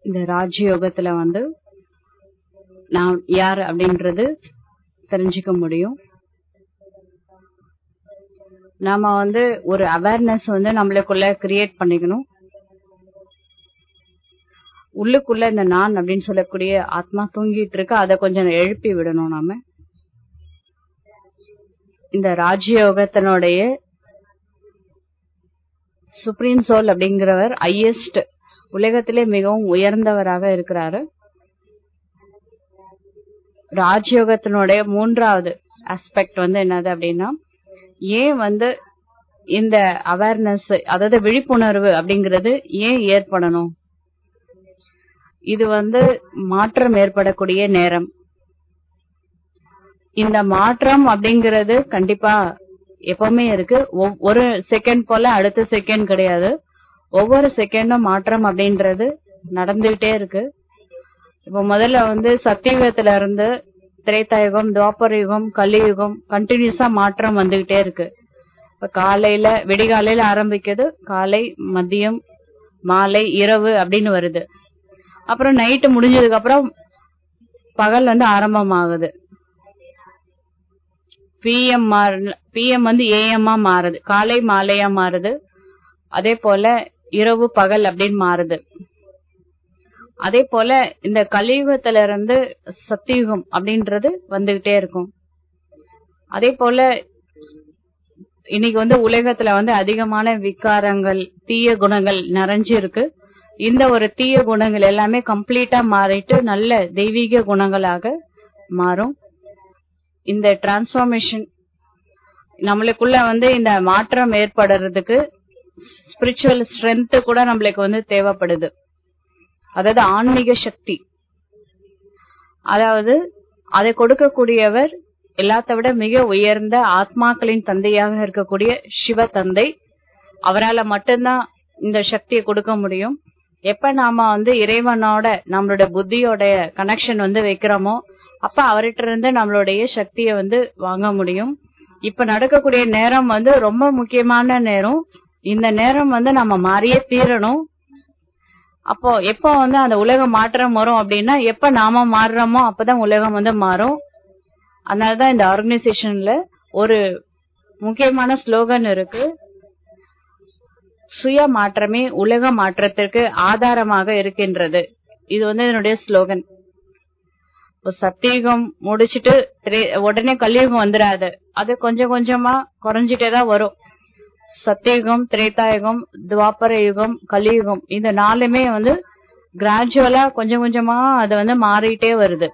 இந்த ராஜயோகத்துல வந்து நான் யார் அப்படின்றது தெரிஞ்சுக்க முடியும் நாம வந்து ஒரு அவேர்னஸ் வந்து நம்மளுக்குள்ள கிரியேட் பண்ணிக்கணும் உள்ளுக்குள்ள இந்த நான் அப்படின்னு சொல்லக்கூடிய ஆத்மா தூங்கிட்டு இருக்கு அதை கொஞ்சம் எழுப்பி விடணும் நாம இந்த ராஜயோகத்தினுடைய சுப்ரீம் சோல் அப்படிங்கிறவர் ஹையஸ்ட் உலகத்திலே மிகவும் உயர்ந்தவராக இருக்கிறாரு ராஜயோகத்தினுடைய மூன்றாவது ஆஸ்பெக்ட் வந்து என்னது அப்படின்னா ஏன் வந்து இந்த அவேர்னஸ் அதாவது விழிப்புணர்வு அப்படிங்கிறது ஏன் ஏற்படணும் இது வந்து மாற்றம் ஏற்படக்கூடிய நேரம் இந்த மாற்றம் அப்படிங்கிறது கண்டிப்பா எப்பவுமே இருக்கு ஒரு செகண்ட் போல அடுத்த செகண்ட் கிடையாது ஒவ்வொரு செகண்டும் மாற்றம் அப்படின்றது நடந்துகிட்டே இருக்கு இப்ப முதல்ல வந்து சத்தியுகத்துல இருந்து திரேதாயுகம் துவாபர யுகம் கலியுகம் கண்டினியூஸா மாற்றம் வந்துகிட்டே இருக்கு இப்ப காலையில விடிகாலையில ஆரம்பிக்குது காலை மதியம் மாலை இரவு அப்படின்னு வருது அப்புறம் நைட்டு முடிஞ்சதுக்கு அப்புறம் பகல் வந்து ஆரம்பமாகுது பிஎம் பிஎம் வந்து ஏஎம்மா மாறுது காலை மாலையா மாறுது அதே போல இரவு பகல் அப்படின்னு மாறுது அதே போல இந்த கலியுகத்துல இருந்து சத்தியுகம் அப்படின்றது வந்துகிட்டே இருக்கும் அதே போல இன்னைக்கு வந்து உலகத்துல வந்து அதிகமான விகாரங்கள் தீய குணங்கள் நிறைஞ்சு இருக்கு இந்த ஒரு தீய குணங்கள் எல்லாமே கம்ப்ளீட்டா மாறிட்டு நல்ல தெய்வீக குணங்களாக மாறும் இந்த டிரான்ஸ்பார்மேஷன் நம்மளுக்குள்ள வந்து இந்த மாற்றம் ஏற்படுறதுக்கு ஸ்பிரிச்சுவல் ஸ்ட்ரென்த் கூட நம்மளுக்கு வந்து தேவைப்படுது அதாவது ஆன்மீக சக்தி அதாவது அதை கொடுக்கக்கூடியவர் எல்லாத்த விட மிக உயர்ந்த ஆத்மாக்களின் தந்தையாக இருக்கக்கூடிய சிவ தந்தை அவரால் மட்டும்தான் இந்த சக்தியை கொடுக்க முடியும் எப்ப நாம வந்து இறைவனோட நம்மளோட புத்தியோட கனெக்ஷன் வந்து வைக்கிறோமோ அப்ப அவர்கிட்ட இருந்து நம்மளுடைய சக்தியை வந்து வாங்க முடியும் இப்ப நடக்கக்கூடிய நேரம் வந்து ரொம்ப முக்கியமான நேரம் இந்த நேரம் வந்து நம்ம மாறியே தீரணும் அப்போ எப்ப வந்து அந்த உலகம் மாற்றம் வரும் அப்படின்னா எப்ப நாம மாறுறோமோ அப்பதான் உலகம் வந்து மாறும் அதனாலதான் இந்த ஆர்கனைசேஷன்ல ஒரு முக்கியமான ஸ்லோகன் இருக்கு சுய மாற்றமே உலக மாற்றத்திற்கு ஆதாரமாக இருக்கின்றது இது வந்து என்னுடைய ஸ்லோகன் சத்தியுகம் முடிச்சிட்டு உடனே கலியுகம் வந்துடாது அது கொஞ்சம் கொஞ்சமா குறைஞ்சிட்டே தான் வரும் சத்தியுகம் திரேதாயுகம் துவாபர யுகம் கலியுகம் இந்த நாலுமே வந்து கிராஜுவலா கொஞ்சம் கொஞ்சமா அது வந்து மாறிட்டே வருது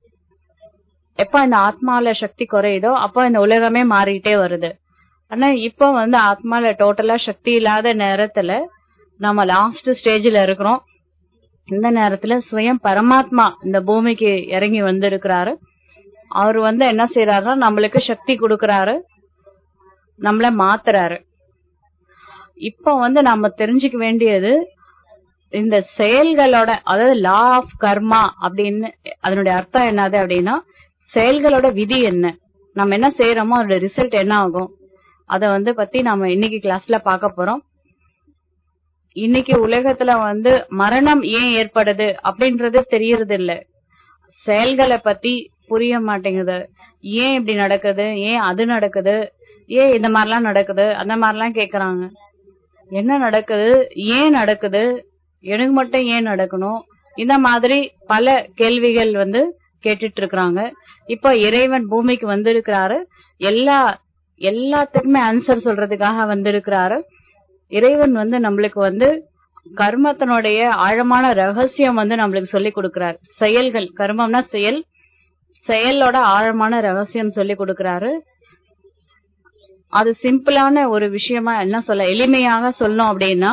எப்ப இந்த ஆத்மால சக்தி குறையுதோ அப்ப இந்த உலகமே மாறிட்டே வருது ஆனா இப்ப வந்து ஆத்மால டோட்டலா சக்தி இல்லாத நேரத்துல நம்ம லாஸ்ட் ஸ்டேஜ்ல இருக்கிறோம் இந்த நேரத்துல சுயம் பரமாத்மா இந்த பூமிக்கு இறங்கி வந்திருக்கிறாரு அவர் வந்து என்ன செய்யறாருன்னா நம்மளுக்கு சக்தி கொடுக்கறாரு நம்மள மாத்துறாரு இப்ப வந்து நம்ம தெரிஞ்சுக்க வேண்டியது இந்த செயல்களோட அதாவது லா ஆஃப் கர்மா அப்படின்னு அதனுடைய அர்த்தம் என்னது அப்படின்னா செயல்களோட விதி என்ன நம்ம என்ன செய்யறோமோ அதோட ரிசல்ட் என்ன ஆகும் அத வந்து பத்தி நாம இன்னைக்கு கிளாஸ்ல பார்க்க போறோம் இன்னைக்கு உலகத்துல வந்து மரணம் ஏன் ஏற்படுது அப்படின்றது தெரியறது இல்ல செயல்களை பத்தி புரிய மாட்டேங்குது ஏன் இப்படி நடக்குது ஏன் அது நடக்குது ஏன் இந்த மாதிரிலாம் நடக்குது அந்த மாதிரிலாம் கேக்குறாங்க என்ன நடக்குது ஏன் நடக்குது எனக்கு மட்டும் ஏன் நடக்கணும் இந்த மாதிரி பல கேள்விகள் வந்து கேட்டுட்டு இருக்கிறாங்க இப்ப இறைவன் பூமிக்கு வந்திருக்கிறாரு எல்லா எல்லாத்துக்குமே ஆன்சர் சொல்றதுக்காக வந்திருக்கிறாரு இறைவன் வந்து நம்மளுக்கு வந்து கர்மத்தினுடைய ஆழமான ரகசியம் வந்து நம்மளுக்கு சொல்லி கொடுக்கிறார் செயல்கள் கர்மம்னா செயல் செயலோட ஆழமான ரகசியம் சொல்லி கொடுக்கிறாரு அது சிம்பிளான ஒரு விஷயமா என்ன சொல்ல எளிமையாக சொல்லணும் அப்படின்னா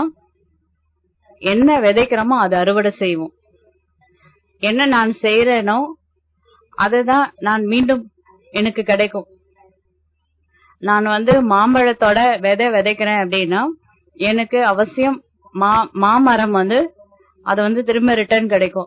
என்ன விதைக்கிறோமோ அதை அறுவடை செய்வோம் என்ன நான் செய்யறேனோ அதுதான் நான் மீண்டும் எனக்கு கிடைக்கும் நான் வந்து மாம்பழத்தோட விதை விதைக்கிறேன் அப்படின்னா எனக்கு அவசியம் மா மாமரம் வந்து அது வந்து திரும்ப ரிட்டர்ன் கிடைக்கும்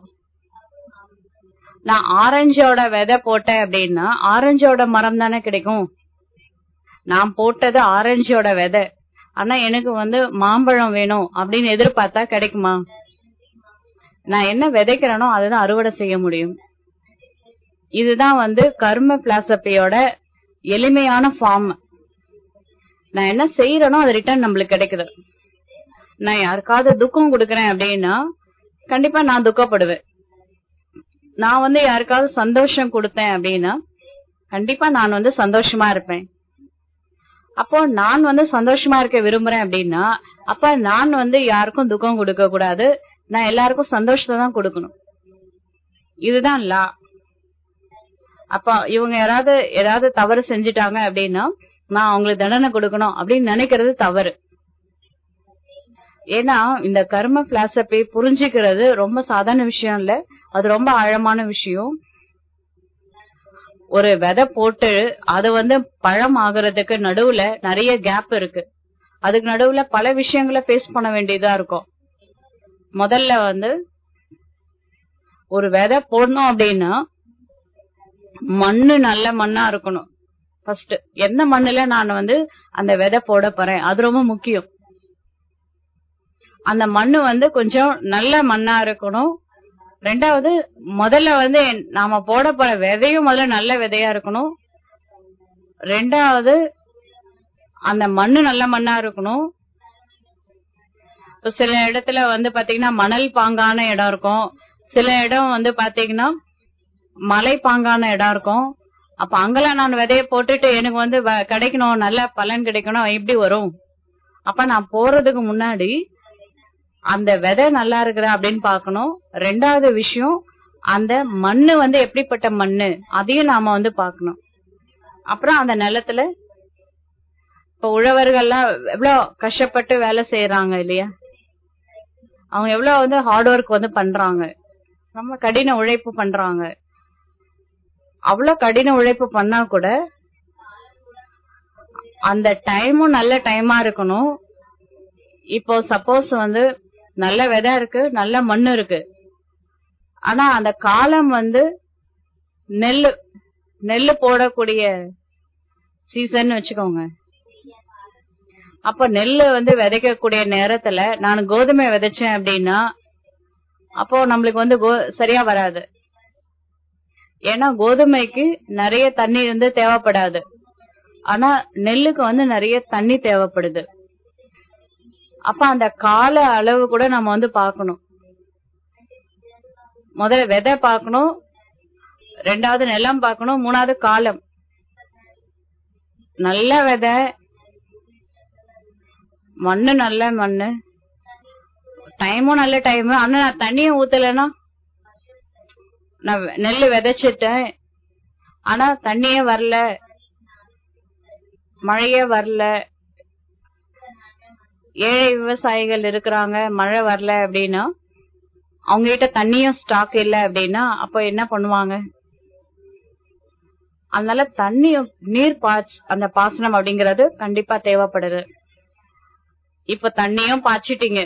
நான் ஆரஞ்சோட விதை போட்டேன் அப்படின்னா ஆரஞ்சோட மரம் தானே கிடைக்கும் நான் போட்டது ஆரஞ்சோட விதை ஆனா எனக்கு வந்து மாம்பழம் வேணும் அப்படின்னு எதிர்பார்த்தா கிடைக்குமா நான் என்ன விதைக்கிறேனோ அதுதான் அறுவடை செய்ய முடியும் இதுதான் வந்து கர்ம பிலாசபியோட எளிமையான ஃபார்ம் நான் என்ன செய்யறேனோ அது ரிட்டர்ன் நம்மளுக்கு கிடைக்குது நான் யாருக்காவது துக்கம் கொடுக்கறேன் அப்படின்னா கண்டிப்பா நான் துக்கப்படுவேன் நான் வந்து யாருக்காவது சந்தோஷம் கொடுத்தேன் அப்படின்னா கண்டிப்பா நான் வந்து சந்தோஷமா இருப்பேன் அப்போ நான் வந்து சந்தோஷமா இருக்க விரும்புறேன் அப்படின்னா அப்ப நான் வந்து யாருக்கும் துக்கம் கொடுக்க கூடாது நான் எல்லாருக்கும் சந்தோஷத்தை தான் கொடுக்கணும் இதுதான் லா அப்ப இவங்க யாராவது ஏதாவது தவறு செஞ்சுட்டாங்க அப்படின்னா நான் அவங்களுக்கு தண்டனை கொடுக்கணும் அப்படின்னு நினைக்கிறது தவறு ஏன்னா இந்த கர்ம பிலாசபி புரிஞ்சுக்கிறது ரொம்ப சாதாரண விஷயம் இல்ல அது ரொம்ப ஆழமான விஷயம் ஒரு விதை போட்டு அது வந்து பழம் ஆகுறதுக்கு நடுவுல நிறைய கேப் இருக்கு அதுக்கு நடுவுல பல விஷயங்களை ஃபேஸ் பண்ண வேண்டியதா இருக்கும் முதல்ல வந்து ஒரு விதை போடணும் அப்படின்னா மண்ணு நல்ல மண்ணா இருக்கணும் ஃபர்ஸ்ட் எந்த மண்ணுல நான் வந்து அந்த விதை போட போறேன் அது ரொம்ப முக்கியம் அந்த மண்ணு வந்து கொஞ்சம் நல்ல மண்ணா இருக்கணும் ரெண்டாவது முதல்ல வந்து நாம போட போற விதையும் முதல்ல நல்ல விதையா இருக்கணும் ரெண்டாவது அந்த மண்ணு நல்ல மண்ணா இருக்கணும் இப்ப சில இடத்துல வந்து பாத்தீங்கன்னா மணல் பாங்கான இடம் இருக்கும் சில இடம் வந்து பாத்தீங்கன்னா மலை பாங்கான இடம் இருக்கும் அப்ப அங்கெல்லாம் நான் விதைய போட்டுட்டு எனக்கு வந்து வ- கிடைக்கணும் நல்ல பலன் கிடைக்கணும் எப்படி வரும் அப்ப நான் போறதுக்கு முன்னாடி அந்த விதை நல்லா இருக்குதா அப்படின்னு பார்க்கணும் ரெண்டாவது விஷயம் அந்த மண்ணு வந்து எப்படிப்பட்ட மண்ணு அதையும் நாம வந்து பார்க்கணும் அப்புறம் அந்த நிலத்துல இப்ப உழவர்கள்லாம் எவ்வளவு கஷ்டப்பட்டு வேலை செய்யறாங்க இல்லையா அவங்க எவ்வளவு வந்து ஹார்ட் ஒர்க் வந்து பண்றாங்க ரொம்ப கடின உழைப்பு பண்றாங்க அவ்வளவு கடின உழைப்பு பண்ணா கூட அந்த டைமும் நல்ல டைமா இருக்கணும் இப்போ சப்போஸ் வந்து நல்ல விதை இருக்கு நல்ல மண்ணு இருக்கு ஆனா அந்த காலம் வந்து நெல்லு நெல்லு போடக்கூடிய சீசன் வச்சுக்கோங்க அப்ப நெல்லு வந்து விதைக்கக்கூடிய நேரத்துல நான் கோதுமை விதைச்சேன் அப்படின்னா அப்போ நம்மளுக்கு வந்து கோ- சரியா வராது ஏன்னா கோதுமைக்கு நிறைய தண்ணி வந்து தேவைப்படாது ஆனா நெல்லுக்கு வந்து நிறைய தண்ணி தேவைப்படுது அப்ப அந்த கால அளவு கூட நம்ம வந்து பார்க்கணும் முதல்ல விதை பார்க்கணும் ரெண்டாவது நிலம் பார்க்கணும் மூணாவது காலம் நல்ல விதை மண்ணு நல்ல மண்ணு டைமும் நல்ல டைம் ஆனா நான் தண்ணியும் ஊத்தலைன்னா நான் வெ- நெல்லு விதைச்சிட்டேன் ஆனா தண்ணியே வரல மழையே வரல ஏழை விவசாயிகள் இருக்கிறாங்க மழை வரல அப்படின்னா அவங்க கிட்ட தண்ணியும் ஸ்டாக் இல்ல அப்படின்னா அப்ப என்ன பண்ணுவாங்க அதனால தண்ணி நீர் பாய்ச் அந்த பாசனம் அப்படிங்கறது கண்டிப்பா தேவைப்படுது இப்ப தண்ணியும் பாய்ச்சிட்டீங்க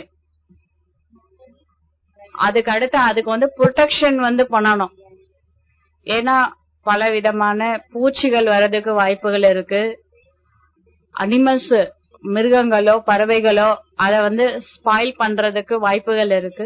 அதுக்கு அடுத்து அதுக்கு வந்து ப்ரொடெக்ஷன் வந்து பண்ணணும் ஏன்னா பல விதமான பூச்சிகள் வர்றதுக்கு வாய்ப்புகள் இருக்கு அனிமல்ஸ் மிருகங்களோ பறவைகளோ அத வந்து ஸ்பாயில் பண்றதுக்கு வாய்ப்புகள் இருக்கு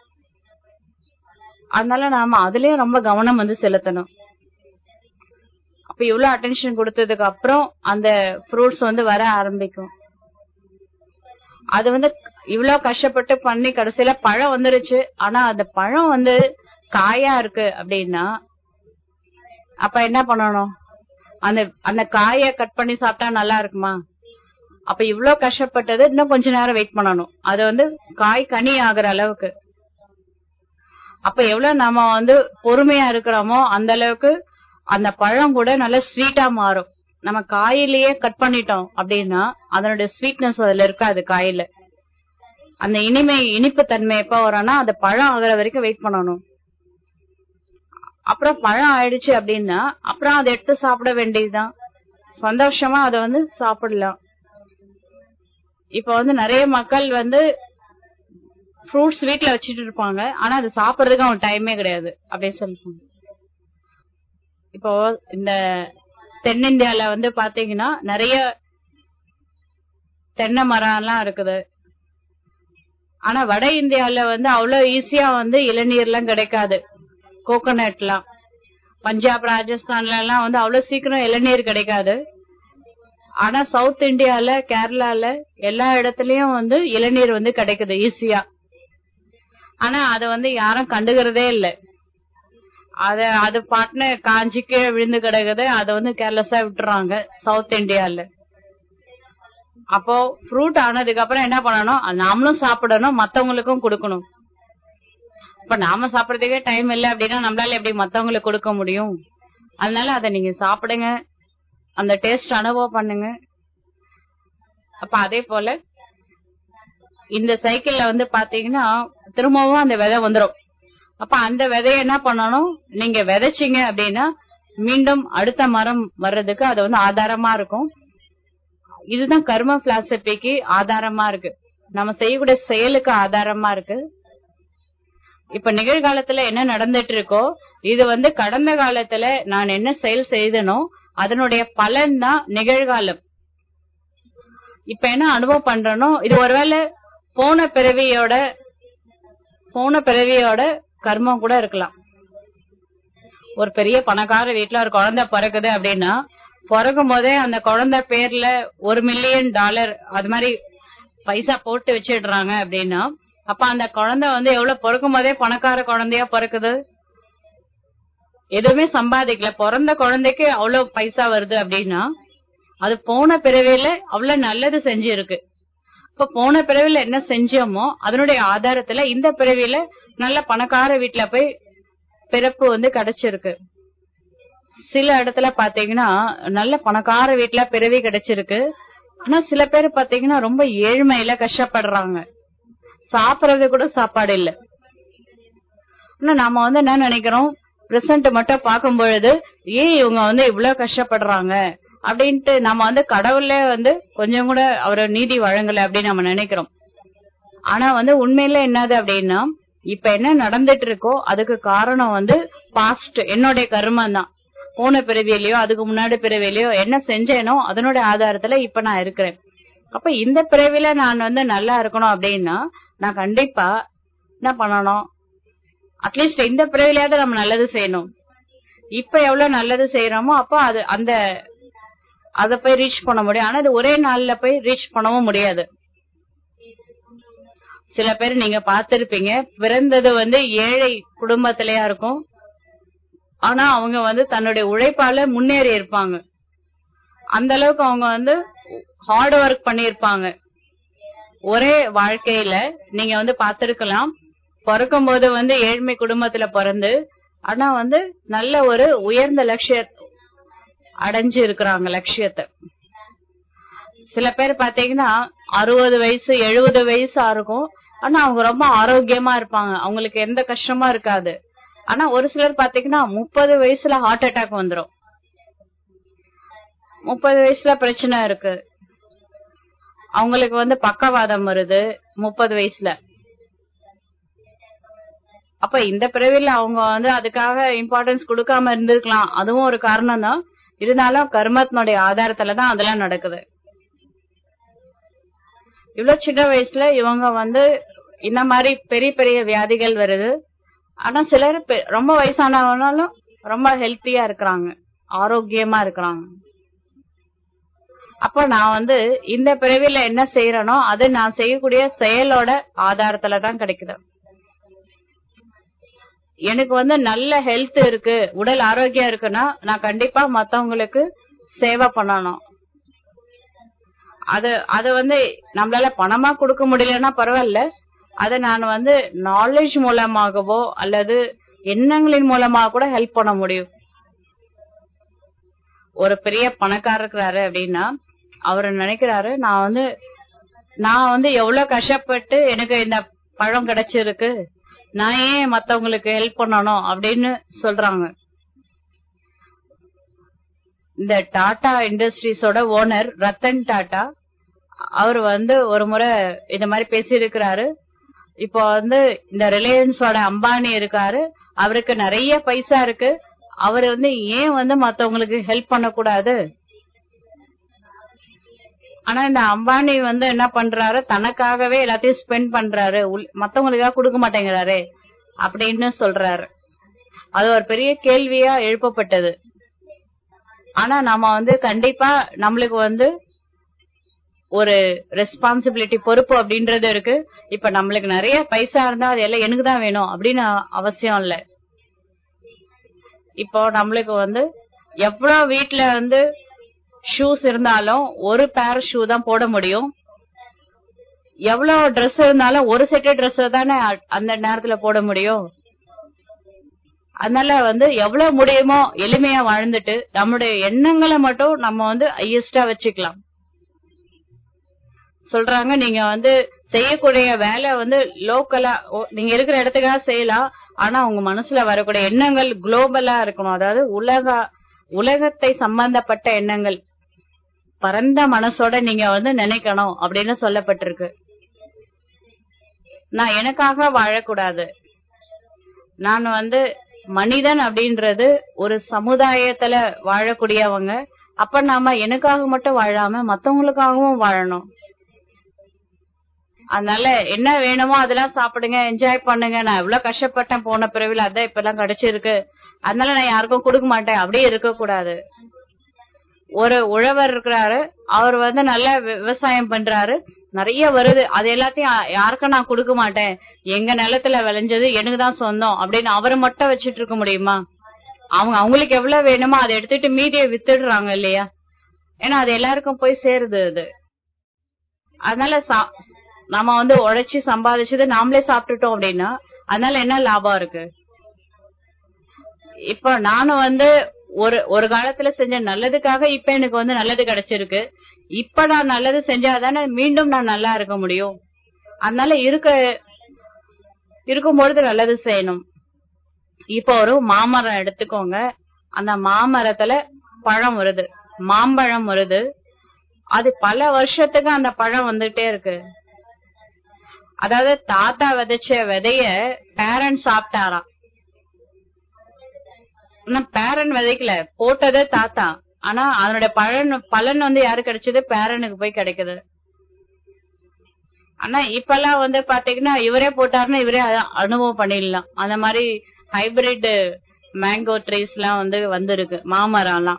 அதனால நாம அதுலயும் ரொம்ப கவனம் வந்து செலுத்தணும் அப்ப இவ்வளவு அட்டென்ஷன் கொடுத்ததுக்கு அப்புறம் அந்த ஃப்ரூட்ஸ் வந்து வர ஆரம்பிக்கும் அது வந்து இவ்வளவு கஷ்டப்பட்டு பண்ணி கடைசியில பழம் வந்துருச்சு ஆனா அந்த பழம் வந்து காயா இருக்கு அப்படின்னா அப்ப என்ன பண்ணணும் அந்த அந்த காய கட் பண்ணி சாப்பிட்டா நல்லா இருக்குமா அப்ப இவ்வளவு கஷ்டப்பட்டது இன்னும் கொஞ்ச நேரம் வெயிட் பண்ணணும் அது வந்து காய் கனி ஆகுற அளவுக்கு அப்ப எவ்வளவு நாம வந்து பொறுமையா இருக்கிறோமோ அந்த அளவுக்கு அந்த பழம் கூட நல்ல ஸ்வீட்டா மாறும் நம்ம காயிலேயே கட் பண்ணிட்டோம் அப்படின்னா அதனுடைய ஸ்வீட்னஸ் அதுல இருக்காது காயில அந்த இனிமை இனிப்பு தன்மை எப்ப வரும்னா அந்த பழம் ஆகுற வரைக்கும் வெயிட் பண்ணணும் அப்புறம் பழம் ஆயிடுச்சு அப்படின்னா அப்புறம் அதை எடுத்து சாப்பிட வேண்டியதுதான் சந்தோஷமா அதை வந்து சாப்பிடலாம் இப்ப வந்து நிறைய மக்கள் வந்து ஃப்ரூட்ஸ் வீட்ல வச்சிட்டு இருப்பாங்க ஆனா அது சாப்பிடுறதுக்கு அவங்க டைமே கிடையாது அப்படின்னு சொல்லுவாங்க இப்போ இந்த தென்னிந்தியால வந்து பாத்தீங்கன்னா நிறைய தென்னை மரம் எல்லாம் இருக்குது ஆனா வட இந்தியால வந்து அவ்வளவு ஈஸியா வந்து இளநீர் எல்லாம் கிடைக்காது கோகோனட் எல்லாம் பஞ்சாப் ராஜஸ்தான்ல எல்லாம் வந்து அவ்வளவு சீக்கிரம் இளநீர் கிடைக்காது ஆனா சவுத் இந்தியால கேரளால எல்லா இடத்துலயும் வந்து இளநீர் வந்து கிடைக்குது ஈஸியா ஆனா அத வந்து யாரும் கண்டுகிறதே இல்ல அத அது பாட்டுன்னு காஞ்சிக்கே விழுந்து கிடக்குது அத வந்து கேர்லெஸ்ஸா விட்டுறாங்க சவுத் இந்தியால அப்போ ஃப்ரூட் ஆனதுக்கு அப்புறம் என்ன பண்ணணும் அது நாமளும் சாப்பிடணும் மத்தவங்களுக்கும் கொடுக்கணும் இப்ப நாம சாப்பிடறதுக்கே டைம் இல்ல அப்படின்னா நம்மளால எப்படி மத்தவங்களுக்கு கொடுக்க முடியும் அதனால அத நீங்க சாப்பிடுங்க அந்த டேஸ்ட் அனுபவம் பண்ணுங்க அப்ப அதே போல இந்த சைக்கிள்ல வந்து பாத்தீங்கன்னா திரும்பவும் அந்த விதை வந்துரும் அப்ப அந்த விதைய என்ன பண்ணணும் நீங்க விதைச்சீங்க அப்படின்னா மீண்டும் அடுத்த மரம் வர்றதுக்கு அது வந்து ஆதாரமா இருக்கும் இதுதான் கர்ம பிலாசபிக்கு ஆதாரமா இருக்கு நம்ம செய்யக்கூடிய செயலுக்கு ஆதாரமா இருக்கு இப்ப நிகழ்காலத்துல என்ன நடந்துட்டு இருக்கோ இது வந்து கடந்த காலத்துல நான் என்ன செயல் செய்தனோ அதனுடைய பலன் தான் நிகழ்காலம் இப்ப என்ன அனுபவம் பண்றனோ இது ஒருவேளை போன பிறவியோட போன பிறவியோட கர்மம் கூட இருக்கலாம் ஒரு பெரிய பணக்கார வீட்டுல ஒரு குழந்தை பிறக்குது அப்படின்னா பிறக்கும் போதே அந்த குழந்தை பேர்ல ஒரு மில்லியன் டாலர் அது மாதிரி பைசா போட்டு வச்சிடுறாங்க அப்படின்னா அப்ப அந்த குழந்தை வந்து எவ்வளவு பிறக்கும் போதே பணக்கார குழந்தையா பிறக்குது எதுவுமே சம்பாதிக்கல பிறந்த குழந்தைக்கு அவ்வளவு பைசா வருது அப்படின்னா அது போன பிறவியில அவ்வளவு நல்லது செஞ்சிருக்கு இப்ப போன பிறவில என்ன செஞ்சோமோ அதனுடைய ஆதாரத்துல இந்த பிறவியில நல்ல பணக்கார வீட்டுல போய் பிறப்பு வந்து கிடைச்சிருக்கு சில இடத்துல பாத்தீங்கன்னா நல்ல பணக்கார வீட்டுல பிறவி கிடைச்சிருக்கு ஆனா சில பேர் பாத்தீங்கன்னா ரொம்ப ஏழ்மையில கஷ்டப்படுறாங்க சாப்பிடறது கூட சாப்பாடு இல்ல ஆனா நாம வந்து என்ன நினைக்கிறோம் பிரசன்ட் மட்டும் பார்க்கும் பொழுது ஏன் இவங்க வந்து இவ்வளவு கஷ்டப்படுறாங்க அப்படின்ட்டு நம்ம வந்து கடவுளே வந்து கொஞ்சம் கூட அவரை நீதி வழங்கல அப்படின்னு நம்ம நினைக்கிறோம் ஆனா வந்து உண்மையில என்னது அப்படின்னா இப்ப என்ன நடந்துட்டு இருக்கோ அதுக்கு காரணம் வந்து பாஸ்ட் என்னுடைய கர்மம் தான் போன பிறவியிலயோ அதுக்கு முன்னாடி பிறவியிலயோ என்ன செஞ்சேனோ அதனுடைய ஆதாரத்துல இப்ப நான் இருக்கிறேன் அப்ப இந்த பிறவில நான் வந்து நல்லா இருக்கணும் அப்படின்னா நான் கண்டிப்பா என்ன பண்ணணும் அட்லீஸ்ட் இந்த பிறவிலையாவது நம்ம நல்லது செய்யணும் இப்ப எவ்வளவு நல்லது செய்யறோமோ அப்போ அது அந்த அத போய் ரீச் பண்ண முடியும் ஆனா அது ஒரே நாள்ல போய் ரீச் பண்ணவும் முடியாது சில பேர் நீங்க பாத்திருப்பீங்க பிறந்தது வந்து ஏழை குடும்பத்திலயா இருக்கும் ஆனா அவங்க வந்து தன்னுடைய உழைப்பால முன்னேறி இருப்பாங்க அந்த அளவுக்கு அவங்க வந்து ஹார்ட் ஒர்க் பண்ணிருப்பாங்க ஒரே வாழ்க்கையில நீங்க வந்து பாத்திருக்கலாம் பிறக்கும் போது வந்து ஏழ்மை குடும்பத்துல பிறந்து ஆனா வந்து நல்ல ஒரு உயர்ந்த லட்சிய அடைஞ்சு இருக்கிறாங்க லட்சியத்தை சில பேர் பாத்தீங்கன்னா அறுபது வயசு எழுபது வயசா இருக்கும் ஆனா அவங்க ரொம்ப ஆரோக்கியமா இருப்பாங்க அவங்களுக்கு எந்த கஷ்டமா இருக்காது ஆனா ஒரு சிலர் பாத்தீங்கன்னா முப்பது வயசுல ஹார்ட் அட்டாக் வந்துரும் முப்பது வயசுல பிரச்சனை இருக்கு அவங்களுக்கு வந்து பக்கவாதம் வருது முப்பது வயசுல அப்ப இந்த பிறவில அவங்க வந்து அதுக்காக இம்பார்ட்டன்ஸ் கொடுக்காம இருந்திருக்கலாம் அதுவும் ஒரு காரணம் தான் இருந்தாலும் கர்மத்தினுடைய ஆதாரத்துலதான் அதெல்லாம் நடக்குது இவ்வளவு சின்ன வயசுல இவங்க வந்து இந்த மாதிரி பெரிய பெரிய வியாதிகள் வருது ஆனா சிலர் ரொம்ப வயசானவனாலும் ரொம்ப ஹெல்த்தியா இருக்கிறாங்க ஆரோக்கியமா இருக்கிறாங்க அப்ப நான் வந்து இந்த பிறவில என்ன செய்யறனோ அது நான் செய்யக்கூடிய செயலோட ஆதாரத்துல தான் கிடைக்குது எனக்கு வந்து நல்ல ஹெல்த் இருக்கு உடல் ஆரோக்கியம் இருக்குன்னா நான் கண்டிப்பா மத்தவங்களுக்கு சேவை பண்ணணும் அது அது வந்து நம்மளால பணமா கொடுக்க முடியலன்னா பரவாயில்ல அத நான் வந்து நாலேஜ் மூலமாகவோ அல்லது எண்ணங்களின் மூலமாக கூட ஹெல்ப் பண்ண முடியும் ஒரு பெரிய பணக்காரர் இருக்கிறாரு அப்படின்னா அவர் நினைக்கிறாரு நான் வந்து நான் வந்து எவ்வளவு கஷ்டப்பட்டு எனக்கு இந்த பழம் கிடைச்சிருக்கு நான் ஏன் மத்தவங்களுக்கு ஹெல்ப் பண்ணணும் அப்படின்னு சொல்றாங்க இந்த டாடா இண்டஸ்ட்ரீஸோட ஓனர் ரத்தன் டாடா அவர் வந்து ஒரு முறை இந்த மாதிரி பேசியிருக்கிறாரு இப்போ வந்து இந்த ரிலையன்ஸோட அம்பானி இருக்காரு அவருக்கு நிறைய பைசா இருக்கு அவர் வந்து ஏன் வந்து மத்தவங்களுக்கு ஹெல்ப் பண்ணக்கூடாது ஆனா இந்த அம்பானி வந்து என்ன பண்றாரு தனக்காகவே எல்லாத்தையும் ஸ்பெண்ட் பண்றாரு உள்- மத்தவங்களுக்காக கொடுக்க மாட்டேங்கிறாரு அப்படின்னு சொல்றாரு அது ஒரு பெரிய கேள்வியா எழுப்பப்பட்டது ஆனா நம்ம வந்து கண்டிப்பா நம்மளுக்கு வந்து ஒரு ரெஸ்பான்சிபிலிட்டி பொறுப்பு அப்படின்றது இருக்கு இப்ப நம்மளுக்கு நிறைய பைசா இருந்தா அது எல்லாம் எனக்கு தான் வேணும் அப்படின்னு அவசியம் இல்ல இப்போ நம்மளுக்கு வந்து எவ்வளவு வீட்ல வந்து ஷூஸ் இருந்தாலும் ஒரு பேர் ஷூ தான் போட முடியும் எவ்வளவு Dress இருந்தாலும் ஒரு செட்டு Dress தானே அ- அந்த நேரத்துல போட முடியும் அதனால வந்து எவ்வளவு முடியுமோ எளிமையா வாழ்ந்துட்டு நம்முடைய எண்ணங்களை மட்டும் நம்ம வந்து ஹையஸ்டா வச்சுக்கலாம் சொல்றாங்க நீங்க வந்து செய்யக்கூடிய வேலை வந்து லோக்கலா நீங்க இருக்கிற இடத்துக்காக செய்யலாம் ஆனா உங்க மனசுல வரக்கூடிய எண்ணங்கள் குளோபலா இருக்கணும் அதாவது உலக உலகத்தை சம்பந்தப்பட்ட எண்ணங்கள் பரந்த மனசோட நீங்க வந்து நினைக்கணும் அப்படின்னு சொல்லப்பட்டிருக்கு நான் எனக்காக வாழக்கூடாது நான் வந்து மனிதன் அப்படின்றது ஒரு சமுதாயத்துல வாழக்கூடியவங்க அப்ப நாம எனக்காக மட்டும் வாழாம மத்தவங்களுக்காகவும் வாழணும் அதனால என்ன வேணுமோ அதெல்லாம் சாப்பிடுங்க என்ஜாய் பண்ணுங்க நான் எவ்வளவு கஷ்டப்பட்டேன் போன பிறவில அதான் இப்ப எல்லாம் கிடைச்சிருக்கு அதனால நான் யாருக்கும் கொடுக்க மாட்டேன் அப்படியே இருக்க கூடாது ஒரு உழவர் இருக்கிறாரு அவர் வந்து நல்ல வி- விவசாயம் பண்றாரு நிறைய வருது அது எல்லாத்தையும் யா- யாருக்கும் நான் கொடுக்க மாட்டேன் எங்க நிலத்துல விளைஞ்சது எனக்கு தான் சொந்தம் அப்படின்னு அவரை மட்டும் வச்சிட்டு இருக்க முடியுமா அவங்க அவங்களுக்கு எவ்வளவு வேணுமோ அதை எடுத்துட்டு மீதியை வித்துடுறாங்க இல்லையா ஏன்னா அது எல்லாருக்கும் போய் சேருது அது அதனால சா- நாம வந்து உழைச்சு சம்பாதிச்சது நாமளே சாப்பிட்டுட்டோம் அப்படின்னா அதனால என்ன லாபம் இருக்கு இப்ப நானும் வந்து ஒரு ஒரு காலத்துல செஞ்ச நல்லதுக்காக இப்ப எனக்கு வந்து நல்லது கிடைச்சிருக்கு இப்ப நான் நல்லது செஞ்சாதானே மீண்டும் நான் நல்லா இருக்க முடியும் அதனால இருக்க இருக்கும் பொழுது நல்லது செய்யணும் இப்போ ஒரு மாமரம் எடுத்துக்கோங்க அந்த மாமரத்துல பழம் வருது மாம்பழம் வருது அது பல வருஷத்துக்கு அந்த பழம் வந்துட்டே இருக்கு அதாவது தாத்தா விதைச்ச விதைய பேரண்ட் சாப்பிட்டாராம் ஆனா பேரன் விதைக்கல போட்டதே தாத்தா ஆனா அதனுடைய பலன் பலன் வந்து யாரு கிடைச்சது பேரனுக்கு போய் கிடைக்குது ஆனா இப்பெல்லாம் வந்து பாத்தீங்கன்னா இவரே போட்டாருன்னா இவரே அ- அனுபவம் பண்ணிடலாம் அந்த மாதிரி ஹைபிரிட் மேங்கோ ட்ரீஸ் எல்லாம் வந்து வந்திருக்கு மாமரம் எல்லாம்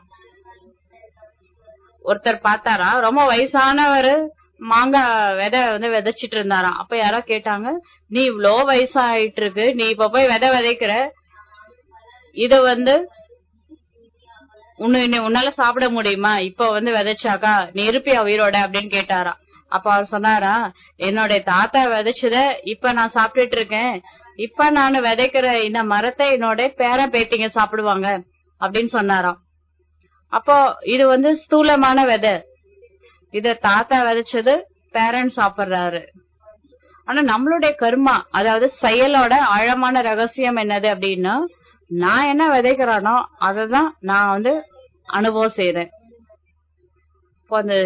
ஒருத்தர் பார்த்தாரா ரொம்ப வயசானவர் மாங்காய் விதை வந்து விதைச்சிட்டு இருந்தாராம் அப்ப யாரோ கேட்டாங்க நீ இவ்ளோ வயசாயிட்டு இருக்கு நீ இப்ப போய் விதை விதைக்கிற இது வந்து உன்னு நீ உன்னால சாப்பிட முடியுமா இப்ப வந்து விதைச்சாக்கா நீ இருப்பியா உயிரோட அப்படின்னு கேட்டாரா அப்ப அவர் சொன்னாரா என்னுடைய தாத்தா விதைச்சத இப்ப நான் சாப்பிட்டுட்டு இருக்கேன் இப்ப நான் விதைக்கிற இந்த மரத்தை என்னோட பேரன் பேத்திங்க சாப்பிடுவாங்க அப்படின்னு சொன்னாராம் அப்போ இது வந்து ஸ்தூலமான விதை இத தாத்தா விதைச்சது பேரன் சாப்பிடுறாரு ஆனா நம்மளுடைய கர்மா அதாவது செயலோட ஆழமான ரகசியம் என்னது அப்படின்னா நான் என்ன விதைக்கிறானோ அததான் நான் வந்து அனுபவம் செய்யறேன் இப்போ அந்த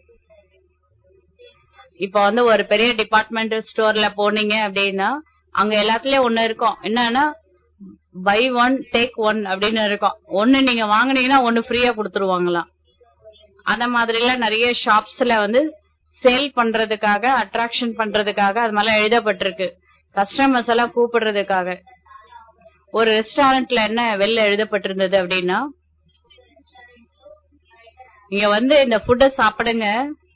இப்ப வந்து ஒரு பெரிய டிபார்ட்மெண்டல் ஸ்டோர்ல போனீங்க அப்படின்னா அங்க எல்லாத்துலயும் ஒண்ணு இருக்கும் என்னன்னா பை ஒன் டேக் ஒன் அப்படின்னு இருக்கும் ஒண்ணு நீங்க வாங்குனீங்கன்னா ஒண்ணு ஃப்ரீயா கொடுத்துருவாங்களாம் அந்த மாதிரி எல்லாம் நிறைய ஷாப்ஸ்ல வந்து சேல் பண்றதுக்காக அட்ராக்ஷன் பண்றதுக்காக அது மாதிரி எழுதப்பட்டிருக்கு கஸ்டமர்ஸ் எல்லாம் கூப்பிடுறதுக்காக ஒரு ரெஸ்டாரண்ட்ல என்ன வெளில எழுதப்பட்டிருந்தது அப்படின்னா நீங்க வந்து இந்த ஃபுட்ட சாப்பிடுங்க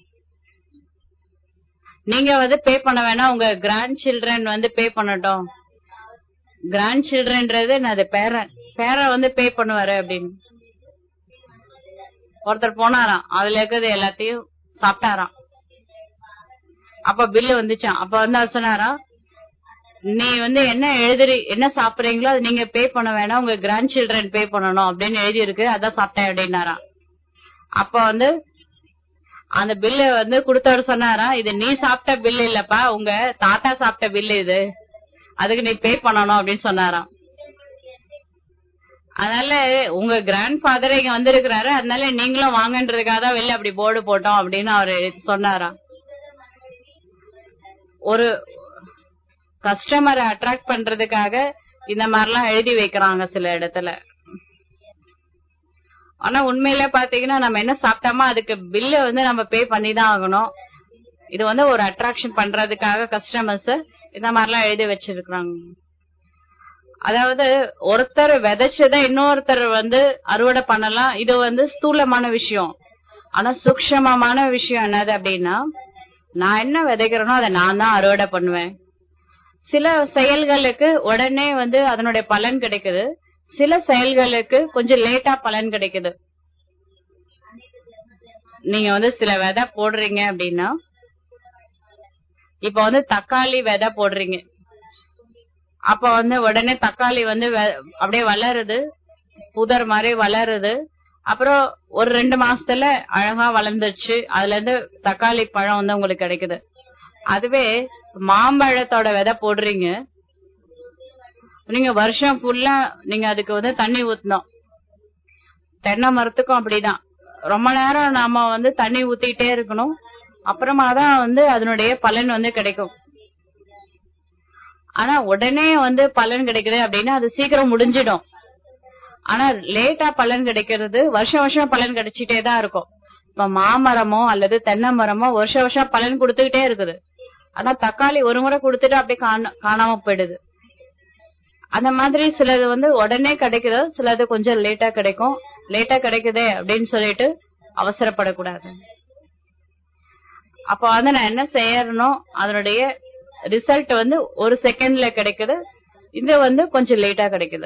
நீங்க வந்து பே பண்ண வேணாம் உங்க கிராண்ட் சில்ட்ரன் வந்து பே பண்ணட்டும் கிராண்ட் சில்ட்ரன்ன்றது என்னது பேரன் பேரன் வந்து பே பண்ணுவாரு அப்படின்னு ஒருத்தர் போனாராம் அதுல இருக்கிறது எல்லாத்தையும் சாப்பிட்டாராம் அப்ப பில்லு வந்துச்சான் அப்ப வந்து அவர் சொன்னாராம் நீ வந்து என்ன எழுதுறி என்ன சாப்பிடுறீங்களோ அது நீங்க பே பண்ண வேணாம் உங்க கிராண்ட் சில்ட்ரன் பே பண்ணணும் அப்படின்னு எழுதி இருக்கு அதான் சாப்பிட்டேன் அப்படின்னாராம் அப்ப வந்து அந்த பில்லு வந்து கொடுத்தவர் சொன்னாராம் இது நீ சாப்பிட்ட பில் இல்லப்பா உங்க தாத்தா சாப்பிட்ட பில் இது அதுக்கு நீ பே பண்ணணும் அப்படின்னு சொன்னாராம் அதனால உங்க கிராண்ட் ஃபாதர் இங்க வந்திருக்கிறாரு அதனால நீங்களும் வாங்கன்றதுக்காக தான் வெளில அப்படி போர்டு போட்டோம் அப்படின்னு அவரு சொன்னாராம் ஒரு கஸ்டமரை அட்ராக்ட் பண்றதுக்காக இந்த மாதிரிலாம் எழுதி வைக்கிறாங்க சில இடத்துல ஆனா உண்மையில பாத்தீங்கன்னா நம்ம என்ன சாப்பிட்டோமோ அதுக்கு பில்ல வந்து நம்ம பே பண்ணி தான் ஆகணும் இது வந்து ஒரு அட்ராக்ஷன் பண்றதுக்காக கஸ்டமர்ஸ் இந்த மாதிரிலாம் எழுதி வச்சிருக்காங்க அதாவது ஒருத்தர் விதைச்சதை இன்னொருத்தர் வந்து அறுவடை பண்ணலாம் இது வந்து ஸ்தூலமான விஷயம் ஆனா சூக்ஷமமான விஷயம் என்னது அப்படின்னா நான் என்ன விதைக்கிறேனோ அதை நான் தான் அறுவடை பண்ணுவேன் சில செயல்களுக்கு உடனே வந்து அதனுடைய பலன் கிடைக்குது சில செயல்களுக்கு கொஞ்சம் லேட்டா பலன் கிடைக்குது நீங்க வந்து சில விதை போடுறீங்க அப்படின்னா இப்ப வந்து தக்காளி விதை போடுறீங்க அப்ப வந்து உடனே தக்காளி வந்து வெ- அப்படியே வளருது புதர் மாதிரி வளருது அப்புறம் ஒரு ரெண்டு மாசத்துல அழகா வளர்ந்துருச்சு அதுல இருந்து தக்காளி பழம் வந்து உங்களுக்கு கிடைக்குது அதுவே மாம்பழத்தோட விதை போடுறீங்க நீங்க வருஷம் ஃபுல்லா நீங்க அதுக்கு வந்து தண்ணி ஊத்தணும் தென்னை மரத்துக்கும் அப்படிதான் ரொம்ப நேரம் நாம வந்து தண்ணி ஊத்திட்டே இருக்கணும் அப்புறமா தான் வந்து அதனுடைய பலன் வந்து கிடைக்கும் ஆனா உடனே வந்து பலன் கிடைக்குது அப்படின்னா அது சீக்கிரம் முடிஞ்சிடும் ஆனா லேட்டா பலன் கிடைக்கிறது வருஷம் வருஷம் பலன் கிடைச்சிட்டே தான் இருக்கும் இப்ப மாமரமோ அல்லது தென்னை மரமோ வருஷம் வருஷம் பலன் கொடுத்துக்கிட்டே இருக்குது ஆனா தக்காளி ஒரு முறை கொடுத்துட்டு அப்படியே காண- காணாம போயிடுது அந்த மாதிரி சிலது வந்து உடனே கிடைக்குது சிலது கொஞ்சம் லேட்டா கிடைக்கும் லேட்டா கிடைக்குதே அப்படின்னு சொல்லிட்டு அவசரப்படக்கூடாது அப்ப வந்து நான் என்ன செய்யறனோ அதனுடைய ரிசல்ட் வந்து ஒரு செகண்ட்ல கிடைக்குது இது வந்து கொஞ்சம் லேட்டா கிடைக்குது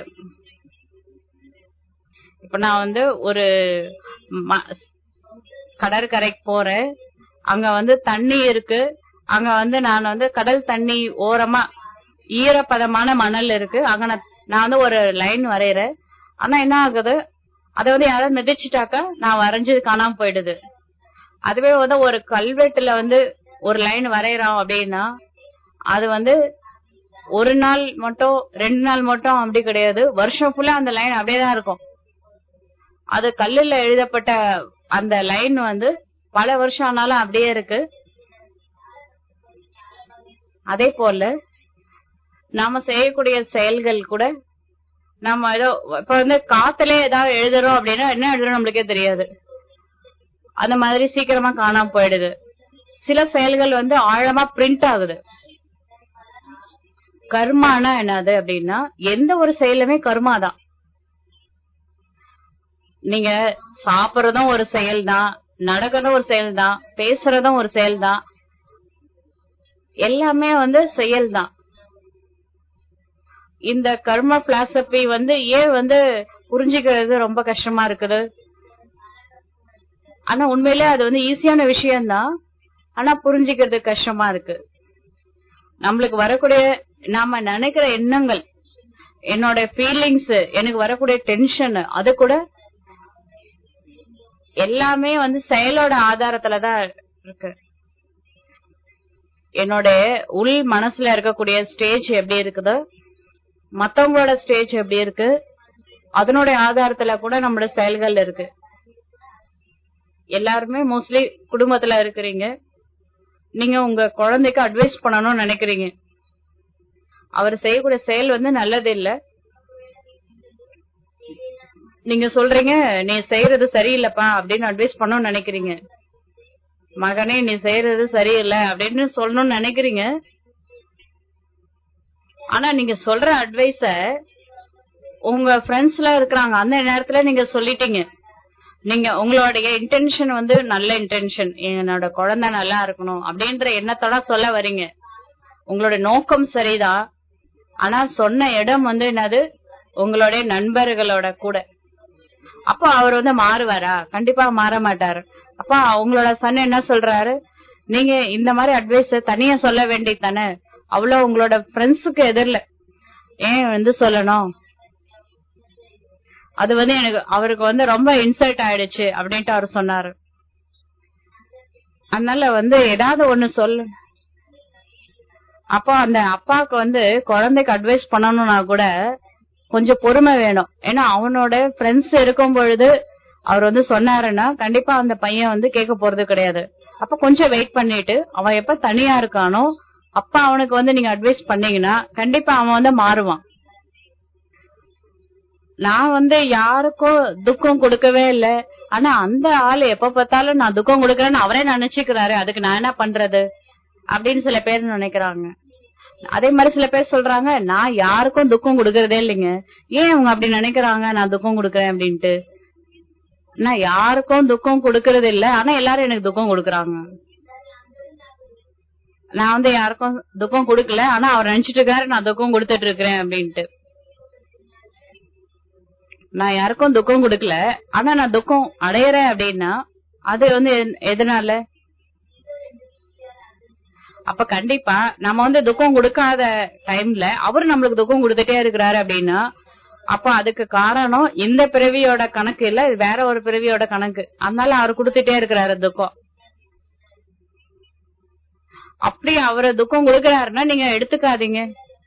இப்ப நான் வந்து ஒரு ம- கடற்கரைக்கு போறேன் அங்க வந்து தண்ணி இருக்கு அங்க வந்து நான் வந்து கடல் தண்ணி ஓரமா ஈரப்பதமான மணல் இருக்கு அங்க நான் நான் வந்து ஒரு லைன் வரையறேன் ஆனா என்ன ஆகுது அத வந்து யாராவது மிதிச்சிட்டாக்கா நான் வரைஞ்சது காணாம போயிடுது அதுவே வந்து ஒரு கல்வெட்டுல வந்து ஒரு லைன் வரையறோம் அப்படின்னா அது வந்து ஒரு நாள் மட்டும் ரெண்டு நாள் மட்டும் அப்படி கிடையாது வருஷம் ஃபுல்லா அந்த லைன் அப்படியே தான் இருக்கும் அது கல்லுல எழுதப்பட்ட அந்த லைன் வந்து பல வருஷம் ஆனாலும் அப்படியே இருக்கு அதே போல நாம செய்யக்கூடிய செயல்கள் கூட நம்ம ஏதோ இப்ப வந்து காத்துல ஏதாவது எழுதுறோம் அப்படின்னா என்ன எழுதுறோம் நம்மளுக்கே தெரியாது அந்த மாதிரி சீக்கிரமா காணாம போயிடுது சில செயல்கள் வந்து ஆழமா பிரிண்ட் ஆகுது கர்மானா என்னது அப்படின்னா எந்த ஒரு செயலுமே கர்மா தான் நீங்க சாப்பிடுறதும் ஒரு செயல் தான் நடக்கிறதும் ஒரு செயல் தான் பேசுறதும் ஒரு செயல் தான் எல்லாமே வந்து செயல் தான் இந்த கர்ம பிலாசபி வந்து ஏன் வந்து புரிஞ்சுக்கிறது ரொம்ப கஷ்டமா இருக்குது ஆனா உண்மையிலே அது வந்து ஈஸியான விஷயம்தான் ஆனா புரிஞ்சுக்கிறது கஷ்டமா இருக்கு நம்மளுக்கு வரக்கூடிய நாம நினைக்கிற எண்ணங்கள் என்னோட ஃபீலிங்ஸ் எனக்கு வரக்கூடிய டென்ஷன் அது கூட எல்லாமே வந்து செயலோட ஆதாரத்துலதான் இருக்கு என்னோட உள் மனசுல இருக்கக்கூடிய ஸ்டேஜ் எப்படி இருக்குது மத்தவங்களோட ஸ்டேஜ் எப்படி இருக்கு அதனுடைய ஆதாரத்துல கூட நம்மளோட செயல்கள் இருக்கு எல்லாருமே மோஸ்ட்லி குடும்பத்துல இருக்கிறீங்க நீங்க உங்க குழந்தைக்கு அட்வைஸ் பண்ணணும்னு நினைக்கிறீங்க அவர் செய்யக்கூடிய செயல் வந்து நல்லது இல்ல நீங்க சொல்றீங்க நீ செய்யறது சரியில்லைப்பா அப்படின்னு அட்வைஸ் பண்ணணும்னு நினைக்கிறீங்க மகனே நீ செய்யறது சரியில்லை அப்படின்னு சொல்லணும்னு நினைக்கிறீங்க ஆனா நீங்க சொல்ற அட்வைஸ உங்க ஃப்ரெண்ட்ஸ்ல இருக்கிறாங்க அந்த நேரத்துல நீங்க சொல்லிட்டீங்க நீங்க உங்களுடைய இன்டென்ஷன் வந்து நல்ல இன்டென்ஷன் என்னோட குழந்தை நல்லா இருக்கணும் அப்படின்ற எண்ணத்தோட சொல்ல வரீங்க உங்களோட நோக்கம் சரிதான் ஆனா சொன்ன இடம் வந்து என்னது உங்களுடைய நண்பர்களோட கூட அப்போ அவர் வந்து மாறுவாரா கண்டிப்பா மாற மாட்டாரு அப்ப அவங்களோட சன் என்ன சொல்றாரு நீங்க இந்த மாதிரி அட்வைஸ் தனியா சொல்ல வேண்டியது தானே அவ்வளவு உங்களோட ஃப்ரெண்ட்ஸுக்கு எதிரில ஏன் வந்து சொல்லணும் அது வந்து எனக்கு அவருக்கு வந்து ரொம்ப இன்சல்ட் ஆயிடுச்சு அப்படின்ட்டு அவர் சொன்னாரு அதனால வந்து ஏதாவது ஒண்ணு சொல்லு அப்போ அந்த அப்பாவுக்கு வந்து குழந்தைக்கு அட்வைஸ் பண்ணணும்னா கூட கொஞ்சம் பொறுமை வேணும் ஏன்னா அவனோட ஃப்ரெண்ட்ஸ் இருக்கும் பொழுது அவர் வந்து சொன்னாருன்னா கண்டிப்பா அந்த பையன் வந்து கேட்க போறது கிடையாது அப்ப கொஞ்சம் வெயிட் பண்ணிட்டு அவன் எப்ப தனியா இருக்கானோ அப்ப அவனுக்கு வந்து நீங்க அட்வைஸ் பண்ணீங்கன்னா கண்டிப்பா அவன் வந்து மாறுவான் நான் வந்து யாருக்கும் துக்கம் கொடுக்கவே இல்ல ஆனா அந்த ஆளு எப்ப பார்த்தாலும் நான் துக்கம் கொடுக்கறேன்னு அவரே நினைச்சுக்கிறாரு அதுக்கு நான் என்ன பண்றது அப்படின்னு சில பேர் நினைக்கிறாங்க அதே மாதிரி சில பேர் சொல்றாங்க நான் யாருக்கும் துக்கம் கொடுக்கறதே இல்லைங்க ஏன் அவங்க அப்படி நினைக்கிறாங்க நான் துக்கம் கொடுக்கறேன் அப்படின்ட்டு நான் யாருக்கும் துக்கம் கொடுக்கறது இல்ல ஆனா எல்லாரும் எனக்கு துக்கம் கொடுக்கறாங்க நான் வந்து யாருக்கும் துக்கம் கொடுக்கல ஆனா அவர் நினைச்சிட்டு இருக்காரு நான் துக்கம் கொடுத்துட்டு இருக்கிறேன் அப்படின்ட்டு நான் யாருக்கும் துக்கம் கொடுக்கல ஆனா நான் துக்கம் அடையறேன் அப்படின்னா அது வந்து என்- எதனால அப்ப கண்டிப்பா நம்ம வந்து துக்கம் கொடுக்காத டைம்ல அவரு நம்மளுக்கு துக்கம் கொடுத்துட்டே இருக்கிறாரு அப்படின்னா அப்ப அதுக்கு காரணம் இந்த பிறவியோட கணக்கு இல்ல இது வேற ஒரு பிறவியோட கணக்கு அதனால அவர் கொடுத்துட்டே இருக்கிறாரு துக்கம் அப்படி அவரு துக்கம் கொடுக்கறாருன்னா நீங்க எடுத்துக்காதீங்க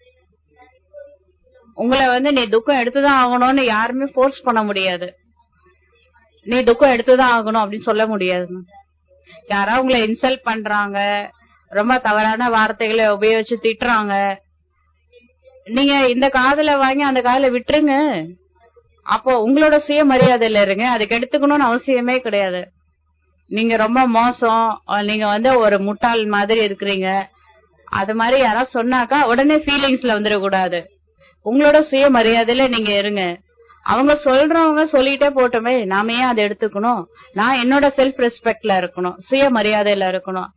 உங்களை வந்து நீ துக்கம் எடுத்துதான் ஆகணும்னு யாருமே ஃபோர்ஸ் பண்ண முடியாது நீ துக்கம் எடுத்துதான் ஆகணும் அப்படின்னு சொல்ல முடியாது யாராவது உங்களை இன்சல்ட் பண்றாங்க ரொம்ப தவறான வார்த்தைகளை உபயோகிச்சு திட்டுறாங்க நீங்க இந்த காதுல வாங்கி அந்த காதுல விட்டுருங்க அப்போ உங்களோட சுயமரியாதையில இருங்க அதுக்கு எடுத்துக்கணும்னு அவசியமே கிடையாது நீங்க ரொம்ப மோசம் அஹ் நீங்க வந்து ஒரு முட்டாள் மாதிரி இருக்கிறீங்க அது மாதிரி யாராவது சொன்னாக்கா உடனே ஃபீலிங்ஸ்ல வந்துடக்கூடாது உங்களோட சுயமரியாதையில நீங்க இருங்க அவங்க சொல்றவங்க சொல்லிட்டே போட்டோமே நாம ஏன் அதை எடுத்துக்கணும் நான் என்னோட செல்ஃப் ரெஸ்பெக்ட்ல இருக்கணும் சுயமரியாதையில இருக்கணும்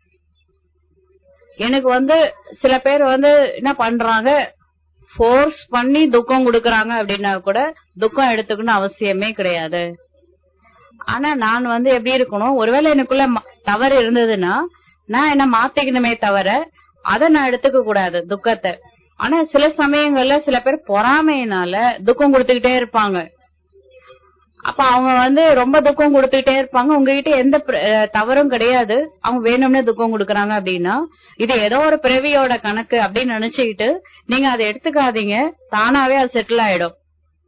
எனக்கு வந்து சில பேர் வந்து என்ன பண்றாங்க ஃபோர்ஸ் பண்ணி துக்கம் கொடுக்கறாங்க அப்படின்னா கூட துக்கம் எடுத்துக்கணும் அவசியமே கிடையாது ஆனா நான் வந்து எப்படி இருக்கணும் ஒருவேளை எனக்குள்ள ம- தவறு இருந்ததுன்னா நான் என்ன மாத்திக்கணுமே தவிர அதை நான் எடுத்துக்க கூடாது துக்கத்தை ஆனா சில சமயங்கள்ல சில பேர் பொறாமையினால துக்கம் கொடுத்துக்கிட்டே இருப்பாங்க அப்ப அவங்க வந்து ரொம்ப துக்கம் கொடுத்துக்கிட்டே இருப்பாங்க உங்ககிட்ட எந்த பிர- அஹ் தவறும் கிடையாது அவங்க வேணும்னே துக்கம் கொடுக்கறாங்க அப்படின்னா இது ஏதோ ஒரு பிறவியோட கணக்கு அப்படின்னு நினைச்சுக்கிட்டு நீங்க அதை எடுத்துக்காதீங்க தானாவே அது செட்டில் ஆயிடும்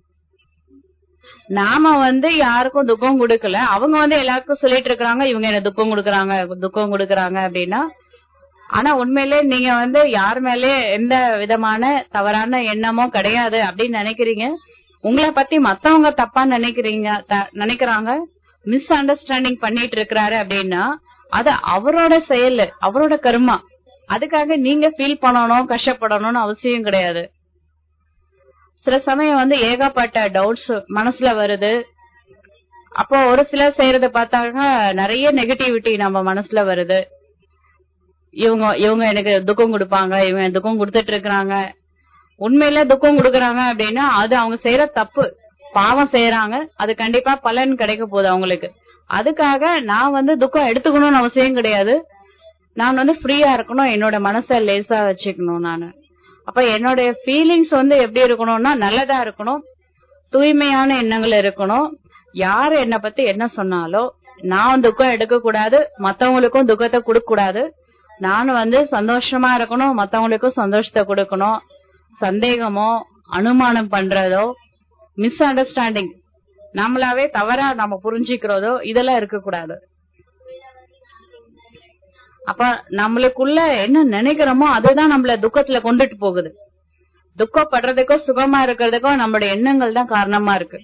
நாம வந்து யாருக்கும் துக்கம் கொடுக்கல அவங்க வந்து எல்லாருக்கும் சொல்லிட்டு இருக்காங்க இவங்க என்ன துக்கம் கொடுக்கறாங்க துக்கம் கொடுக்கறாங்க அப்படின்னா ஆனா உண்மையிலே நீங்க வந்து யார் மேலே எந்த விதமான தவறான எண்ணமோ கிடையாது அப்படின்னு நினைக்கிறீங்க உங்களை பத்தி மத்தவங்க தப்பா நினைக்கிறீங்க த- நினைக்கிறாங்க மிஸ் அண்டர்ஸ்டாண்டிங் பண்ணிட்டு இருக்கிறாரு அப்படின்னா அது அவரோட செயல் அவரோட கர்மா அதுக்காக நீங்க ஃபீல் பண்ணணும் கஷ்டப்படணும்னு அவசியம் கிடையாது சில சமயம் வந்து ஏகப்பட்ட டவுட்ஸ் மனசுல வருது அப்போ ஒரு சிலர் செய்யறத பார்த்தாக்க நிறைய நெகட்டிவிட்டி நம்ம மனசுல வருது இவங்க இவங்க எனக்கு துக்கம் கொடுப்பாங்க இவங்க எனக்கு துக்கம் கொடுத்துட்டு இருக்கிறாங்க உண்மையில துக்கம் கொடுக்கறாங்க அப்படின்னா அது அவங்க செய்யற தப்பு பாவம் செய்யறாங்க அது கண்டிப்பா பலன் கிடைக்க போகுது அவங்களுக்கு அதுக்காக நான் வந்து துக்கம் எடுத்துக்கணும்னு அவசியம் கிடையாது நான் வந்து ஃப்ரீயா இருக்கணும் என்னோட மனசை லேசா வச்சுக்கணும் நானு அப்ப என்னோட ஃபீலிங்ஸ் வந்து எப்படி இருக்கணும்னா நல்லதா இருக்கணும் தூய்மையான எண்ணங்கள் இருக்கணும் யாரு என்ன பத்தி என்ன சொன்னாலும் நான் துக்கம் எடுக்க கூடாது மத்தவங்களுக்கும் துக்கத்தை கொடுக்க கூடாது நானும் வந்து சந்தோஷமா இருக்கணும் மத்தவங்களுக்கும் சந்தோஷத்தை கொடுக்கணும் சந்தேகமோ அனுமானம் பண்றதோ மிஸ் அண்டர்ஸ்டாண்டிங் நம்மளாவே தவறா நம்ம புரிஞ்சுக்கிறதோ இதெல்லாம் இருக்க கூடாது அப்ப நம்மளுக்குள்ள என்ன நினைக்கிறோமோ அதுதான் நம்மள துக்கத்துல கொண்டுட்டு போகுது துக்கப்படுறதுக்கோ சுகமா இருக்கிறதுக்கோ நம்மளுடைய எண்ணங்கள் தான் காரணமா இருக்கு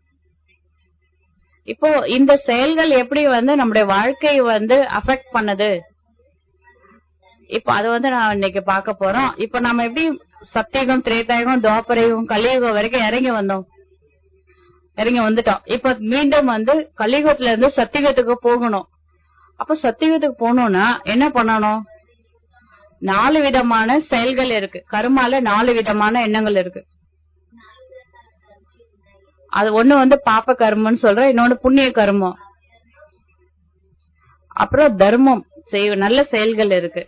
இப்போ இந்த செயல்கள் எப்படி வந்து நம்முடைய வாழ்க்கையை வந்து அஃபெக்ட் பண்ணுது இப்போ அது வந்து நான் இன்னைக்கு பார்க்க போறோம் இப்போ நம்ம எப்படி சத்தியகம் திரேதாயுகம் துவாபரயுகம் கலியுகம் வரைக்கும் இறங்கி வந்தோம் இறங்கி வந்துட்டோம் இப்ப மீண்டும் வந்து கலியுகத்துல இருந்து சத்தியகத்துக்கு போகணும் அப்ப சத்தியகத்துக்கு போகணும்னா என்ன பண்ணணும் நாலு விதமான செயல்கள் இருக்கு கருமால நாலு விதமான எண்ணங்கள் இருக்கு அது ஒண்ணு வந்து பாப்ப கர்மம்னு சொல்ற இன்னொன்னு புண்ணிய கர்மம் அப்புறம் தர்மம் செய் நல்ல செயல்கள் இருக்கு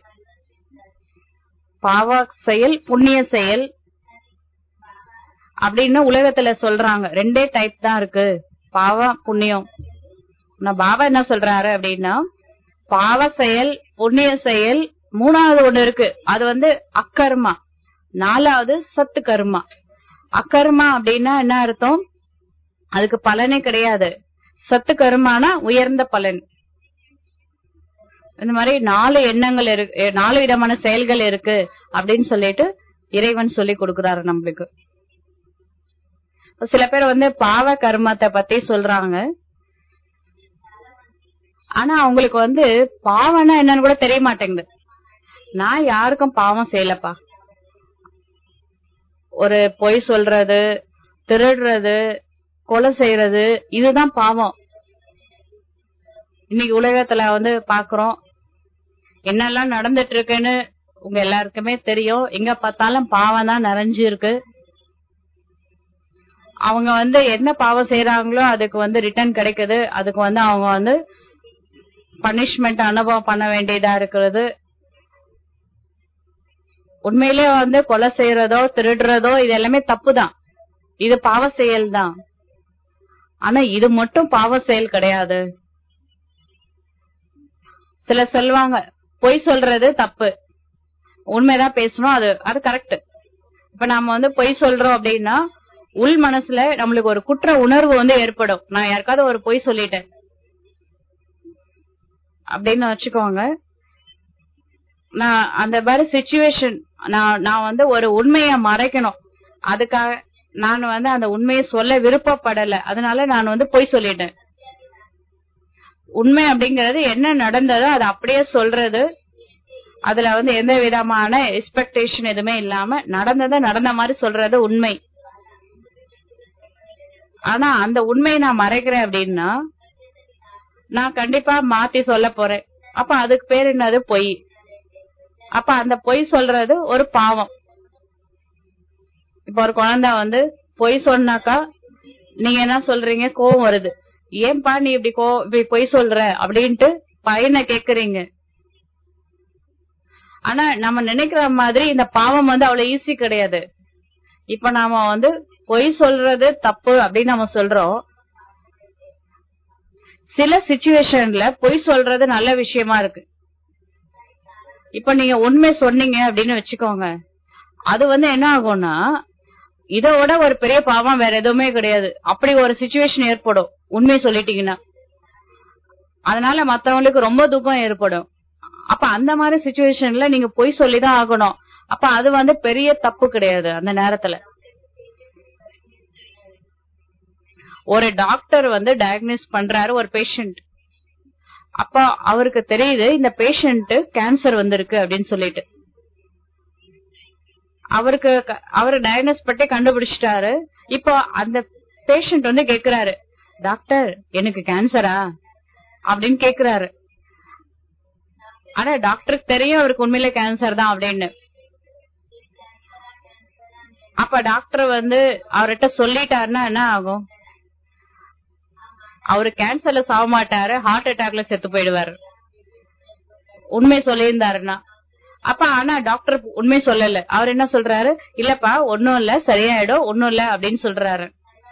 பாவ செயல் புண்ணிய செயல் அப்படின்னு உலகத்துல சொல்றாங்க ரெண்டே டைப் தான் இருக்கு பாவம் புண்ணியம் நான் பாபா என்ன சொல்றாரு அப்படின்னா பாவ செயல் புண்ணிய செயல் மூணாவது ஒண்ணு இருக்கு அது வந்து அக்கர்மா நாலாவது சத்து கர்மா அக்கர்மா அப்படின்னா என்ன அர்த்தம் அதுக்கு பலனே கிடையாது சத்து கர்மானா உயர்ந்த பலன் இந்த மாதிரி நாலு எண்ணங்கள் இருக்கு நாலு விதமான செயல்கள் இருக்கு அப்படின்னு சொல்லிட்டு இறைவன் சொல்லி கொடுக்கிறாரு நம்மளுக்கு சில பேர் வந்து பாவ கர்மத்தை பத்தி சொல்றாங்க ஆனா அவங்களுக்கு வந்து பாவம்னா என்னன்னு கூட தெரிய மாட்டேங்குது நான் யாருக்கும் பாவம் செய்யலப்பா ஒரு பொய் சொல்றது திருடுறது கொலை செய்யறது இதுதான் பாவம் இன்னைக்கு உலகத்துல வந்து பாக்குறோம் என்னெல்லாம் நடந்துட்டு இருக்குன்னு உங்க எல்லாருக்குமே தெரியும் எங்க பார்த்தாலும் பாவம் தான் நிறைஞ்சு இருக்கு அவங்க வந்து என்ன பாவம் செய்யறாங்களோ அதுக்கு வந்து ரிட்டர்ன் கிடைக்குது அதுக்கு வந்து அவங்க வந்து பனிஷ்மெண்ட் அனுபவம் பண்ண வேண்டியதா இருக்கிறது உண்மையிலே வந்து கொலை செய்யறதோ திருடுறதோ இது எல்லாமே தப்பு தான் இது பாவ செயல் தான் ஆனா இது மட்டும் பாவ செயல் கிடையாது சில சொல்லுவாங்க பொய் சொல்றது தப்பு உண்மைதான் பேசணும் அது அது கரெக்ட் இப்ப நாம வந்து பொய் சொல்றோம் அப்படின்னா உள் மனசுல நம்மளுக்கு ஒரு குற்ற உணர்வு வந்து ஏற்படும் நான் யாருக்காவது ஒரு பொய் சொல்லிட்டேன் அப்படின்னு வச்சுக்கோங்க நான் அந்த மாதிரி சுச்சுவேஷன் நான் நான் வந்து ஒரு உண்மைய மறைக்கணும் அதுக்காக நான் வந்து அந்த உண்மையை சொல்ல விருப்பப்படல அதனால நான் வந்து பொய் சொல்லிட்டேன் உண்மை அப்படிங்கறது என்ன நடந்ததோ அதை அப்படியே சொல்றது அதுல வந்து எந்த விதமான எக்ஸ்பெக்டேஷன் எதுவுமே இல்லாம நடந்ததை நடந்த மாதிரி சொல்றது உண்மை ஆனா அந்த உண்மையை நான் மறைக்கிறேன் அப்படின்னா நான் கண்டிப்பா மாத்தி சொல்ல போறேன் அப்ப அதுக்கு பேர் என்னது பொய் அப்ப அந்த பொய் சொல்றது ஒரு பாவம் இப்ப ஒரு குழந்தை வந்து பொய் சொன்னாக்கா நீங்க என்ன சொல்றீங்க கோவம் வருது ஏன்பா நீ இப்படி கோ இப்படி பொய் சொல்ற அப்படின்ட்டு பையனை கேக்குறீங்க ஆனா நம்ம நினைக்கிற மாதிரி இந்த பாவம் வந்து அவ்வளவு ஈஸி கிடையாது இப்ப நாம வந்து பொய் சொல்றது தப்பு அப்படின்னு நம்ம சொல்றோம் சில சுச்சுவேஷன்ல பொய் சொல்றது நல்ல விஷயமா இருக்கு இப்ப நீங்க உண்மை சொன்னீங்க அப்படின்னு வச்சுக்கோங்க அது வந்து என்ன ஆகும்னா இதோட ஒரு பெரிய பாவம் வேற எதுவுமே கிடையாது அப்படி ஒரு சுச்சுவேஷன் ஏற்படும் உண்மை சொல்லிட்டீங்கன்னா அதனால மத்தவங்களுக்கு ரொம்ப துக்கம் ஏற்படும் அப்ப அந்த மாதிரி சுச்சுவேஷன்ல நீங்க பொய் சொல்லிதான் ஆகணும் அப்ப அது வந்து பெரிய தப்பு கிடையாது அந்த நேரத்துல ஒரு டாக்டர் வந்து டயக்னோஸ் பண்றாரு ஒரு பேஷண்ட் அப்ப அவருக்கு தெரியுது இந்த பேஷண்ட் கேன்சர் வந்திருக்கு அப்படின்னு சொல்லிட்டு அவருக்கு அவரு டயக்னோஸ் பட்டி கண்டுபிடிச்சிட்டாரு இப்போ அந்த பேஷண்ட் வந்து கேக்குறாரு டாக்டர் எனக்கு கேன்சரா அப்படின்னு கேக்குறாரு ஆனா டாக்டருக்கு தெரியும் அவருக்கு உண்மையில கேன்சர் தான் அப்படின்னு அப்ப டாக்டர் வந்து அவர்கிட்ட சொல்லிட்டாருன்னா என்ன ஆகும் அவரு கேன்சர்ல சாக மாட்டாரு ஹார்ட் அட்டாக்ல செத்து போயிடுவாரு உண்மை சொல்லியிருந்தாருன்னா அப்ப ஆனா டாக்டர் உண்மை சொல்லல அவர் என்ன சொல்றாரு இல்லப்பா ஒன்னும் இல்ல சரியாயிடும் ஒன்னும் இல்ல அப்படின்னு சொல்றாரு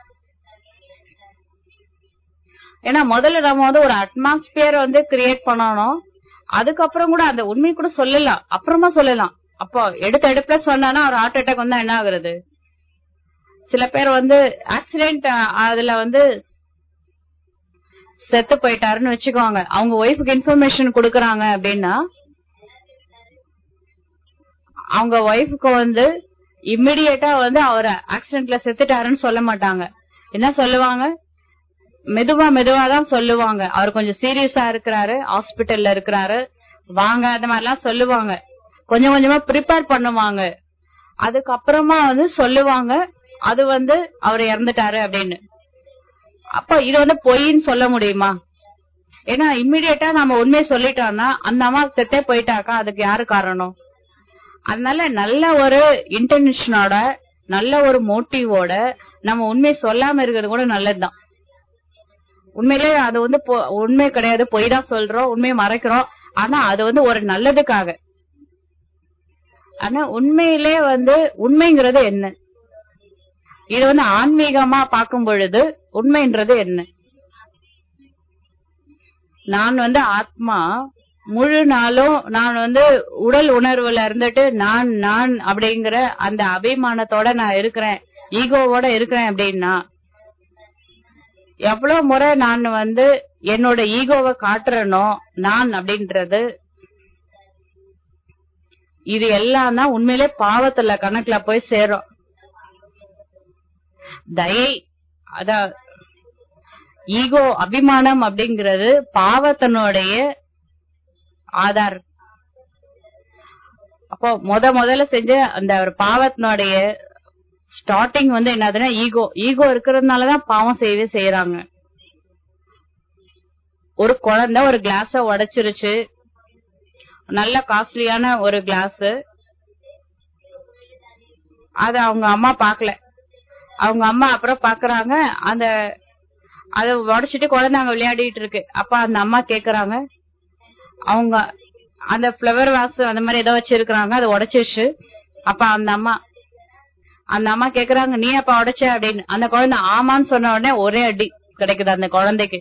ஏன்னா முதல்ல நம்ம வந்து ஒரு அட்மாஸ்பியர் வந்து கிரியேட் பண்ணணும் அதுக்கப்புறம் கூட அந்த உண்மை கூட சொல்லலாம் அப்புறமா சொல்லலாம் அப்போ எடுத்த எடுப்புல சொன்னா ஒரு ஹார்ட் அட்டாக் வந்தா என்ன ஆகுறது சில பேர் வந்து ஆக்சிடென்ட் அதுல வந்து செத்து போயிட்டாருன்னு வச்சுக்கோங்க அவங்க ஒய்ஃபுக்கு இன்ஃபர்மேஷன் கொடுக்கறாங்க அப்படின்னா அவங்க ஒய்ஃபுக்கு வந்து இம்மிடியட்டா வந்து அவர் ஆக்சிடென்ட்ல செத்துட்டாருன்னு சொல்ல மாட்டாங்க என்ன சொல்லுவாங்க மெதுவா மெதுவா தான் சொல்லுவாங்க அவர் கொஞ்சம் சீரியஸா இருக்கிறாரு ஹாஸ்பிட்டல்ல இருக்கிறாரு வாங்க அந்த மாதிரி எல்லாம் சொல்லுவாங்க கொஞ்சம் கொஞ்சமா ப்ரிப்பேர் பண்ணுவாங்க அதுக்கப்புறமா வந்து சொல்லுவாங்க அது வந்து அவர் இறந்துட்டாரு அப்படின்னு அப்ப இது வந்து பொய்ன்னு சொல்ல முடியுமா ஏன்னா இம்மிடியட்டா நம்ம உண்மையை சொல்லிட்டோம்னா அந்த அம்மா செத்தே போயிட்டாக்கா அதுக்கு யாரு காரணம் அதனால நல்ல ஒரு இன்டென்ஷனோட நல்ல ஒரு மோட்டிவோட நம்ம உண்மை சொல்லாம இருக்கிறது கூட நல்லதுதான் உண்மையிலே அது வந்து உண்மை கிடையாது பொய் தான் சொல்றோம் உண்மையை மறைக்கிறோம் ஆனா அது வந்து ஒரு நல்லதுக்காக ஆனா உண்மையிலே வந்து உண்மைங்கிறது என்ன இது வந்து ஆன்மீகமா பார்க்கும் பொழுது உண்மைன்றது என்ன நான் வந்து ஆத்மா முழு நாளும் நான் வந்து உடல் உணர்வுல இருந்துட்டு நான் நான் அப்படிங்கிற அந்த அபிமானத்தோட நான் இருக்கிறேன் ஈகோவோட இருக்கிறேன் அப்படின்னா எவ்வளவு முறை நான் வந்து என்னோட ஈகோவை காட்டுறனோ நான் அப்படின்றது இது எல்லாம் தான் உண்மையிலே பாவத்துல கணக்குல போய் சேரும் தயை அத ஈகோ அபிமானம் அப்படிங்கிறது பாவத்தினுடைய ஆதார் அப்போ முத முதல்ல செஞ்ச அந்த ஒரு பாவத்தினுடைய ஸ்டார்டிங் வந்து என்னதுன்னா ஈகோ ஈகோ இருக்கிறதுனாலதான் பாவம் செய்யவே செய்யறாங்க ஒரு குழந்தை ஒரு கிளாஸ உடைச்சிருச்சு நல்ல காஸ்ட்லியான ஒரு கிளாஸ் அத அவங்க அம்மா பாக்கல அவங்க அம்மா அப்புறம் பாக்குறாங்க அந்த அத உடைச்சிட்டு குழந்தை அங்க விளையாடிட்டு இருக்கு அப்ப அந்த அம்மா கேக்குறாங்க அவங்க அந்த பிளவர் வாஸ் அந்த மாதிரி ஏதோ வச்சிருக்காங்க அதை உடைச்சிருச்சு அப்ப அந்த அம்மா அந்த அம்மா கேக்குறாங்க நீ அப்ப உடைச்ச அப்படின்னு அந்த குழந்தை ஆமான்னு சொன்ன உடனே ஒரே அடி கிடைக்குது அந்த குழந்தைக்கு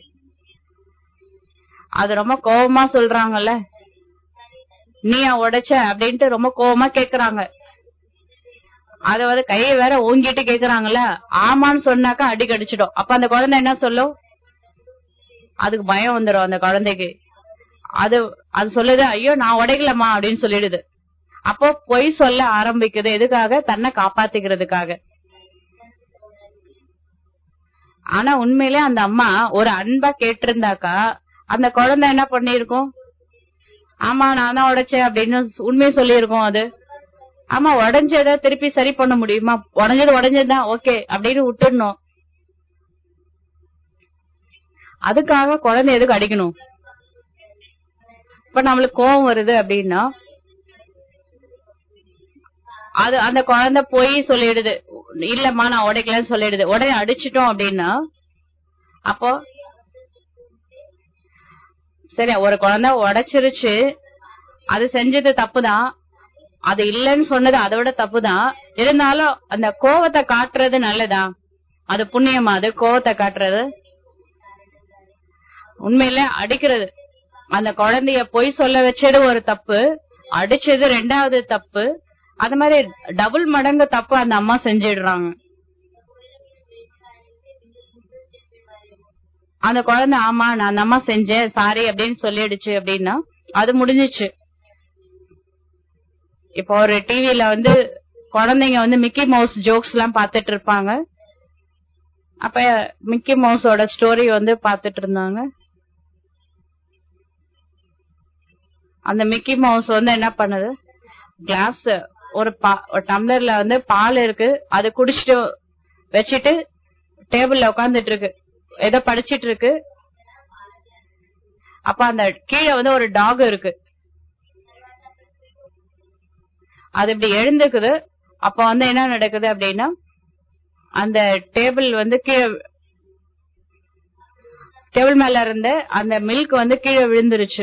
அது ரொம்ப கோபமா சொல்றாங்கல்ல நீயா உடைச்ச அப்படின்ட்டு ரொம்ப கோபமா கேக்குறாங்க அத வந்து கையை வேற ஓங்கிட்டு கேக்குறாங்கல்ல ஆமான்னு சொன்னாக்கா அடி கடிச்சிடும் அப்ப அந்த குழந்தை என்ன சொல்லும் அதுக்கு பயம் வந்துடும் அந்த குழந்தைக்கு அது அது சொல்லுது ஐயோ நான் உடைக்கலமா அப்படின்னு சொல்லிடுது அப்போ பொய் சொல்ல ஆரம்பிக்குது எதுக்காக தன்னை காப்பாத்திக்கிறதுக்காக ஆனா உண்மையிலே அந்த அம்மா ஒரு அன்பா கேட்டிருந்தாக்கா அந்த குழந்தை என்ன பண்ணிருக்கும் ஆமா நான் தான் உடைச்சேன் அப்படின்னு உண்மையை சொல்லியிருக்கோம் அது ஆமா உடஞ்சத திருப்பி சரி பண்ண முடியுமா உடஞ்சது உடஞ்சதுதான் ஓகே அப்படின்னு விட்டுடணும் அதுக்காக குழந்தை எதுக்கு அடிக்கணும் இப்ப நம்மளுக்கு கோவம் வருது அப்படின்னா அது அந்த குழந்தை போய் சொல்லிடுது இல்லம்மா நான் உடைக்கலன்னு சொல்லிடுது உடனே அடிச்சிட்டோம் அப்படின்னா அப்போ சரி ஒரு குழந்தை உடைச்சிருச்சு அது செஞ்சது தப்புதான் அது இல்லைன்னு சொன்னது அதை விட தப்புதான் இருந்தாலும் அந்த கோவத்தை காட்டுறது நல்லதா அது புண்ணியமா அது கோவத்தை காட்டுறது உண்மையில அடிக்கிறது அந்த குழந்தைய பொய் சொல்ல வச்சது ஒரு தப்பு அடிச்சது ரெண்டாவது தப்பு அது மாதிரி டபுள் மடங்கு தப்பு அந்த அம்மா செஞ்சிடுறாங்க அந்த குழந்தை ஆமா நான் அந்த அம்மா செஞ்சேன் சாரி அப்படின்னு சொல்லிடுச்சு அப்படின்னா அது முடிஞ்சிச்சு இப்போ ஒரு டிவில வந்து குழந்தைங்க வந்து மிக்கி மவுஸ் ஜோக்ஸ் எல்லாம் பாத்துட்டு இருப்பாங்க அப்ப மிக்கி மவுஸோட ஸ்டோரி வந்து பாத்துட்டு இருந்தாங்க அந்த மிக்கி மவுஸ் வந்து என்ன பண்ணுது கிளாஸ் ஒரு ஒரு டம்ளர்ல வந்து பால் இருக்கு அது குடிச்சிட்டு வச்சிட்டு டேபிள்ல உட்காந்துட்டு இருக்கு ஏதோ படிச்சிட்டு இருக்கு அப்ப அந்த கீழே வந்து ஒரு டாக் இருக்கு அது இப்படி எழுந்துக்குது அப்ப வந்து என்ன நடக்குது அப்படின்னா அந்த டேபிள் வந்து கீழே டேபிள் மேல இருந்த அந்த மில்க் வந்து கீழே விழுந்துருச்சு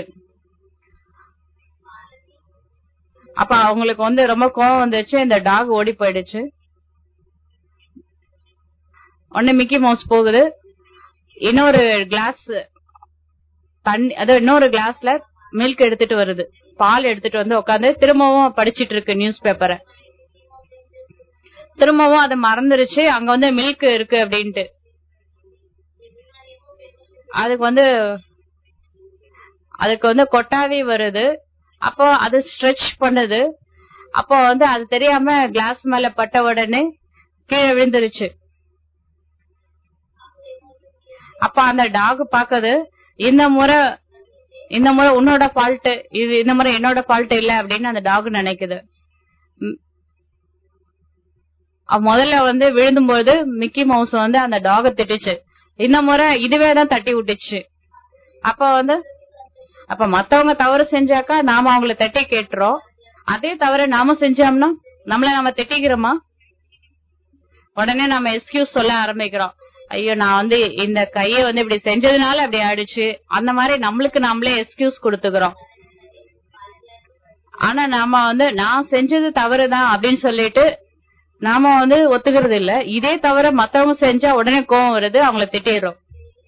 அப்ப அவங்களுக்கு வந்து ரொம்ப கோவம் வந்துருச்சு இந்த டாக் ஓடி போயிடுச்சு ஒன்னு மிக்கி மவுஸ் போகுது இன்னொரு கிளாஸ் தண்ணி அது இன்னொரு கிளாஸ்ல மில்க் எடுத்துட்டு வருது பால் எடுத்துட்டு வந்து உட்காந்து திரும்பவும் படிச்சிட்டு இருக்கு நியூஸ் பேப்பரை திரும்பவும் அதை மறந்துருச்சு அங்க வந்து மில்க் இருக்கு அப்படின்ட்டு அதுக்கு வந்து அதுக்கு வந்து கொட்டாவி வருது அப்போ அது ஸ்ட்ரெச் பண்ணுது அப்போ வந்து அது தெரியாம கிளாஸ் மேல பட்ட உடனே கீழே விழுந்துருச்சு அப்ப அந்த டாக் பாக்குது இந்த முறை இந்த முறை உன்னோட ஃபால்ட் இது இந்த முறை என்னோட ஃபால்ட் இல்ல அப்படின்னு அந்த டாக் நினைக்குது முதல்ல வந்து விழுந்தும்போது மிக்கி மவுஸ் வந்து அந்த டாக திட்டுச்சு இந்த முறை இதுவே தான் தட்டி விட்டுச்சு அப்ப வந்து அப்ப மத்தவங்க தவறு செஞ்சாக்கா நாம அவங்கள தட்டி கேட்டுறோம் அதே தவிர நாம செஞ்சோம்னா நம்மள நம்ம திட்டிக்கிறோமா உடனே நம்ம எக்ஸ்கியூஸ் சொல்ல ஆரம்பிக்கிறோம் ஐயோ நான் வந்து இந்த கைய வந்து இப்படி செஞ்சதுனால அப்படி ஆயிடுச்சு அந்த மாதிரி நம்மளுக்கு நம்மளே எக்ஸ்கியூஸ் கொடுத்துக்கிறோம் ஆனா நாம வந்து நான் செஞ்சது தவறுதான் அப்படின்னு சொல்லிட்டு நாம வந்து ஒத்துக்கிறது இல்ல இதே தவிர மத்தவங்க செஞ்சா உடனே கோவம் வருது அவங்கள திட்டிடுறோம்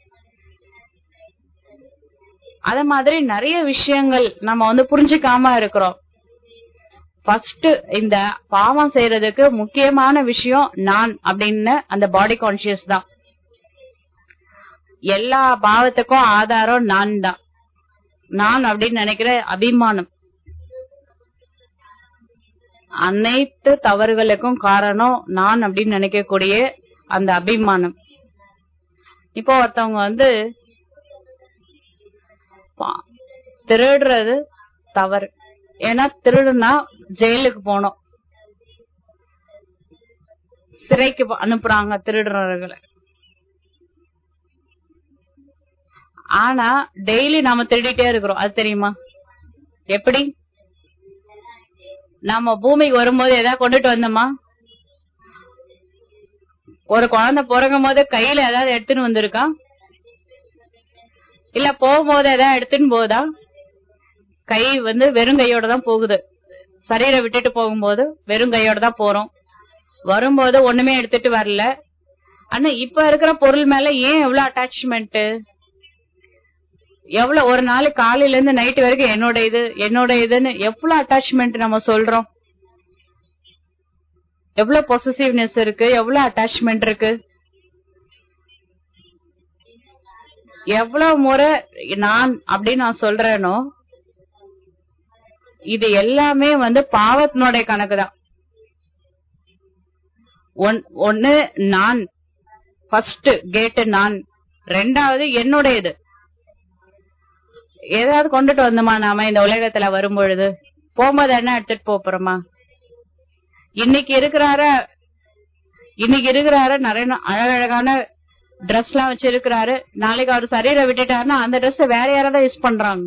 அத மாதிரி நிறைய விஷயங்கள் நம்ம வந்து புரிஞ்சுக்காம இருக்கிறோம் ஃபர்ஸ்ட் இந்த பாவம் செய்யறதுக்கு முக்கியமான விஷயம் நான் அப்படின்னு அந்த பாடி கான்சியஸ் தான் எல்லா பாவத்துக்கும் ஆதாரம் நான் தான் நான் அப்படின்னு நினைக்கிற அபிமானம் அனைத்து தவறுகளுக்கும் காரணம் நான் அப்படின்னு நினைக்கக்கூடிய அந்த அபிமானம் இப்போ ஒருத்தவங்க வந்து பா- திருடுறது தவறு ஏன்னா திருடுனா ஜெயிலுக்கு போனோம் சிறைக்கு போ- அனுப்புறாங்க திருடுறவர்களை ஆனா டெய்லி நாம திருடிட்டே இருக்கிறோம் அது தெரியுமா எப்படி நாம பூமிக்கு வரும்போது ஏதாவது கொண்டுட்டு வந்தோமா ஒரு குழந்தை பிறக்கும் போது கையில ஏதாவது எடுத்துன்னு வந்திருக்கா இல்ல போகும்போது ஏதாவது எடுத்துன்னு போகுதா கை வந்து வெறும் கையோட தான் போகுது சரீரை விட்டுட்டு போகும்போது வெறும் கையோட தான் போறோம் வரும்போது ஒண்ணுமே எடுத்துட்டு வரல ஆனா இப்ப இருக்கிற பொருள் மேல ஏன் எவ்வளவு அட்டாச்மெண்ட் எவ்வளவு ஒரு நாள் காலையில இருந்து நைட் வரைக்கும் என்னோட இது என்னோட இதுன்னு எவ்வளவு அட்டாச்மெண்ட் நம்ம சொல்றோம் எவ்வளவு பொசசிவ்னஸ் இருக்கு எவ்வளவு அட்டாச்மெண்ட் இருக்கு எவ்வளவு முறை நான் அப்படின்னு நான் சொல்றேனோ இது எல்லாமே வந்து பாவத்தினுடைய கணக்குதான் ஒன்- ஒண்ணு நான் ஃபர்ஸ்ட் கேட்டு நான் ரெண்டாவது என்னுடையது ஏதாவது கொண்டுட்டு வந்தோமா நாம இந்த உலகத்துல வரும்பொழுது போகும்போது என்ன எடுத்துட்டு போப் போறோமா இன்னைக்கு இருக்கிறார இன்னைக்கு இருக்கிறாரு நிறைய நா- அழகழகான ட்ரெஸ் எல்லாம் வச்சிருக்கிறாரு நாளைக்கு அவர் சரீரை விட்டுட்டாருன்னா அந்த ட்ரெஸ் வேற யாராவது யூஸ் பண்றாங்க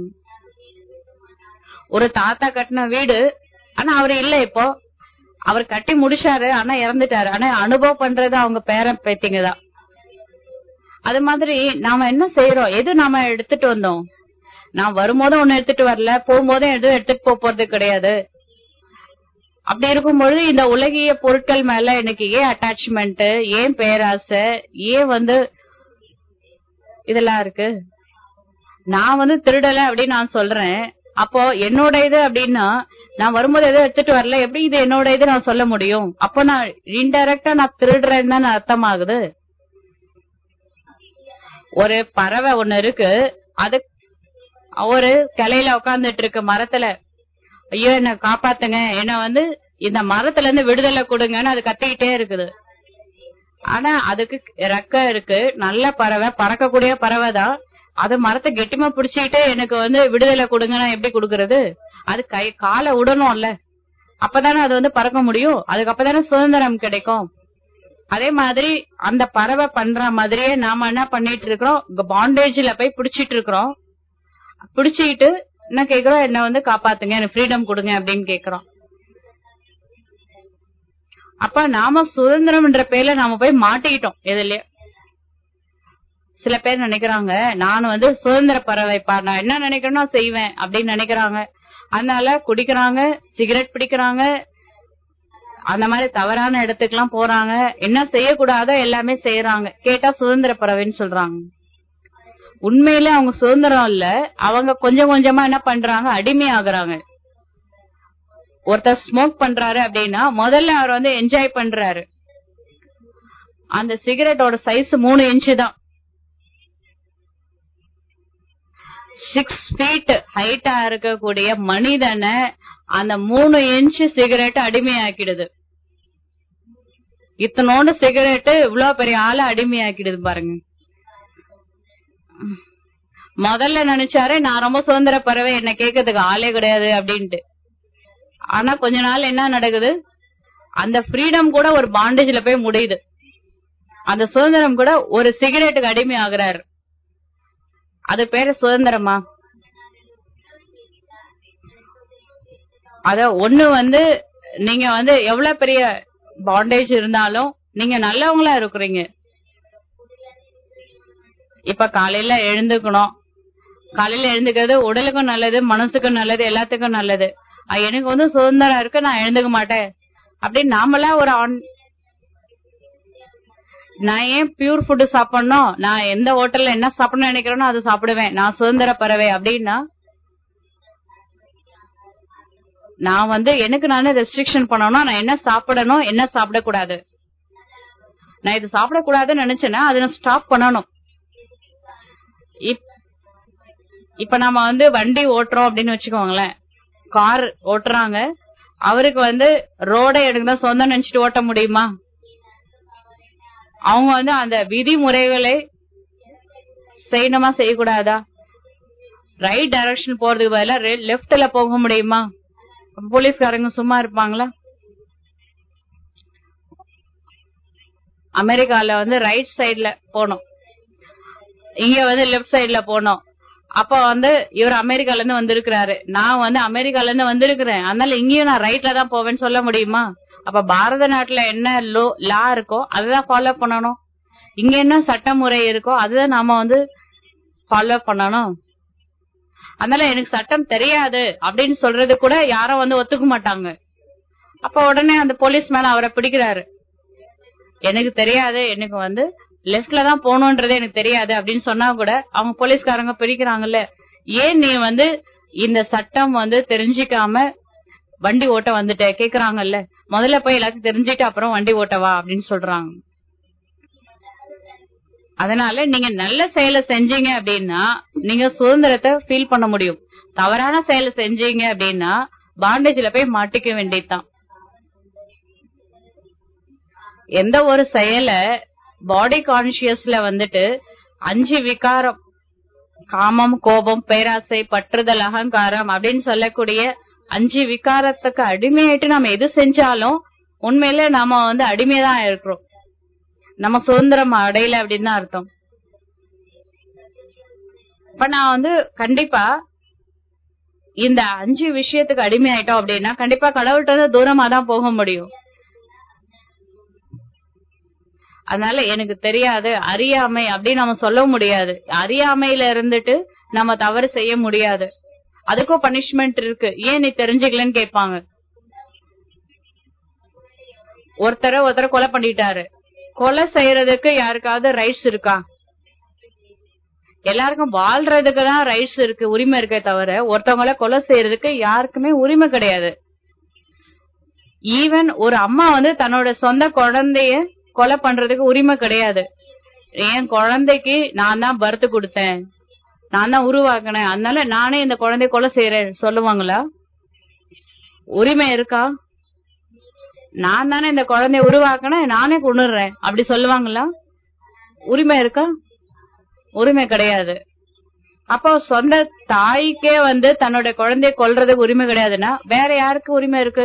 ஒரு தாத்தா கட்டின வீடு ஆனா அவரு இல்ல இப்போ அவர் கட்டி முடிச்சாரு ஆனா இறந்துட்டாரு ஆனா அனுபவம் பண்றது அவங்க பேரன் பேத்திங்க தான் அது மாதிரி நாம என்ன செய்யறோம் எது நாம எடுத்துட்டு வந்தோம் நான் வரும்போதும் ஒண்ணு எடுத்துட்டு வரல போகும்போதும் எதுவும் எடுத்துட்டு போப் போறது கிடையாது அப்படி இருக்கும்பொழுது இந்த உலகிய பொருட்கள் மேல எனக்கு ஏன் அட்டாச்மெண்ட் ஏன் பேராசை ஏன் வந்து இதெல்லாம் இருக்கு நான் வந்து திருடல அப்படின்னு நான் சொல்றேன் அப்போ என்னோட இது அப்படின்னா நான் வரும்போது எதுவும் எடுத்துட்டு வரல எப்படி இது என்னோட இது நான் சொல்ல முடியும் அப்போ நான் இன்டைரக்டா நான் திருடுறேன்னு தான் அர்த்தமாகுது ஒரு பறவை ஒண்ணு இருக்கு அது ஒரு கிளையில உட்கார்ந்துட்டு இருக்கு மரத்துல ஐயோ என்ன காப்பாத்துங்க என்ன வந்து இந்த மரத்துல இருந்து விடுதலை கொடுங்கன்னு அது கத்திக்கிட்டே இருக்குது ஆனா அதுக்கு ரெக்க இருக்கு நல்ல பறவை பறக்கக்கூடிய பறவை தான் அது மரத்தை கெட்டிமா பிடிச்சிட்டு எனக்கு வந்து விடுதலை கொடுங்கன்னா எப்படி கொடுக்கறது அது கை காலை விடணும்ல அப்பதானே அது வந்து பறக்க முடியும் அதுக்கு அப்பதானே சுதந்திரம் கிடைக்கும் அதே மாதிரி அந்த பறவை பண்ற மாதிரியே நாம என்ன பண்ணிட்டு இருக்கிறோம் பாண்டேஜ்ல போய் பிடிச்சிட்டு இருக்கிறோம் பிடிச்சிக்கிட்டு என்ன கேக்குறோம் என்ன வந்து காப்பாத்துங்க எனக்கு ஃப்ரீடம் கொடுங்க அப்படின்னு கேக்குறோம் அப்ப நாம சுதந்திரம்ன்ற பேர்ல நாம போய் மாட்டிக்கிட்டோம் எதுலயே சில பேர் நினைக்கிறாங்க நான் வந்து சுதந்திர பறவைப்பா நான் என்ன நினைக்கிறேனோ செய்வேன் அப்படின்னு நினைக்கிறாங்க அதனால குடிக்கிறாங்க சிகரெட் பிடிக்கிறாங்க அந்த மாதிரி தவறான இடத்துக்கு எல்லாம் போறாங்க என்ன செய்யக்கூடாதோ எல்லாமே செய்யறாங்க கேட்டா சுதந்திர பறவைன்னு சொல்றாங்க உண்மையில அவங்க சுதந்திரம் இல்ல அவங்க கொஞ்சம் கொஞ்சமா என்ன பண்றாங்க அடிமை ஆகுறாங்க ஒருத்தர் ஸ்மோக் பண்றாரு அப்படின்னா முதல்ல அவர் வந்து என்ஜாய் பண்றாரு அந்த சிகரெட்டோட சைஸ் மூணு இன்ச்சு தான் சிக்ஸ் ஃபீட் ஹைட்டா இருக்கக்கூடிய மனிதனை அந்த மூணு இன்ச்சு சிகரெட் அடிமையாக்கிடுது இத்தனோண்டு சிகரெட் இவ்வளவு பெரிய ஆளை அடிமையாக்கிடுது பாருங்க முதல்ல நினைச்சாரு நான் ரொம்ப சுதந்திர பறவை என்ன கேட்கறதுக்கு ஆளே கிடையாது அப்படின்ட்டு ஆனா கொஞ்ச நாள் என்ன நடக்குது அந்த ஃப்ரீடம் கூட ஒரு பாண்டேஜ்ல போய் முடியுது அந்த சுதந்திரம் கூட ஒரு சிகரெட்டுக்கு அடிமை ஆகுறாரு அது பேரு சுதந்திரமா அத ஒண்ணு வந்து நீங்க வந்து எவ்வளவு பெரிய பாண்டேஜ் இருந்தாலும் நீங்க நல்லவங்களா இருக்கிறீங்க இப்ப காலையில எழுந்துக்கணும் காலையில எழுந்துக்கிறது உடலுக்கும் நல்லது மனசுக்கும் நல்லது எல்லாத்துக்கும் நல்லது அஹ் எனக்கு வந்து சுதந்திரம் இருக்கு நான் எழுந்துக்க மாட்டேன் அப்படின்னு நாமளா ஒரு ஆண் நான் ஏன் பியூர் ஃபுட் சாப்பிடணும் நான் எந்த ஹோட்டல்ல என்ன சாப்பிடணும்னு நினைக்கிறேனோ அது சாப்பிடுவேன் நான் சுதந்திர பறவை அப்படின்னா நான் வந்து எனக்கு நானே ரெஸ்ட்ரிக்ஷன் பண்ணணும் நான் என்ன சாப்பிடணும் என்ன சாப்பிடக்கூடாது நான் இது சாப்பிடக்கூடாதுன்னு நினைச்சேன்னா அதை நான் ஸ்டாப் பண்ணணும் இப்- இப்ப நம்ம வந்து வண்டி ஓட்டுறோம் அப்படின்னு வச்சுக்கோங்களேன் கார் ஓட்டுறாங்க அவருக்கு வந்து ரோட எனக்கு தான் சொந்தம் நினைச்சிட்டு ஓட்ட முடியுமா அவங்க வந்து அந்த விதிமுறைகளை செய்யணுமா செய்யக்கூடாதா ரைட் டைரக்ஷன் போறதுக்கு பதிலா லெப்ட்ல போக முடியுமா போலீஸ்காரங்க சும்மா இருப்பாங்களா அமெரிக்கால வந்து ரைட் சைடுல போனோம் இங்க வந்து லெப்ட் சைடுல போனோம் அப்ப வந்து இவர் அமெரிக்கால இருந்து வந்திருக்கிறாரு நான் வந்து அமெரிக்கால இருந்து வந்திருக்கிறேன் அதனால இங்கேயும் நான் ரைட்ல தான் போவேன்னு சொல்ல முடியுமா அப்ப பாரத நாட்டுல என்ன லோ லா இருக்கோ அதுதான் ஃபாலோ பண்ணணும் இங்க என்ன சட்டமுறை இருக்கோ அதுதான் நாம வந்து ஃபாலோ பண்ணணும் அதனால எனக்கு சட்டம் தெரியாது அப்படின்னு சொல்றது கூட யாரும் வந்து ஒத்துக்க மாட்டாங்க அப்ப உடனே அந்த போலீஸ் மேல அவரை பிடிக்கிறாரு எனக்கு தெரியாது எனக்கு வந்து லெப்ட்ல தான் போகணும்ன்றது எனக்கு தெரியாது அப்படின்னு சொன்னா கூட அவங்க போலீஸ்காரங்க பிடிக்கிறாங்கல்ல ஏன் நீ வந்து இந்த சட்டம் வந்து தெரிஞ்சுக்காம வண்டி ஓட்ட வந்துட்ட கேக்குறாங்கல்ல முதல்ல போய் எல்லாத்தையும் தெரிஞ்சுட்டு அப்புறம் வண்டி ஓட்டவா அப்படின்னு சொல்றாங்க அதனால நீங்க நல்ல செயலை செஞ்சீங்க அப்படின்னா நீங்க சுதந்திரத்தை ஃபீல் பண்ண முடியும் தவறான செயலை செஞ்சீங்க அப்படின்னா பாண்டேஜ்ல போய் மாட்டிக்க வேண்டியதுதான் எந்த ஒரு செயலை பாடி கான்சியஸ்ல வந்துட்டு அஞ்சு விகாரம் காமம் கோபம் பேராசை பற்றுதல் அகங்காரம் அப்படின்னு சொல்லக்கூடிய அஞ்சு விகாரத்துக்கு அடிமையாயிட்டு நம்ம எது செஞ்சாலும் உண்மையில நாம வந்து அடிமைதான் இருக்கிறோம் நம்ம சுதந்திரம் அடையல அப்படின்னு தான் அர்த்தம் இப்ப நான் வந்து கண்டிப்பா இந்த அஞ்சு விஷயத்துக்கு அடிமை ஆயிட்டோம் அப்படின்னா கண்டிப்பா கடவுள்கிட்ட வந்து தூரமா தான் போக முடியும் அதனால எனக்கு தெரியாது அறியாமை அப்படின்னு நம்ம சொல்ல முடியாது அறியாமையில இருந்துட்டு நம்ம தவறு செய்ய முடியாது அதுக்கும் பனிஷ்மெண்ட் இருக்கு ஏன் நீ தெரிஞ்சுக்கலன்னு கேட்பாங்க ஒருத்தர ஒருத்தர கொலை பண்ணிட்டாரு கொலை செய்யறதுக்கு யாருக்காவது ரைட்ஸ் இருக்கா எல்லாருக்கும் வாழ்றதுக்கு தான் ரைட்ஸ் இருக்கு உரிமை இருக்கே தவிர ஒருத்தவங்கள கொலை செய்யறதுக்கு யாருக்குமே உரிமை கிடையாது ஈவன் ஒரு அம்மா வந்து தன்னோட சொந்த குழந்தைய கொலை பண்றதுக்கு உரிமை கிடையாது என் குழந்தைக்கு நான் தான் பர்த் கொடுத்தேன் நான் தான் உருவாக்கினேன் அதனால நானே இந்த குழந்தைய கொலை செய்யறேன் சொல்லுவாங்களா உரிமை இருக்கா நான் தானே இந்த குழந்தைய உருவாக்கினேன் நானே கொண்டுடுறேன் அப்படி சொல்லுவாங்களா உரிமை இருக்கா உரிமை கிடையாது அப்போ சொந்த தாய்க்கே வந்து தன்னோட குழந்தைய கொல்றதுக்கு உரிமை கிடையாதுன்னா வேற யாருக்கு உரிமை இருக்கு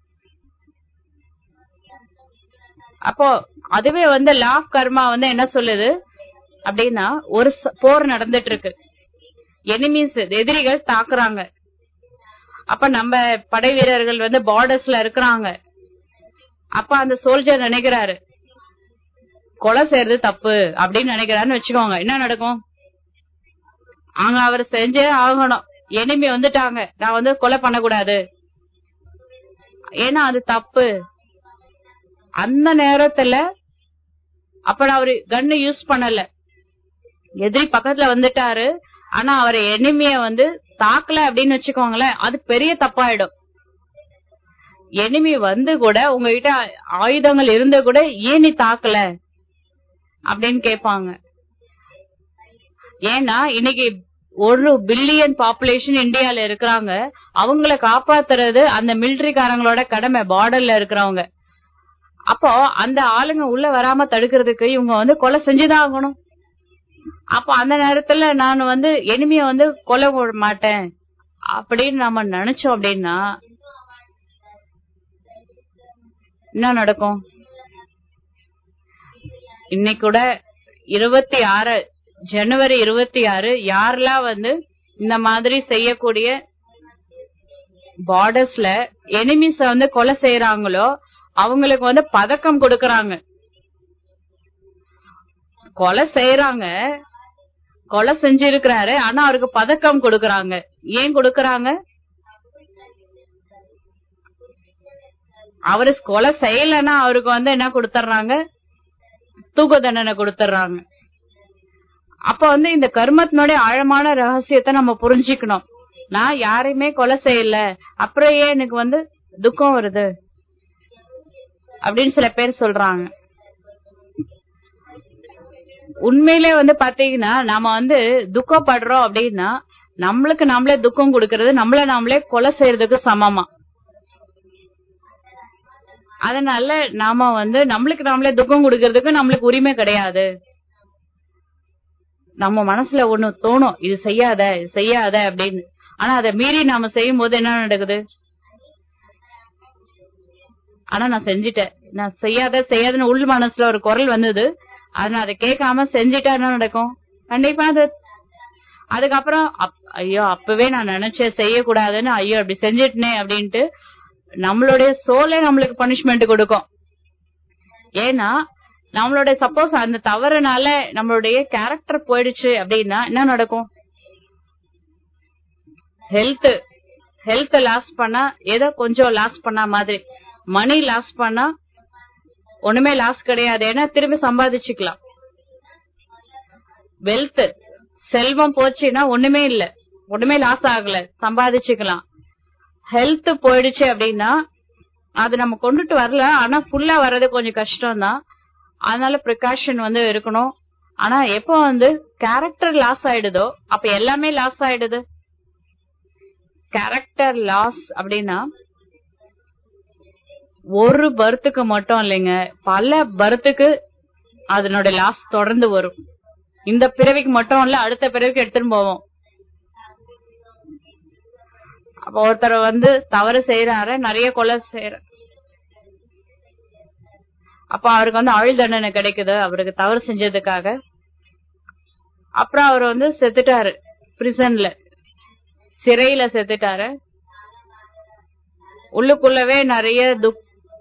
அப்போ அதுவே வந்து லா ஆஃப் கர்மா வந்து என்ன சொல்லுது அப்படின்னா ஒரு போர் நடந்துட்டு இருக்கு எனிமீஸ் எதிரிகள் தாக்குறாங்க அப்ப நம்ம படை வீரர்கள் வந்து பார்டர்ஸ்ல இருக்கிறாங்க அப்ப அந்த சோல்ஜர் நினைக்கிறாரு கொலை செய்யறது தப்பு அப்படின்னு நினைக்கிறாருன்னு வச்சுக்கோங்க என்ன நடக்கும் அங்க அவர் செஞ்சே ஆகணும் எனிமி வந்துட்டாங்க நான் வந்து கொலை பண்ணக்கூடாது ஏன்னா அது தப்பு அந்த நேரத்துல அப்ப அவரு கன்னு யூஸ் பண்ணல எதிரி பக்கத்துல வந்துட்டாரு ஆனா அவர் எனிமிய வந்து தாக்கல அப்படின்னு வச்சுக்கோங்களேன் அது பெரிய தப்பாயிடும் எனிமி வந்து கூட உங்ககிட்ட ஆயுதங்கள் இருந்து கூட ஏன் நீ தாக்கல அப்படின்னு கேட்பாங்க ஏன்னா இன்னைக்கு ஒரு பில்லியன் பாப்புலேஷன் இந்தியால இருக்கிறாங்க அவங்கள காப்பாத்துறது அந்த மிலிட்டரிக்காரங்களோட கடமை பார்டர்ல இருக்கிறவங்க அப்போ அந்த ஆளுங்க உள்ள வராம தடுக்கிறதுக்கு இவங்க வந்து கொலை செஞ்சுதான் ஆகணும் அப்போ அந்த நேரத்துல நான் வந்து எனிமைய வந்து கொலை மாட்டேன் அப்படின்னு நம்ம நினைச்சோம் அப்படின்னா என்ன நடக்கும் இன்னைக்கு கூட இருபத்தி ஆறு ஜனவரி இருபத்தி ஆறு யாரெல்லாம் வந்து இந்த மாதிரி செய்யக்கூடிய பார்டர்ஸ்ல எனிமிஸ வந்து கொலை செய்யறாங்களோ அவங்களுக்கு வந்து பதக்கம் கொடுக்கறாங்க கொலை செய்யறாங்க கொலை செஞ்சிருக்கிறாரு ஆனா அவருக்கு பதக்கம் கொடுக்கறாங்க ஏன் கொடுக்கறாங்க அவரு கொலை செய்யலன்னா அவருக்கு வந்து என்ன கொடுத்துறாங்க தூக்கு தண்டனை கொடுத்துறாங்க அப்ப வந்து இந்த கர்மத்தினுடைய ஆழமான ரகசியத்தை நம்ம புரிஞ்சுக்கணும் நான் யாரையுமே கொலை செய்யல அப்புறம் ஏன் எனக்கு வந்து துக்கம் வருது அப்படின்னு சில பேர் சொல்றாங்க உண்மையிலே வந்து பாத்தீங்கன்னா நாம வந்து துக்கப்படுறோம் அப்படின்னா நம்மளுக்கு நாமளே துக்கம் கொடுக்கறது நம்மள நாமளே கொலை செய்யறதுக்கு சமமா அதனால நாம வந்து நம்மளுக்கு நாமளே துக்கம் கொடுக்கறதுக்கு நம்மளுக்கு உரிமை கிடையாது நம்ம மனசுல ஒண்ணு தோணும் இது செய்யாத இது செய்யாத அப்படின்னு ஆனா அதை மீறி நாம செய்யும் போது என்ன நடக்குது ஆனா நான் செஞ்சுட்டேன் நான் செய்யாத செய்யாதுன்னு உள் மனசுல ஒரு குரல் வந்தது அது நான் அதை கேட்காம செஞ்சுட்டா என்ன நடக்கும் கண்டிப்பா அது அதுக்கப்புறம் அப்- ஐயோ அப்பவே நான் நினைச்சேன் செய்யக்கூடாதுன்னு ஐயோ அப்படி செஞ்சுட்டனே அப்படின்ட்டு நம்மளுடைய சோலே நம்மளுக்கு பனிஷ்மெண்ட் கொடுக்கும் ஏன்னா நம்மளுடைய சப்போஸ் அந்த தவறுனால நம்மளுடைய கேரக்டர் போயிடுச்சு அப்படின்னா என்ன நடக்கும் ஹெல்த் ஹெல்த் லாஸ் பண்ணா ஏதோ கொஞ்சம் லாஸ் பண்ண மாதிரி மணி லாஸ் பண்ணா ஒண்ணுமே லாஸ் கிடையாது ஏன்னா திரும்பி சம்பாதிச்சுக்கலாம் வெல்த் செல்வம் போச்சுன்னா ஒண்ணுமே இல்ல ஒண்ணுமே லாஸ் ஆகல சம்பாதிச்சுக்கலாம் ஹெல்த் போயிடுச்சு அப்படின்னா அது நம்ம கொண்டுட்டு வரல ஆனா ஃபுல்லா வர்றது கொஞ்சம் கஷ்டம் தான் அதனால ப்ரிகாஷன் வந்து இருக்கணும் ஆனா எப்போ வந்து கேரக்டர் லாஸ் ஆயிடுதோ அப்ப எல்லாமே லாஸ் ஆயிடுது கேரக்டர் லாஸ் அப்படின்னா ஒரு பர்த்துக்கு மட்டும் இல்லைங்க பல பர்த்துக்கு அதனோட லாஸ் தொடர்ந்து வரும் இந்த பிறவிக்கு மட்டும் இல்ல அடுத்த பிறவிக்கு எடுத்துட்டு போவோம் அப்ப ஒருத்தர் வந்து தவறு செய்யறாரு நிறைய கொலை செய்யற அப்ப அவருக்கு வந்து ஆயுள் தண்டனை கிடைக்குது அவருக்கு தவறு செஞ்சதுக்காக அப்புறம் அவர் வந்து செத்துட்டாரு பிரிசன்ல சிறையில செத்துட்டாரு உள்ளுக்குள்ளவே நிறைய துக்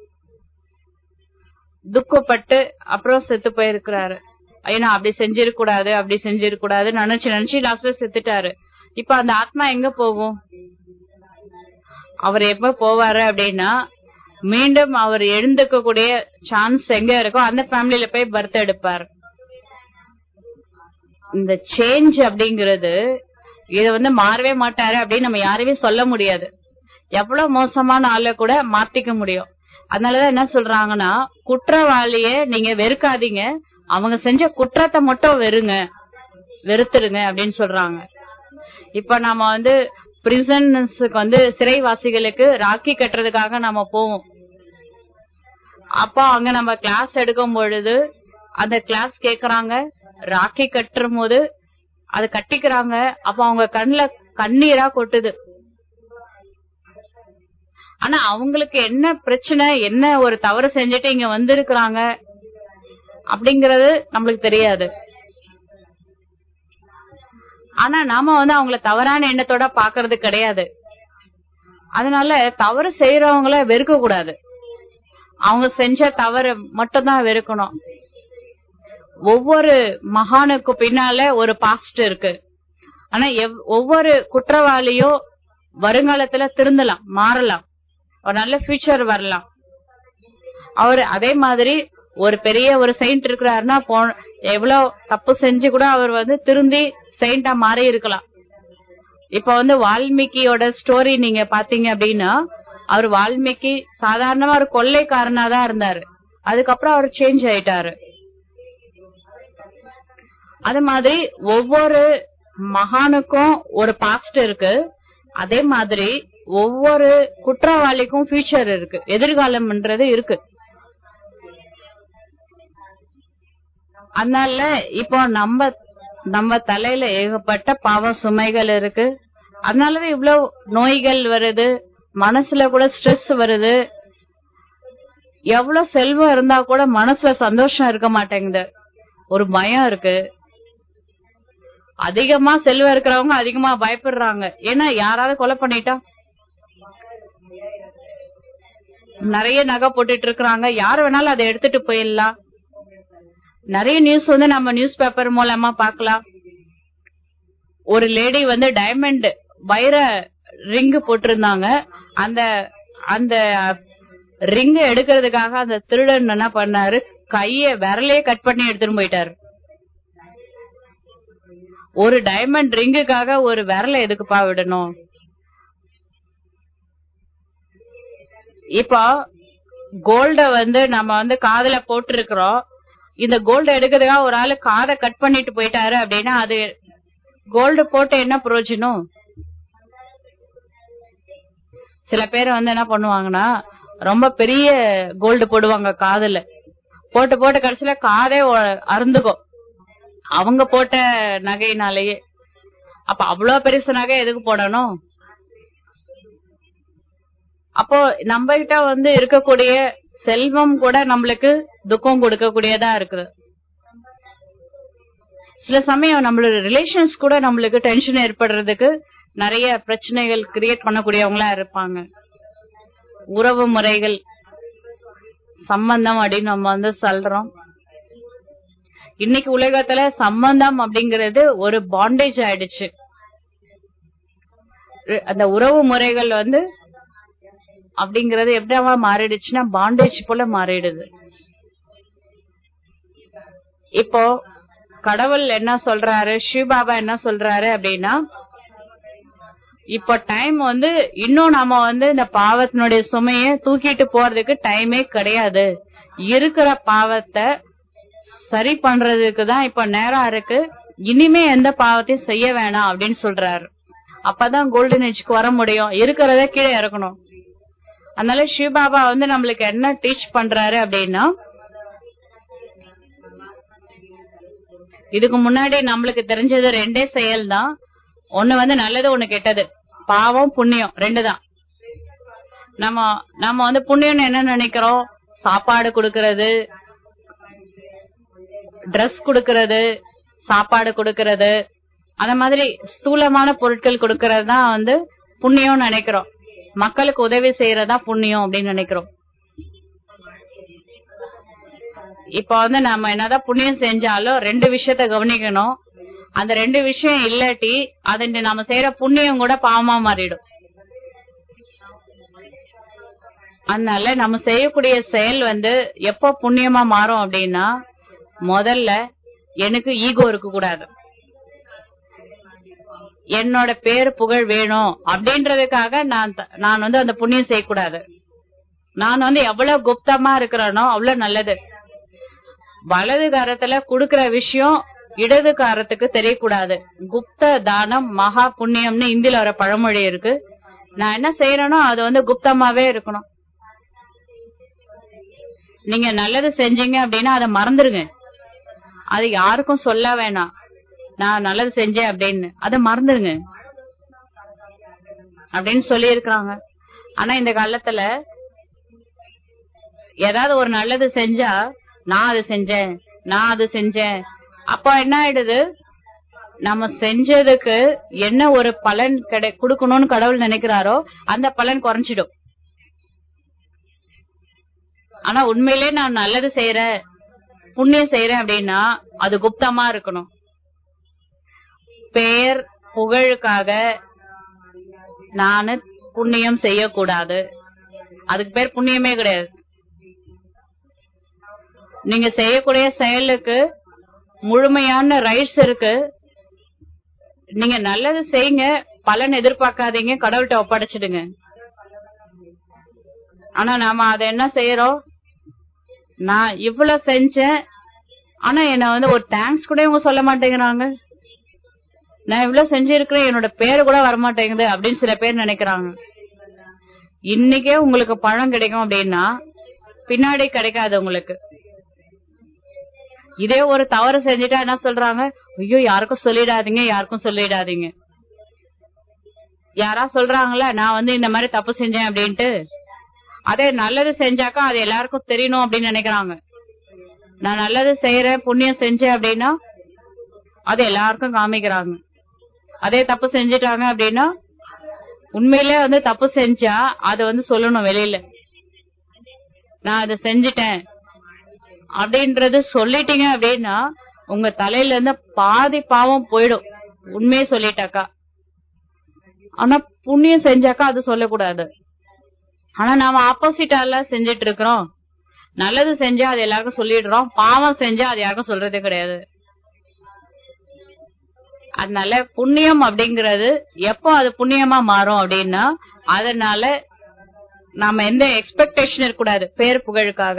துக்கப்பட்டு அப்புறம் செத்து போயிருக்கிறாரு ஏன்னா அப்படி செஞ்சிருக்க கூடாது அப்படி செஞ்சிருக்க கூடாது நினைச்சு நினைச்சு லாஸ்ட்ல செத்துட்டாரு இப்ப அந்த ஆத்மா எங்க போகும் அவர் எப்ப போவாரு அப்படின்னா மீண்டும் அவர் எழுந்துக்க கூடிய சான்ஸ் எங்க இருக்கோ அந்த ஃபேமிலியில போய் பர்த் எடுப்பார் இந்த சேஞ்ச் அப்படிங்கறது இத வந்து மாறவே மாட்டாரு அப்படின்னு நம்ம யாரையுமே சொல்ல முடியாது எவ்வளவு மோசமான ஆளை கூட மாத்திக்க முடியும் அதனாலதான் என்ன சொல்றாங்கன்னா குற்றவாளிய நீங்க வெறுக்காதீங்க அவங்க செஞ்ச குற்றத்தை மட்டும் வெறுங்க வெறுத்துருங்க அப்படின்னு சொல்றாங்க இப்ப நாம வந்து பிரிசன்ஸுக்கு வந்து சிறைவாசிகளுக்கு ராக்கி கட்டுறதுக்காக நம்ம போவோம் அப்போ அங்க நம்ம கிளாஸ் எடுக்கும் பொழுது அந்த கிளாஸ் கேக்குறாங்க ராக்கி கட்டும் போது அது கட்டிக்கிறாங்க அப்ப அவங்க கண்ணுல கண்ணீரா கொட்டுது ஆனா அவங்களுக்கு என்ன பிரச்சனை என்ன ஒரு தவறு செஞ்சுட்டு இங்க வந்திருக்கிறாங்க அப்படிங்கறது நம்மளுக்கு தெரியாது ஆனா நாம வந்து அவங்கள தவறான எண்ணத்தோட பாக்குறது கிடையாது அதனால தவறு செய்யறவங்கள வெறுக்க கூடாது அவங்க செஞ்ச தவறு மட்டும் தான் வெறுக்கணும் ஒவ்வொரு மகானுக்கு பின்னால ஒரு பாஸ்ட் இருக்கு ஆனா எவ்- ஒவ்வொரு குற்றவாளியும் வருங்காலத்துல திருந்தலாம் மாறலாம் ஒரு நல்ல ஃபியூச்சர் வரலாம் அவர் அதே மாதிரி ஒரு பெரிய ஒரு செயின்ட் இருக்கிறாருன்னா போ- எவ்வளவு தப்பு செஞ்சு கூட அவர் வந்து திருந்தி செயின்டா மாறி இருக்கலாம் இப்ப வந்து வால்மீகியோட ஸ்டோரி நீங்க பாத்தீங்க அப்படின்னா அவர் வால்மீகி சாதாரணமா ஒரு கொள்ளைக்காரனா தான் இருந்தாரு அதுக்கப்புறம் அவர் சேஞ்ச் ஆயிட்டாரு அது மாதிரி ஒவ்வொரு மகானுக்கும் ஒரு பாஸ்ட் இருக்கு அதே மாதிரி ஒவ்வொரு குற்றவாளிக்கும் ஃபியூச்சர் இருக்கு எதிர்காலம்ன்றது இருக்கு அதனால இப்போ நம்ம நம்ம தலையில ஏகப்பட்ட பாவ சுமைகள் இருக்கு அதனாலதான் இவ்வளவு நோய்கள் வருது மனசுல கூட ஸ்ட்ரெஸ் வருது எவ்வளவு செல்வம் இருந்தா கூட மனசுல சந்தோஷம் இருக்க மாட்டேங்குது ஒரு பயம் இருக்கு அதிகமா செல்வம் இருக்கிறவங்க அதிகமா பயப்படுறாங்க ஏன்னா யாராவது கொலை பண்ணிட்டா நிறைய நகை போட்டுட்டு இருக்கிறாங்க யார் வேணாலும் அதை எடுத்துட்டு போயிடலாம் நிறைய நியூஸ் வந்து நம்ம நியூஸ் பேப்பர் மூலமா பார்க்கலாம் ஒரு லேடி வந்து டைமண்ட் வைர ரிங் போட்டிருந்தாங்க அந்த அந்த ரிங் எடுக்கிறதுக்காக அந்த திருடன் என்ன பண்ணாரு கைய விரலையே கட் பண்ணி எடுத்துட்டு போயிட்டாரு ஒரு டைமண்ட் ரிங்குக்காக ஒரு விரலை எதுக்குப்பா விடணும் இப்போ கோல்ட வந்து நம்ம வந்து காதுல போட்டிருக்கிறோம் இந்த கோல்டு எடுக்கிறதுக்காக ஒரு ஆளு காதை கட் பண்ணிட்டு போயிட்டாரு அப்படின்னா அது கோல்டு போட்டு என்ன பிரயோஜனம் சில பேர் வந்து என்ன பண்ணுவாங்கன்னா ரொம்ப பெரிய கோல்டு போடுவாங்க காதுல போட்டு போட்டு கடைசியில காதே ஒ- அருந்துக்கும் அவங்க போட்ட நகையினாலேயே அப்ப அவ்வளவு பெருசு நகை எதுக்கு போடணும் அப்போ நம்ம கிட்ட வந்து இருக்கக்கூடிய செல்வம் கூட நம்மளுக்கு துக்கம் கொடுக்கக்கூடியதா இருக்குது சில சமயம் நம்மளோட ரிலேஷன்ஸ் கூட நம்மளுக்கு டென்ஷன் ஏற்படுறதுக்கு நிறைய பிரச்சனைகள் கிரியேட் பண்ணக்கூடியவங்களா இருப்பாங்க உறவு முறைகள் சம்பந்தம் அப்படின்னு நம்ம வந்து சொல்றோம் இன்னைக்கு உலகத்துல சம்பந்தம் அப்படிங்கறது ஒரு பாண்டேஜ் ஆயிடுச்சு ரு- அந்த உறவு முறைகள் வந்து அப்படிங்கறது எப்படியா மாறிடுச்சுன்னா பாண்டேஜ் போல மாறிடுது இப்போ கடவுள் என்ன சொல்றாரு சிவபாபா என்ன சொல்றாரு அப்படின்னா இப்போ டைம் வந்து இன்னும் நாம வந்து இந்த பாவத்தினுடைய சுமைய தூக்கிட்டு போறதுக்கு டைமே கிடையாது இருக்கிற பாவத்தை சரி பண்றதுக்கு தான் இப்ப நேரம் இருக்கு இனிமே எந்த பாவத்தையும் செய்ய வேணாம் அப்படின்னு சொல்றாரு அப்பதான் கோல்டன் ஏஜ்க்கு வர முடியும் இருக்கிறத கீழே இறக்கணும் அதனால சிவபாபா வந்து நம்மளுக்கு என்ன டீச் பண்றாரு அப்படின்னா இதுக்கு முன்னாடி நம்மளுக்கு தெரிஞ்சது ரெண்டே செயல் தான் ஒண்ணு வந்து நல்லது ஒண்ணு கெட்டது பாவம் புண்ணியம் ரெண்டு தான் நம்ம நம்ம வந்து புண்ணியம்னு என்ன நினைக்கிறோம் சாப்பாடு கொடுக்கறது Dress கொடுக்கறது சாப்பாடு கொடுக்கறது அந்த மாதிரி ஸ்தூலமான பொருட்கள் கொடுக்கறது தான் வந்து புண்ணியம்னு நினைக்கிறோம் மக்களுக்கு உதவி செய்யறதா புண்ணியம் அப்படின்னு நினைக்கிறோம் இப்ப வந்து நம்ம என்னதான் புண்ணியம் செஞ்சாலும் ரெண்டு விஷயத்த கவனிக்கணும் அந்த ரெண்டு விஷயம் இல்லாட்டி அது நம்ம செய்யற புண்ணியம் கூட பாவமா மாறிடும் அதனால நம்ம செய்யக்கூடிய செயல் வந்து எப்ப புண்ணியமா மாறும் அப்படின்னா முதல்ல எனக்கு ஈகோ இருக்க கூடாது என்னோட பேர் புகழ் வேணும் அப்படின்றதுக்காக நான் த- நான் வந்து அந்த புண்ணியம் செய்யக்கூடாது நான் வந்து எவ்வளவு குப்தமா இருக்கிறேனோ அவ்வளவு நல்லது வலது காரத்துல குடுக்கிற விஷயம் இடது காரத்துக்கு தெரியக்கூடாது குப்த தானம் மகா புண்ணியம்னு இந்தியில வர பழமொழி இருக்கு நான் என்ன செய்யறேனோ அது வந்து குப்தமாவே இருக்கணும் நீங்க நல்லது செஞ்சீங்க அப்படின்னா அதை மறந்துருங்க அது யாருக்கும் சொல்ல வேணாம் நான் நல்லது செஞ்சேன் அப்படின்னு அதை மறந்துருங்க அப்படின்னு சொல்லி இருக்கிறாங்க ஆனா இந்த காலத்துல ஏதாவது ஒரு நல்லது செஞ்சா நான் அது செஞ்சேன் நான் அது செஞ்சேன் அப்ப என்ன ஆயிடுது நம்ம செஞ்சதுக்கு என்ன ஒரு பலன் கிடை கொடுக்கணும்னு கடவுள் நினைக்கிறாரோ அந்த பலன் குறைஞ்சிடும் ஆனா உண்மையிலே நான் நல்லது செய்யறேன் புண்ணியம் செய்யறேன் அப்படின்னா அது குப்தமா இருக்கணும் பெயர் புகழுக்காக நானு புண்ணியம் செய்யக்கூடாது அதுக்கு பேர் புண்ணியமே கிடையாது நீங்க செய்யக்கூடிய செயலுக்கு முழுமையான ரைட்ஸ் இருக்கு நீங்க நல்லது செய்யுங்க பலன் எதிர்பார்க்காதீங்க கடவுள்கிட்ட ஒப்படைச்சிடுங்க ஆனா நாம அதை என்ன செய்யறோம் நான் இவ்வளவு செஞ்சேன் ஆனா என்ன வந்து ஒரு தேங்க்ஸ் கூட இவங்க சொல்ல மாட்டேங்கிறாங்க நான் இவ்வளவு செஞ்சிருக்கிறேன் என்னோட பேரு கூட வரமாட்டேங்குது அப்படின்னு சில பேர் நினைக்கிறாங்க இன்னைக்கே உங்களுக்கு பழம் கிடைக்கும் அப்படின்னா பின்னாடி கிடைக்காது உங்களுக்கு இதே ஒரு தவறு செஞ்சுட்டா என்ன சொல்றாங்க ஐயோ யாருக்கும் சொல்லிடாதீங்க யாருக்கும் சொல்லிடாதீங்க யாரா சொல்றாங்களா நான் வந்து இந்த மாதிரி தப்பு செஞ்சேன் அப்படின்ட்டு அதே நல்லது செஞ்சாக்கா அது எல்லாருக்கும் தெரியணும் அப்படின்னு நினைக்கிறாங்க நான் நல்லது செய்யறேன் புண்ணியம் செஞ்சேன் அப்படின்னா அது எல்லாருக்கும் காமிக்கிறாங்க அதே தப்பு செஞ்சுட்டாங்க அப்படின்னா உண்மையிலே வந்து தப்பு செஞ்சா அத வந்து சொல்லணும் வெளியில நான் அதை செஞ்சுட்டேன் அப்படின்றது சொல்லிட்டீங்க அப்படின்னா உங்க தலையில இருந்து பாதி பாவம் போயிடும் உண்மையை சொல்லிட்டாக்கா ஆனா புண்ணியம் செஞ்சாக்கா அது சொல்லக்கூடாது ஆனா நாம ஆப்போசிட்டால செஞ்சிட்டு இருக்கிறோம் நல்லது செஞ்சா அது எல்லாருக்கும் சொல்லிடுறோம் பாவம் செஞ்சா அது யாருக்கும் சொல்றதே கிடையாது அதனால புண்ணியம் அப்படிங்கறது எப்போ அது புண்ணியமா மாறும் அப்படின்னா அதனால நாம எந்த எக்ஸ்பெக்டேஷன் இருக்கக்கூடாது பேர் புகழுக்காக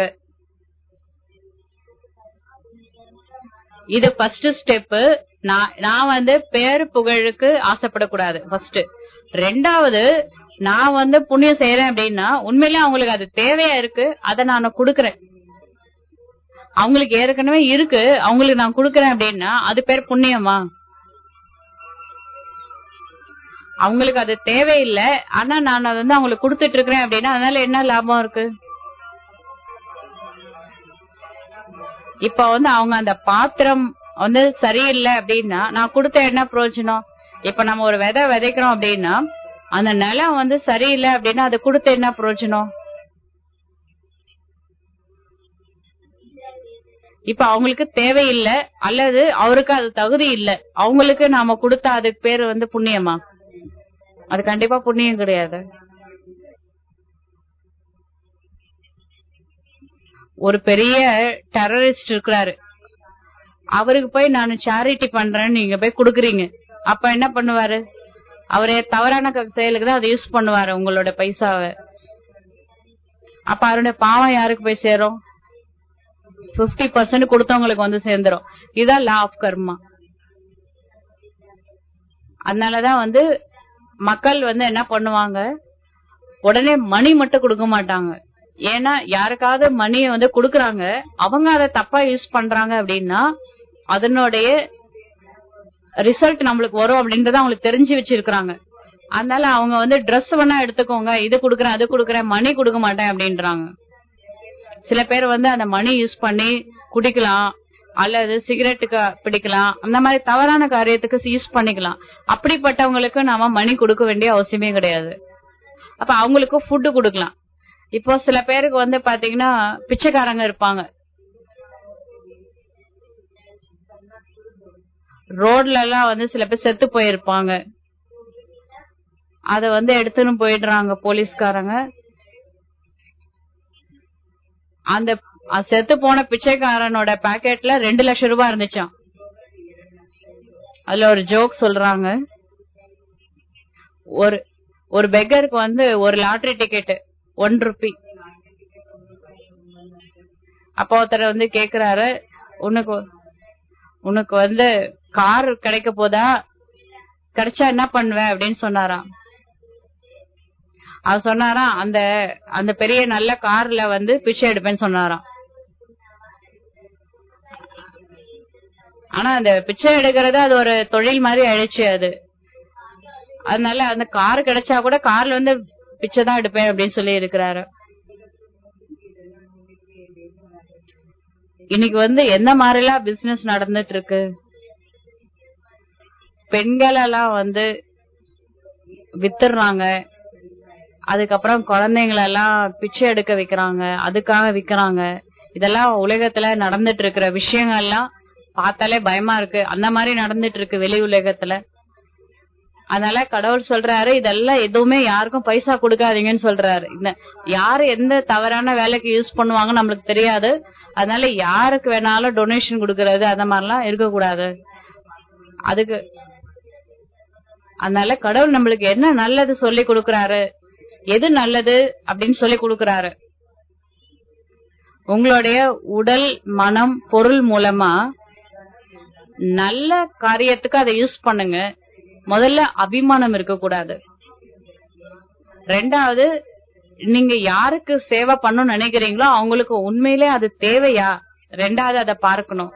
இது ஃபர்ஸ்ட் ஸ்டெப் நான் நான் வந்து பேர் புகழுக்கு ஆசைப்படக்கூடாது ஃபர்ஸ்ட் ரெண்டாவது நான் வந்து புண்ணியம் செய்யறேன் அப்படின்னா உண்மையிலேயே அவங்களுக்கு அது தேவையா இருக்கு அதை நான் கொடுக்கறேன் அவங்களுக்கு ஏற்கனவே இருக்கு அவங்களுக்கு நான் கொடுக்கறேன் அப்படின்னா அது பேர் புண்ணியமா அவங்களுக்கு அது தேவையில்லை ஆனா நான் அதை வந்து அவங்களுக்கு கொடுத்துட்டு இருக்கிறேன் அப்படின்னா அதனால என்ன லாபம் இருக்கு இப்ப வந்து அவங்க அந்த பாத்திரம் வந்து சரியில்லை அப்படின்னா நான் கொடுத்த என்ன பிரயோஜனம் இப்ப நம்ம ஒரு விதை விதைக்கிறோம் அப்படின்னா அந்த நிலம் வந்து சரியில்லை அப்படின்னா அதை கொடுத்த என்ன பிரயோஜனம் இப்ப அவங்களுக்கு தேவையில்லை அல்லது அவருக்கு அது தகுதி இல்ல அவங்களுக்கு நாம கொடுத்தா அதுக்கு பேரு வந்து புண்ணியமா அது கண்டிப்பா புண்ணியம் கிடையாது ஒரு பெரிய டெரரிஸ்ட் இருக்கிறாரு அவருக்கு போய் நான் சேரிட்டி பண்றேன்னு நீங்க போய் குடுக்குறீங்க அப்ப என்ன பண்ணுவாரு அவரே தவறான க- செயலுக்கு தான் அதை யூஸ் பண்ணுவாரு உங்களோட பைசாவை அப்ப அவருடைய பாவம் யாருக்கு போய் சேரும் 50% பர்சன்ட் கொடுத்தவங்களுக்கு வந்து சேர்ந்துரும் இதுதான் லா ஆஃப் கர்மா அதனாலதான் வந்து மக்கள் வந்து என்ன பண்ணுவாங்க உடனே மணி மட்டும் கொடுக்க மாட்டாங்க ஏன்னா யாருக்காவது மணியை வந்து கொடுக்கறாங்க அவங்க அதை தப்பா யூஸ் பண்றாங்க அப்படின்னா அதனுடைய ரிசல்ட் நம்மளுக்கு வரும் அப்படின்றத அவங்களுக்கு தெரிஞ்சு வச்சிருக்காங்க அதனால அவங்க வந்து Dress வேணா எடுத்துக்கோங்க இது குடுக்கறேன் அது குடுக்கறேன் மணி கொடுக்க மாட்டேன் அப்படின்றாங்க சில பேர் வந்து அந்த மணி யூஸ் பண்ணி குடிக்கலாம் அல்லது சிகரெட்டுக்கு பிடிக்கலாம் அந்த மாதிரி தவறான காரியத்துக்கு யூஸ் பண்ணிக்கலாம் அப்படிப்பட்டவங்களுக்கு நாம மணி கொடுக்க வேண்டிய அவசியமே கிடையாது அப்ப அவங்களுக்கு ஃபுட்டு கொடுக்கலாம் இப்போ சில பேருக்கு வந்து பாத்தீங்கன்னா பிச்சைக்காரங்க இருப்பாங்க ரோட்ல எல்லாம் வந்து சில பேர் செத்து போயிருப்பாங்க அத வந்து எடுத்துன்னு போயிடுறாங்க போலீஸ்காரங்க அந்த அ- செத்து போன பிச்சைக்காரனோட பாக்கெட்ல ரெண்டு லட்சம் ரூபாய் இருந்துச்சாம் அதுல ஒரு ஜோக் சொல்றாங்க ஒரு ஒரு பெக்கருக்கு வந்து ஒரு லாட்டரி டிக்கெட் ஒன் ருபி அப்ப ஒருத்தர் வந்து கேக்குறாரு உனக்கு உனக்கு வந்து கார் கிடைக்க போதா கிடைச்சா என்ன பண்ணுவ அப்படின்னு சொன்னாராம் அவர் சொன்னாராம் அந்த அந்த பெரிய நல்ல கார்ல வந்து பிச்சை எடுப்பேன்னு சொன்னாராம் ஆனா அந்த பிச்சை எடுக்கிறது அது ஒரு தொழில் மாதிரி ஆயிடுச்சு அது அதனால அந்த கார் கிடைச்சா கூட கார்ல வந்து பிச்சை தான் எடுப்பேன் அப்படின்னு சொல்லி இருக்கிறாரு இன்னைக்கு வந்து எந்த மாதிரி எல்லாம் பிசினஸ் நடந்துட்டு இருக்கு பெண்கள் எல்லாம் வந்து வித்துடுறாங்க அதுக்கப்புறம் குழந்தைங்களை எல்லாம் பிச்சை எடுக்க வைக்கிறாங்க அதுக்காக விக்கிறாங்க இதெல்லாம் உலகத்துல நடந்துட்டு இருக்கிற விஷயங்கள் எல்லாம் பார்த்தாலே பயமா இருக்கு அந்த மாதிரி நடந்துட்டு இருக்கு வெளி உலகத்துல அதனால கடவுள் சொல்றாரு இதெல்லாம் எதுவுமே யாருக்கும் பைசா கொடுக்காதீங்கன்னு சொல்றாரு இந்த யாரு எந்த தவறான வேலைக்கு யூஸ் பண்ணுவாங்க நம்மளுக்கு தெரியாது அதனால யாருக்கு வேணாலும் டொனேஷன் கொடுக்கறது அந்த மாதிரிலாம் இருக்கக்கூடாது அதுக்கு அதனால கடவுள் நம்மளுக்கு என்ன நல்லது சொல்லி கொடுக்கறாரு எது நல்லது அப்படின்னு சொல்லி கொடுக்கறாரு உங்களுடைய உடல் மனம் பொருள் மூலமா நல்ல காரியத்துக்கு அதை யூஸ் பண்ணுங்க முதல்ல அபிமானம் இருக்கக்கூடாது ரெண்டாவது நீங்க யாருக்கு சேவை பண்ணணும்னு நினைக்கிறீங்களோ அவங்களுக்கு உண்மையிலே அது தேவையா ரெண்டாவது அதை பார்க்கணும்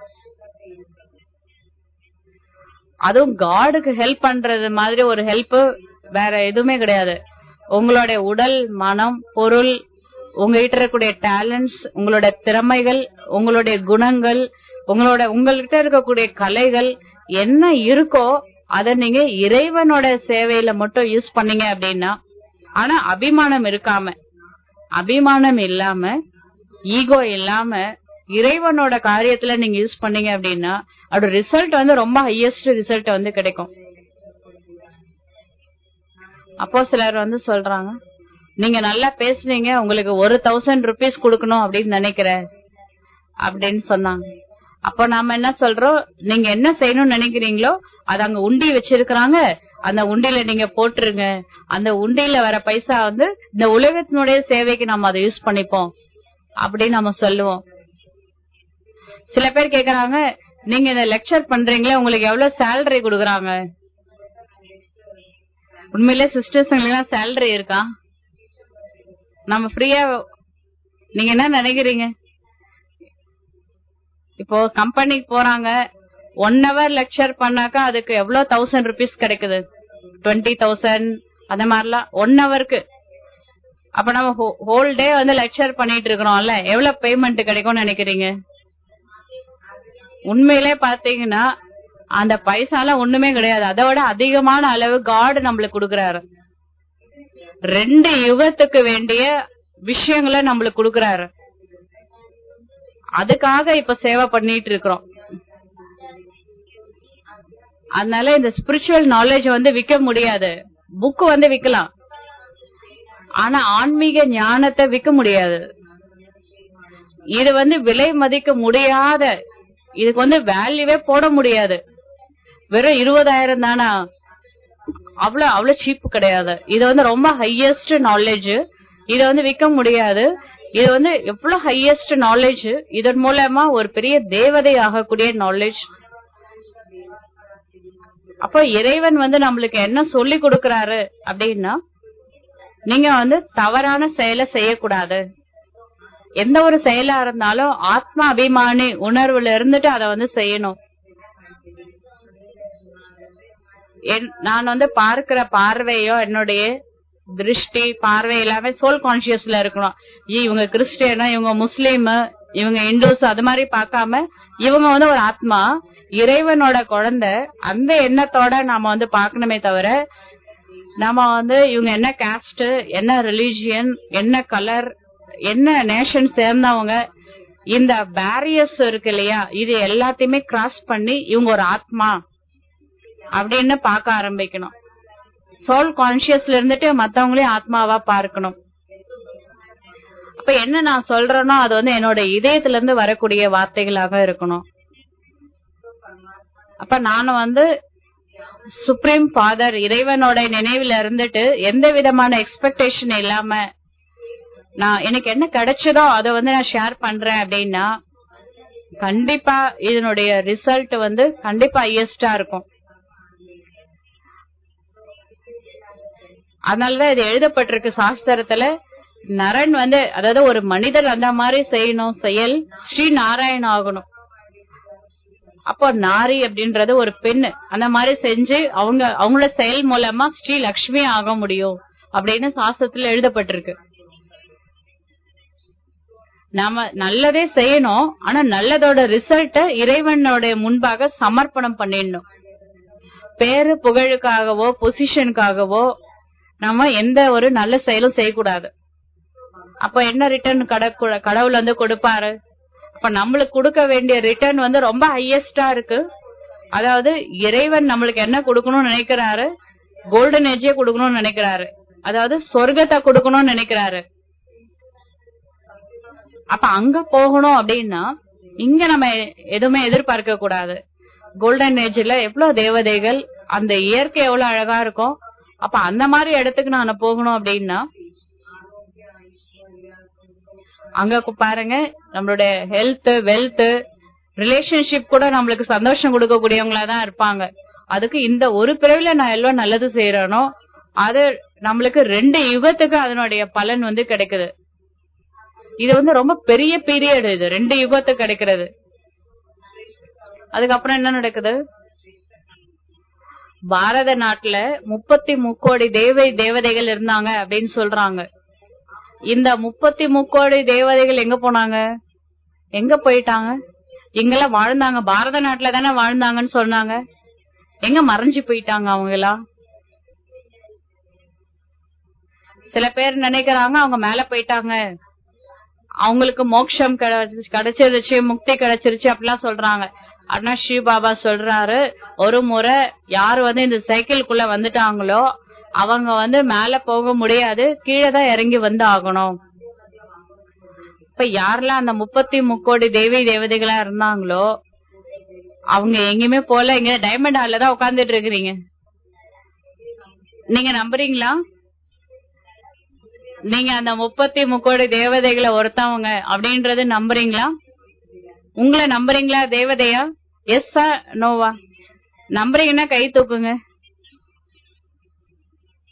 அதுவும் காடுக்கு ஹெல்ப் பண்றது மாதிரி ஒரு ஹெல்ப் வேற எதுவுமே கிடையாது உங்களுடைய உடல் மனம் பொருள் உங்ககிட்ட இருக்கக்கூடிய டேலண்ட்ஸ் உங்களோட திறமைகள் உங்களுடைய குணங்கள் உங்களோட உங்கள்கிட்ட இருக்கக்கூடிய கலைகள் என்ன இருக்கோ அத நீங்க இறைவனோட சேவையில மட்டும் யூஸ் பண்ணீங்க அப்படின்னா ஆனா அபிமானம் இருக்காம அபிமானம் இல்லாம ஈகோ இல்லாம இறைவனோட காரியத்துல நீங்க யூஸ் பண்ணீங்க அப்படின்னா அதோட ரிசல்ட் வந்து ரொம்ப ஹையஸ்ட் ரிசல்ட் வந்து கிடைக்கும் அப்போ சிலர் வந்து சொல்றாங்க நீங்க நல்லா பேசுனீங்க உங்களுக்கு ஒரு தௌசண்ட் ருபீஸ் கொடுக்கணும் அப்படின்னு நினைக்கிறேன் அப்படின்னு சொன்னாங்க அப்போ நாம என்ன சொல்றோம் நீங்க என்ன செய்யணும்னு நினைக்கிறீங்களோ அது அங்க உண்டி வச்சிருக்கிறாங்க அந்த உண்டியில நீங்க போட்டுருங்க அந்த உண்டியில வர பைசா வந்து இந்த உலகத்தினுடைய சேவைக்கு நம்ம அதை யூஸ் பண்ணிப்போம் அப்படின்னு நம்ம சொல்லுவோம் சில பேர் கேக்குறாங்க நீங்க இந்த லெக்சர் பண்றீங்களே உங்களுக்கு எவ்வளவு சேலரி கொடுக்கறாங்க உண்மையிலே சிஸ்டர்ஸ் சேலரி இருக்கா நம்ம ஃப்ரீயா நீங்க என்ன நினைக்கிறீங்க இப்போ கம்பெனிக்கு போறாங்க ஒன் ஹவர் லெக்சர் பண்ணாக்கா அதுக்கு எவ்வளவு தௌசண்ட் ருபீஸ் கிடைக்குது டுவெண்ட்டி தௌசண்ட் அந்த மாதிரிலாம் ஒன் ஹவருக்கு அப்ப நம்ம ஹோல் டே வந்து லெக்சர் பண்ணிட்டு இருக்கிறோம்ல எவ்வளவு பேமெண்ட் கிடைக்கும்னு நினைக்கிறீங்க உண்மையிலே பாத்தீங்கன்னா அந்த பைசால ஒண்ணுமே கிடையாது அதோட அதிகமான அளவு காட் நம்மளுக்கு கொடுக்கறாரு ரெண்டு யுகத்துக்கு வேண்டிய விஷயங்களை நம்மளுக்கு கொடுக்கறாரு அதுக்காக இப்ப சேவை பண்ணிட்டு இருக்கிறோம் அதனால இந்த ஸ்பிரிச்சுவல் நாலேஜ் வந்து விற்க முடியாது புக் வந்து விக்கலாம் ஆனா ஆன்மீக ஞானத்தை விற்க முடியாது இது வந்து விலை மதிக்க முடியாத இதுக்கு வந்து வேல்யூவே போட முடியாது வெறும் இருபதாயிரம் தானா அவ்வளவு அவ்வளவு சீப் கிடையாது இது வந்து ரொம்ப ஹையஸ்ட் நாலேஜ் இத வந்து விற்க முடியாது இது வந்து எவ்வளவு ஹையஸ்ட் நாலேஜ் இதன் மூலமா ஒரு பெரிய தேவதை ஆகக்கூடிய நாலேஜ் அப்போ இறைவன் வந்து நம்மளுக்கு என்ன சொல்லி கொடுக்கறாரு அப்படின்னா நீங்க வந்து தவறான செயலை செய்யக்கூடாது எந்த ஒரு செயலா இருந்தாலும் ஆத்ம அபிமானி உணர்வுல இருந்துட்டு அதை வந்து செய்யணும் நான் வந்து பார்க்கிற பார்வையோ என்னுடைய திருஷ்டி பார்வை எல்லாமே சோல் கான்சியஸ்ல இருக்கணும் இவங்க கிறிஸ்டியனா இவங்க முஸ்லீம் இவங்க இந்துஸ் அது மாதிரி பார்க்காம இவங்க வந்து ஒரு ஆத்மா இறைவனோட குழந்தை அந்த எண்ணத்தோட நாம வந்து பாக்கணுமே தவிர நம்ம வந்து இவங்க என்ன காஸ்ட் என்ன ரிலீஜியன் என்ன கலர் என்ன நேஷன் சேர்ந்தவங்க இந்த பேரியர்ஸ் இருக்கு இல்லையா இது எல்லாத்தையுமே கிராஸ் பண்ணி இவங்க ஒரு ஆத்மா அப்படின்னு பார்க்க ஆரம்பிக்கணும் சோல் கான்சியஸ்ல இருந்துட்டு மத்தவங்களையும் ஆத்மாவா பார்க்கணும் அப்ப என்ன நான் சொல்றேனோ அது வந்து என்னோட இதயத்துல இருந்து வரக்கூடிய வார்த்தைகளாக இருக்கணும் அப்ப நானும் வந்து சுப்ரீம் ஃபாதர் இறைவனோட நினைவுல இருந்துட்டு எந்த விதமான எக்ஸ்பெக்டேஷன் இல்லாம நான் எனக்கு என்ன கிடைச்சதோ அதை வந்து நான் ஷேர் பண்றேன் அப்படின்னா கண்டிப்பா இதனுடைய ரிசல்ட் வந்து கண்டிப்பா ஹையஸ்டா இருக்கும் அதனாலதான் இது எழுதப்பட்டிருக்கு சாஸ்திரத்துல நரன் வந்து அதாவது ஒரு மனிதர் அந்த மாதிரி செய்யணும் செயல் ஸ்ரீ நாராயண ஆகணும் அப்போ நாரி அப்படின்றது ஒரு பெண்ணு அந்த மாதிரி செஞ்சு அவங்க அவங்களோட செயல் மூலமா ஸ்ரீ லக்ஷ்மி ஆக முடியும் அப்படின்னு சாஸ்திரத்துல எழுதப்பட்டிருக்கு நாம நல்லதே செய்யணும் ஆனா நல்லதோட ரிசல்ட்ட இறைவனோட முன்பாக சமர்ப்பணம் பண்ணிடணும் பேரு புகழுக்காகவோ பொசிஷனுக்காகவோ நம்ம எந்த ஒரு நல்ல செயலும் செய்யக்கூடாது அப்ப என்ன ரிட்டர்ன் கடவுள் வந்து கொடுப்பாரு அப்ப நம்மளுக்கு கொடுக்க வேண்டிய ரிட்டர்ன் வந்து ரொம்ப ஹையஸ்டா இருக்கு அதாவது இறைவன் நம்மளுக்கு என்ன கொடுக்கணும்னு நினைக்கிறாரு கோல்டன் ஏஜே கொடுக்கணும்னு நினைக்கிறாரு அதாவது சொர்க்கத்தை கொடுக்கணும்னு நினைக்கிறாரு அப்ப அங்க போகணும் அப்படின்னா இங்க நம்ம எதுவுமே எதிர்பார்க்க கூடாது கோல்டன் ஏஜ்ல எவ்வளவு தேவதைகள் அந்த இயற்கை எவ்வளவு அழகா இருக்கும் அப்ப அந்த மாதிரி இடத்துக்கு நான் போகணும் அப்படின்னா அங்க பாருங்க நம்மளுடைய ஹெல்த் வெல்த் ரிலேஷன்ஷிப் கூட நம்மளுக்கு சந்தோஷம் கொடுக்கக்கூடியவங்களா தான் இருப்பாங்க அதுக்கு இந்த ஒரு பிறவில நான் எல்லாம் நல்லது செய்யறேனோ அது நம்மளுக்கு ரெண்டு யுகத்துக்கு அதனுடைய பலன் வந்து கிடைக்குது இது வந்து ரொம்ப பெரிய பீரியட் இது ரெண்டு யுகத்துக்கு கிடைக்கிறது அதுக்கப்புறம் என்ன நடக்குது பாரத நாட்டுல முப்பத்தி முக்கோடி தேவை தேவதைகள் இருந்தாங்க அப்படின்னு சொல்றாங்க இந்த முப்பத்தி முக்கோடி தேவதைகள் எங்க போனாங்க எங்க போயிட்டாங்க எங்கெல்லாம் வாழ்ந்தாங்க பாரத நாட்டுல தானே வாழ்ந்தாங்கன்னு சொன்னாங்க எங்க மறைஞ்சு போயிட்டாங்க அவங்க எல்லாம் சில பேர் நினைக்கிறாங்க அவங்க மேல போயிட்டாங்க அவங்களுக்கு மோட்சம் கிடைச்சிருச்சு முக்தி கிடைச்சிருச்சு அப்படிலாம் சொல்றாங்க ஆனா ஸ்ரீ பாபா சொல்றாரு ஒரு முறை யாரு வந்து இந்த சைக்கிள்குள்ள வந்துட்டாங்களோ அவங்க வந்து மேல போக முடியாது கீழே தான் இறங்கி வந்து ஆகணும் இப்ப யாரெல்லாம் அந்த முப்பத்தி முக்கோடி தேவி தேவதைகளா இருந்தாங்களோ அவங்க எங்கேயுமே போல எங்க டைமண்ட் ஹால்ல தான் உட்கார்ந்துட்டு இருக்கிறீங்க நீங்க நம்புறீங்களா நீங்க அந்த முப்பத்தி முக்கோடி தேவதைகளை ஒருத்தவங்க அப்படின்றது நம்புறீங்களா உங்களை நம்புறீங்களா தேவதையா எஸ்ஸா நோவா நம்புறீங்கன்னா கை தூக்குங்க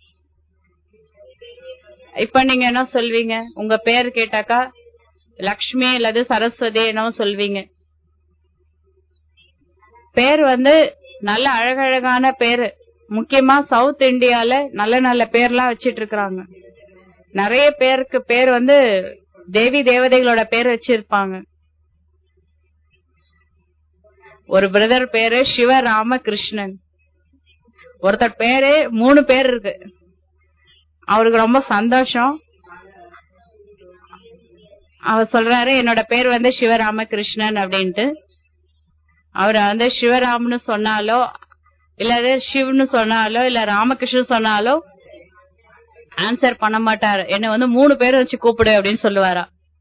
இப்ப நீங்க என்ன சொல்வீங்க உங்க பேர் கேட்டாக்கா லக்ஷ்மி அல்லது சரஸ்வதி என்னவோ சொல்வீங்க பேர் வந்து நல்ல அழகழகான பேரு முக்கியமா சவுத் இந்தியால நல்ல நல்ல பேர்லாம் வச்சிட்டு இருக்காங்க நிறைய பேருக்கு பேர் வந்து தேவி தேவதைகளோட பேர் வச்சிருப்பாங்க ஒரு பிரதர் பேரு சிவராமகிருஷ்ணன் ஒருத்தர் பேரு மூணு பேர் இருக்கு அவருக்கு ரொம்ப சந்தோஷம் அவர் சொல்றாரு என்னோட பேர் வந்து சிவராமகிருஷ்ணன் அப்படின்ட்டு அவர் வந்து சிவராம்னு சொன்னாலோ இல்ல சிவ்னு சொன்னாலோ இல்ல ராமகிருஷ்ணன் சொன்னாலோ ஆன்சர் பண்ண மாட்டாரு என்ன வந்து மூணு பேரும் வச்சு கூப்பிடு அப்படின்னு சொல்லுவாரா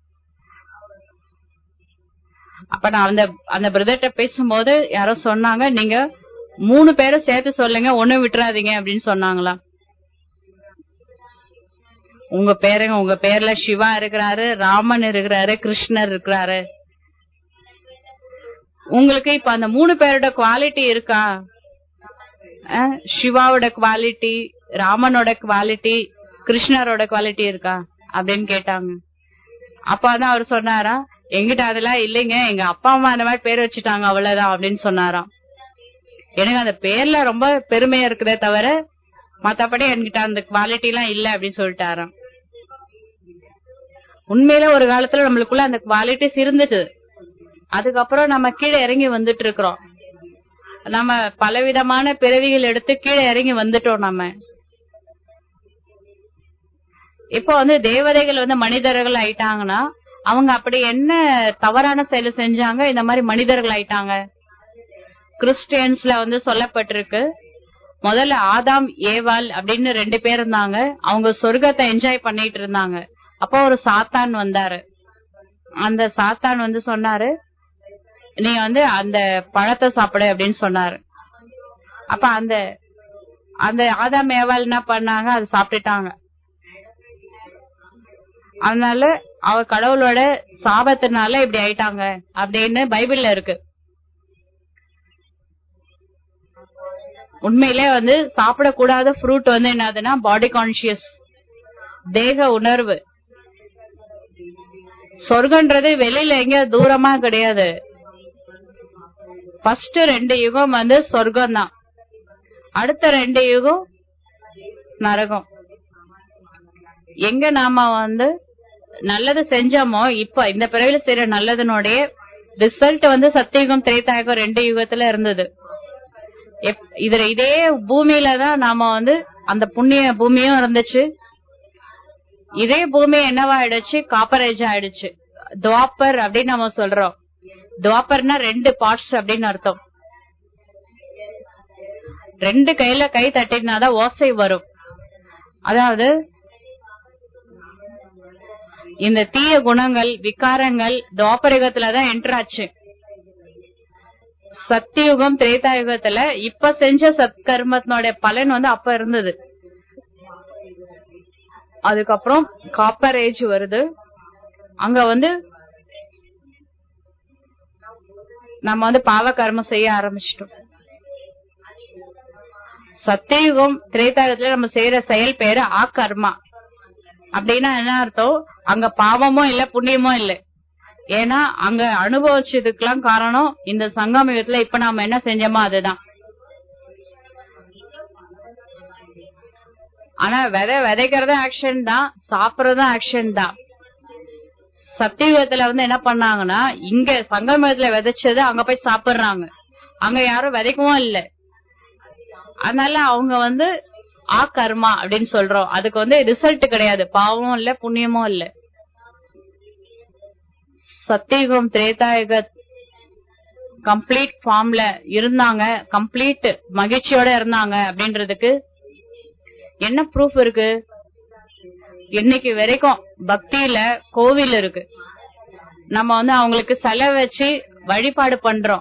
அப்ப நான் அந்த அந்த பிரதர்கிட்ட பேசும்போது யாரோ சொன்னாங்க நீங்க மூணு பேரும் சேர்த்து சொல்லுங்க ஒண்ணு விட்டுறாதீங்க அப்படின்னு சொன்னாங்களா உங்க பேருங்க உங்க பேர்ல சிவா இருக்கிறாரு ராமன் இருக்கிறாரு கிருஷ்ணர் இருக்கிறாரு உங்களுக்கு இப்ப அந்த மூணு பேரோட குவாலிட்டி இருக்கா அஹ், சிவாவோட குவாலிட்டி ராமனோட குவாலிட்டி கிருஷ்ணரோட குவாலிட்டி இருக்கா அப்படின்னு கேட்டாங்க அப்பாதான் அவர் சொன்னாரா எங்கிட்ட அதெல்லாம் இல்லைங்க எங்க அப்பா அம்மா அந்த மாதிரி பேர் வச்சுட்டாங்க அவ்வளவுதான் அப்படின்னு சொன்னாராம் எனக்கு அந்த பேர்ல ரொம்ப பெருமையா இருக்குதே தவிர மத்தபடி என்கிட்ட அந்த குவாலிட்டி எல்லாம் இல்ல அப்படின்னு சொல்லிட்டாராம் உண்மையில ஒரு காலத்துல நம்மளுக்குள்ள அந்த குவாலிட்டிஸ் இருந்துச்சு அதுக்கப்புறம் நம்ம கீழே இறங்கி வந்துட்டு இருக்கிறோம் நம்ம பலவிதமான பிறவிகள் எடுத்து கீழே இறங்கி வந்துட்டோம் நம்ம இப்போ வந்து தேவதைகள் வந்து மனிதர்கள் ஆயிட்டாங்கன்னா அவங்க அப்படி என்ன தவறான செயலை செஞ்சாங்க இந்த மாதிரி மனிதர்கள் ஆயிட்டாங்க கிறிஸ்டியன்ஸ்ல வந்து சொல்லப்பட்டிருக்கு முதல்ல ஆதாம் ஏவாள் அப்படின்னு ரெண்டு பேர் இருந்தாங்க அவங்க சொர்க்கத்தை என்ஜாய் பண்ணிட்டு இருந்தாங்க அப்போ ஒரு சாத்தான் வந்தாரு அந்த சாத்தான் வந்து சொன்னாரு நீ வந்து அந்த பழத்தை சாப்பிடு அப்படின்னு சொன்னாரு அப்ப அந்த அந்த ஆதாம் ஏவாள் என்ன பண்ணாங்க அதை சாப்பிட்டுட்டாங்க அதனால அவ கடவுளோட சாபத்தினால இப்படி ஆயிட்டாங்க அப்படின்னு பைபிள்ல இருக்கு உண்மையிலே வந்து சாப்பிடக்கூடாத ஃப்ரூட் வந்து என்னதுன்னா பாடி கான்சியஸ் தேக உணர்வு சொர்க்கன்றது வெளியில எங்க தூரமா கிடையாது ஃபர்ஸ்ட் ரெண்டு யுகம் வந்து சொர்க்கம் தான் அடுத்த ரெண்டு யுகம் நரகம் எங்க நாம வந்து நல்லது செஞ்சோமோ இப்ப இந்த பிறவில செய்யற நல்லதனுடைய ரிசல்ட் வந்து சத்தியுகம் திரேதாயுகம் ரெண்டு யுகத்துல இருந்தது எப்- இதுல இதே பூமியில தான் நாம வந்து அந்த புண்ணிய பூமியும் இருந்துச்சு இதே பூமி என்னவாயிடுச்சு காப்பரேஜ் ஆயிடுச்சு துவாப்பர் அப்படின்னு நம்ம சொல்றோம் துவாப்பர்னா ரெண்டு பார்ட்ஸ் அப்படின்னு அர்த்தம் ரெண்டு கையில கை தட்டினாதான் ஓசை வரும் அதாவது இந்த தீய குணங்கள் விகாரங்கள் துவாபரயுகத்துலதான் என்டர் ஆச்சு சத்தியுகம் திரேதாயுகத்துல இப்ப செஞ்ச சத்கர்மத்தினுடைய பலன் வந்து அப்ப இருந்தது அதுக்கப்புறம் காப்பர் ஏஜ் வருது அங்க வந்து நம்ம வந்து பாவ கர்மம் செய்ய ஆரம்பிச்சிட்டோம் சத்தியுகம் திரேதாயுகத்துல நம்ம செய்யற செயல் பேரு ஆ கர்மா அப்படின்னா என்ன அர்த்தம் அங்க பாவமும் இல்ல புண்ணியமும் இல்ல ஏன்னா அங்க அனுபவிச்சதுக்கெல்லாம் காரணம் இந்த சங்கமயுகத்துல இப்ப நாம என்ன செஞ்சோமோ அதுதான் ஆனா விதை விதைக்கிறதும் ஆக்ஷன் தான் சாப்பிடறதும் ஆக்ஷன் தான் சத்தியுகத்துல வந்து என்ன பண்ணாங்கன்னா இங்க சங்கமயத்துல விதைச்சது அங்க போய் சாப்பிடுறாங்க அங்க யாரும் விதைக்கவும் இல்ல அதனால அவங்க வந்து ஆ கர்மா அப்படின்னு சொல்றோம் அதுக்கு வந்து ரிசல்ட் கிடையாது பாவமும் இல்ல புண்ணியமும் இல்ல சத்தியுகம் திரேதாயுக கம்ப்ளீட் ஃபார்ம்ல இருந்தாங்க கம்ப்ளீட் மகிழ்ச்சியோட இருந்தாங்க அப்படின்றதுக்கு என்ன ப்ரூஃப் இருக்கு இன்னைக்கு வரைக்கும் பக்தியில கோவில் இருக்கு நம்ம வந்து அவங்களுக்கு சிலை வச்சு வழிபாடு பண்றோம்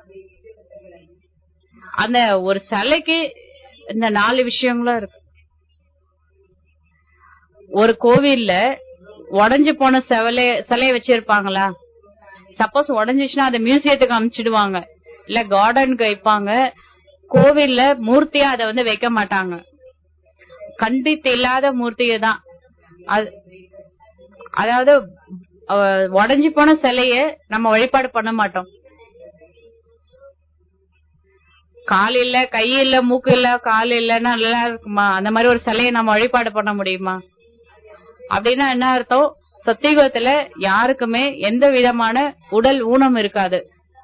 அந்த ஒரு சிலைக்கு இந்த நாலு விஷயங்களும் இருக்கு ஒரு கோவில்ல உடைஞ்சு போன சிலை சிலைய வச்சிருப்பாங்களா சப்போஸ் உடஞ்சிச்சுன்னா அதை மியூசியத்துக்கு அனுப்பிச்சிடுவாங்க இல்ல கார்டனுக்கு வைப்பாங்க கோவில்ல மூர்த்தியா அதை வந்து வைக்க மாட்டாங்க கண்டித்து இல்லாத மூர்த்தியை தான் அது- அதாவது அஹ், உடைஞ்சு போன சிலைய நம்ம வழிபாடு பண்ண மாட்டோம் கால் இல்ல கை இல்ல மூக்கு இல்ல கால் இல்லன்னா நல்லா இருக்குமா அந்த மாதிரி ஒரு சிலையை நம்ம வழிபாடு பண்ண முடியுமா அப்படின்னா என்ன அர்த்தம் சத்தியுகத்துல யாருக்குமே எந்த விதமான உடல் ஊனம் இருக்காது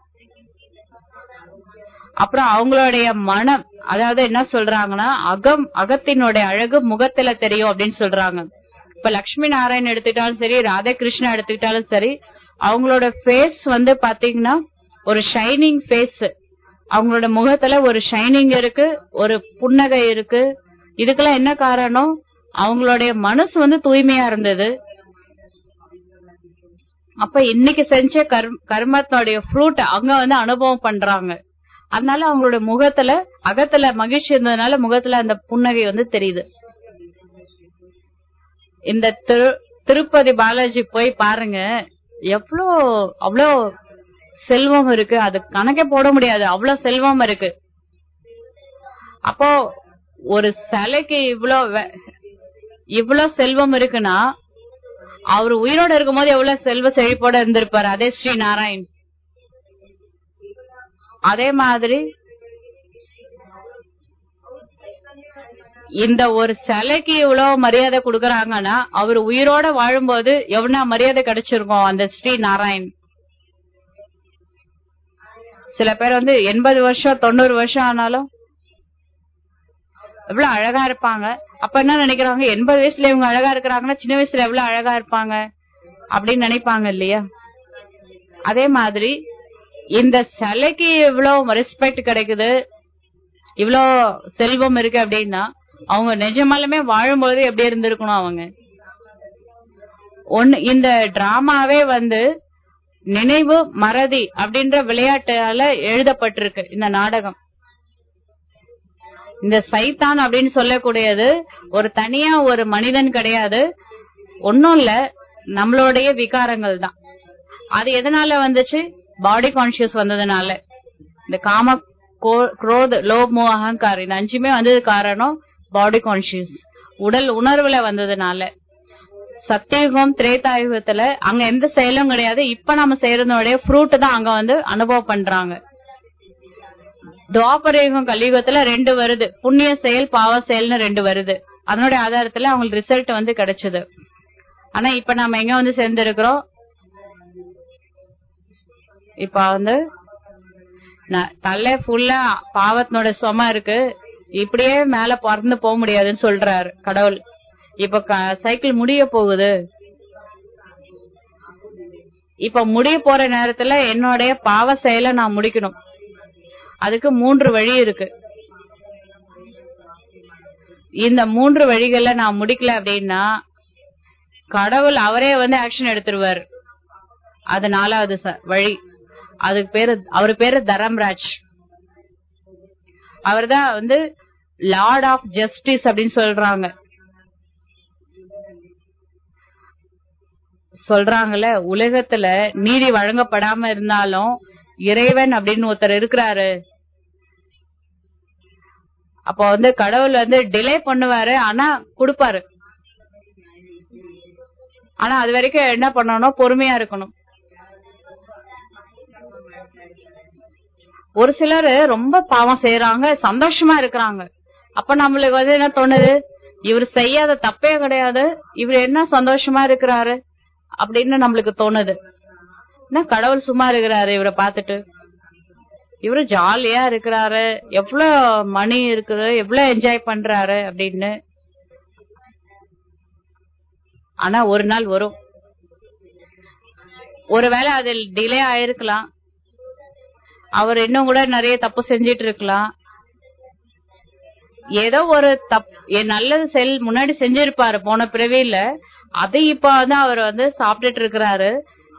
அப்புறம் அவங்களுடைய மனம் அதாவது என்ன சொல்றாங்கன்னா அகம் அகத்தினுடைய அழகு முகத்துல தெரியும் அப்படின்னு சொல்றாங்க இப்ப லட்சுமி நாராயண் எடுத்துக்கிட்டாலும் சரி ராதாகிருஷ்ணா எடுத்துக்கிட்டாலும் சரி அவங்களோட ஃபேஸ் வந்து பாத்தீங்கன்னா ஒரு ஷைனிங் ஃபேஸ் அவங்களோட முகத்துல ஒரு ஷைனிங் இருக்கு ஒரு புன்னகை இருக்கு இதுக்கெல்லாம் என்ன காரணம் அவங்களுடைய மனசு வந்து தூய்மையா இருந்தது அப்ப இன்னைக்கு செஞ்ச கர்ம கர்மத்தோடைய ஃப்ரூட் அங்க வந்து அனுபவம் பண்றாங்க அதனால அவங்களோட முகத்துல அகத்துல மகிழ்ச்சி இருந்ததுனால முகத்துல அந்த புன்னகை வந்து தெரியுது இந்த திரு திருப்பதி பாலாஜி போய் பாருங்க எவ்வளோ அவ்வளோ செல்வம் இருக்கு அது கணக்கே போட முடியாது அவ்வளவு செல்வம் இருக்கு அப்போ ஒரு சிலைக்கு இவ்ளோ வெ- இவ்ளோ செல்வம் இருக்குன்னா அவர் உயிரோட இருக்கும்போது எவ்வளவு செல்வ செழிப்போட இருந்திருப்பாரு அதே ஸ்ரீ நாராயண் அதே மாதிரி இந்த ஒரு சிலைக்கு இவ்வளவு மரியாதை கொடுக்கறாங்கன்னா அவர் உயிரோட வாழும்போது எவ்வளவு மரியாதை கிடைச்சிருக்கும் அந்த ஸ்ரீ நாராயண் சில பேர் வந்து எண்பது வருஷம் தொண்ணூறு வருஷம் ஆனாலும் எவ்வளவு அழகா இருப்பாங்க அப்ப என்ன நினைக்கிறாங்க எண்பது வயசுல இவங்க அழகா இருக்கிறாங்கன்னா சின்ன வயசுல எவ்வளவு அழகா இருப்பாங்க அப்படின்னு நினைப்பாங்க இல்லையா அதே மாதிரி இந்த சிலைக்கு இவ்வளவு ரெஸ்பெக்ட் கிடைக்குது இவ்வளோ செல்வம் இருக்கு அப்படின்னா அவங்க நிஜமாலுமே வாழும்பொழுது எப்படி இருந்திருக்கணும் அவங்க ஒண்ணு இந்த டிராமாவே வந்து நினைவு மறதி அப்படின்ற விளையாட்டால எழுதப்பட்டிருக்கு இந்த நாடகம் இந்த சைத்தான் அப்படின்னு சொல்லக்கூடியது ஒரு தனியா ஒரு மனிதன் கிடையாது ஒன்னும் இல்ல நம்மளுடைய விகாரங்கள் தான் அது எதனால வந்துச்சு பாடி கான்சியஸ் வந்ததுனால இந்த காம கோ- குரோத் லோப் மோக அகங்காரம் இந்த அஞ்சுமே வந்தது காரணம் பாடி கான்சியஸ் உடல் உணர்வுல வந்ததுனால சத்தியுகம் திரேதாயுகத்துல அங்க எந்த செயலும் கிடையாது இப்ப நம்ம செய்யறதோடைய ஃப்ரூட் தான் அங்க வந்து அனுபவம் பண்றாங்க துவாபரயுகம் கலியுகத்துல ரெண்டு வருது புண்ணிய செயல் பாவ செயல்னு ரெண்டு வருது அதனுடைய ஆதாரத்துல அவங்களுக்கு ரிசல்ட் வந்து கிடைச்சது ஆனா இப்ப நாம எங்க வந்து சேர்ந்திருக்கிறோம் இப்ப வந்து ந- தலை ஃபுல்லா பாவத்தினோட சும இருக்கு இப்படியே மேல பறந்து போக முடியாதுன்னு சொல்றாரு கடவுள் இப்ப க- சைக்கிள் முடிய போகுது இப்ப முடிய போற நேரத்துல என்னுடைய பாவ செயலை நான் முடிக்கணும் அதுக்கு மூன்று வழி இருக்கு இந்த மூன்று வழிகள்ல நான் முடிக்கல அப்படின்னா கடவுள் அவரே வந்து ஆக்ஷன் எடுத்துருவாரு அது நாலாவது ச- வழி அதுக்கு பேரு அவரு பேரு தரம்ராஜ் அவர்தான் வந்து லார்ட் ஆஃப் ஜஸ்டிஸ் அப்படின்னு சொல்றாங்க சொல்றாங்கல்ல உலகத்துல நீதி வழங்கப்படாம இருந்தாலும் இறைவன் அப்படின்னு ஒருத்தர் இருக்கிறாரு அப்ப வந்து கடவுள் வந்து டிலே பண்ணுவாரு ஆனா கொடுப்பாரு ஆனா அது வரைக்கும் என்ன பண்ணணும் பொறுமையா இருக்கணும் ஒரு சிலர் ரொம்ப பாவம் செய்யறாங்க சந்தோஷமா இருக்கிறாங்க அப்ப நம்மளுக்கு வந்து என்ன தோணுது இவர் செய்யாத தப்பே கிடையாது இவர் என்ன சந்தோஷமா இருக்கிறாரு அப்படின்னு நம்மளுக்கு தோணுது என்ன கடவுள் சும்மா இருக்கிறாரு இவரை பார்த்துட்டு இவரு ஜாலியா இருக்கிறாரு எவ்வளவு மணி இருக்குது எவ்வளவு என்ஜாய் பண்றாரு அப்படின்னு ஆனா ஒரு நாள் வரும் ஒருவேளை அதில் டிலே ஆயிருக்கலாம் அவர் இன்னும் கூட நிறைய தப்பு செஞ்சிட்டு இருக்கலாம் ஏதோ ஒரு தப் எ- நல்லது செல் முன்னாடி செஞ்சிருப்பாரு போன பிறவியில அதை இப்ப வந்து அவர் வந்து சாப்பிட்டுட்டு இருக்கிறாரு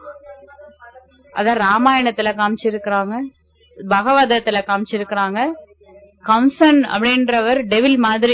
அத ராமாயணத்துல காமிச்சிருக்கிறாங்க பகவதத்துல காமிச்சிருக்கிறாங்க கம்சன் அப்படின்றவர் டெவில் மாதிரி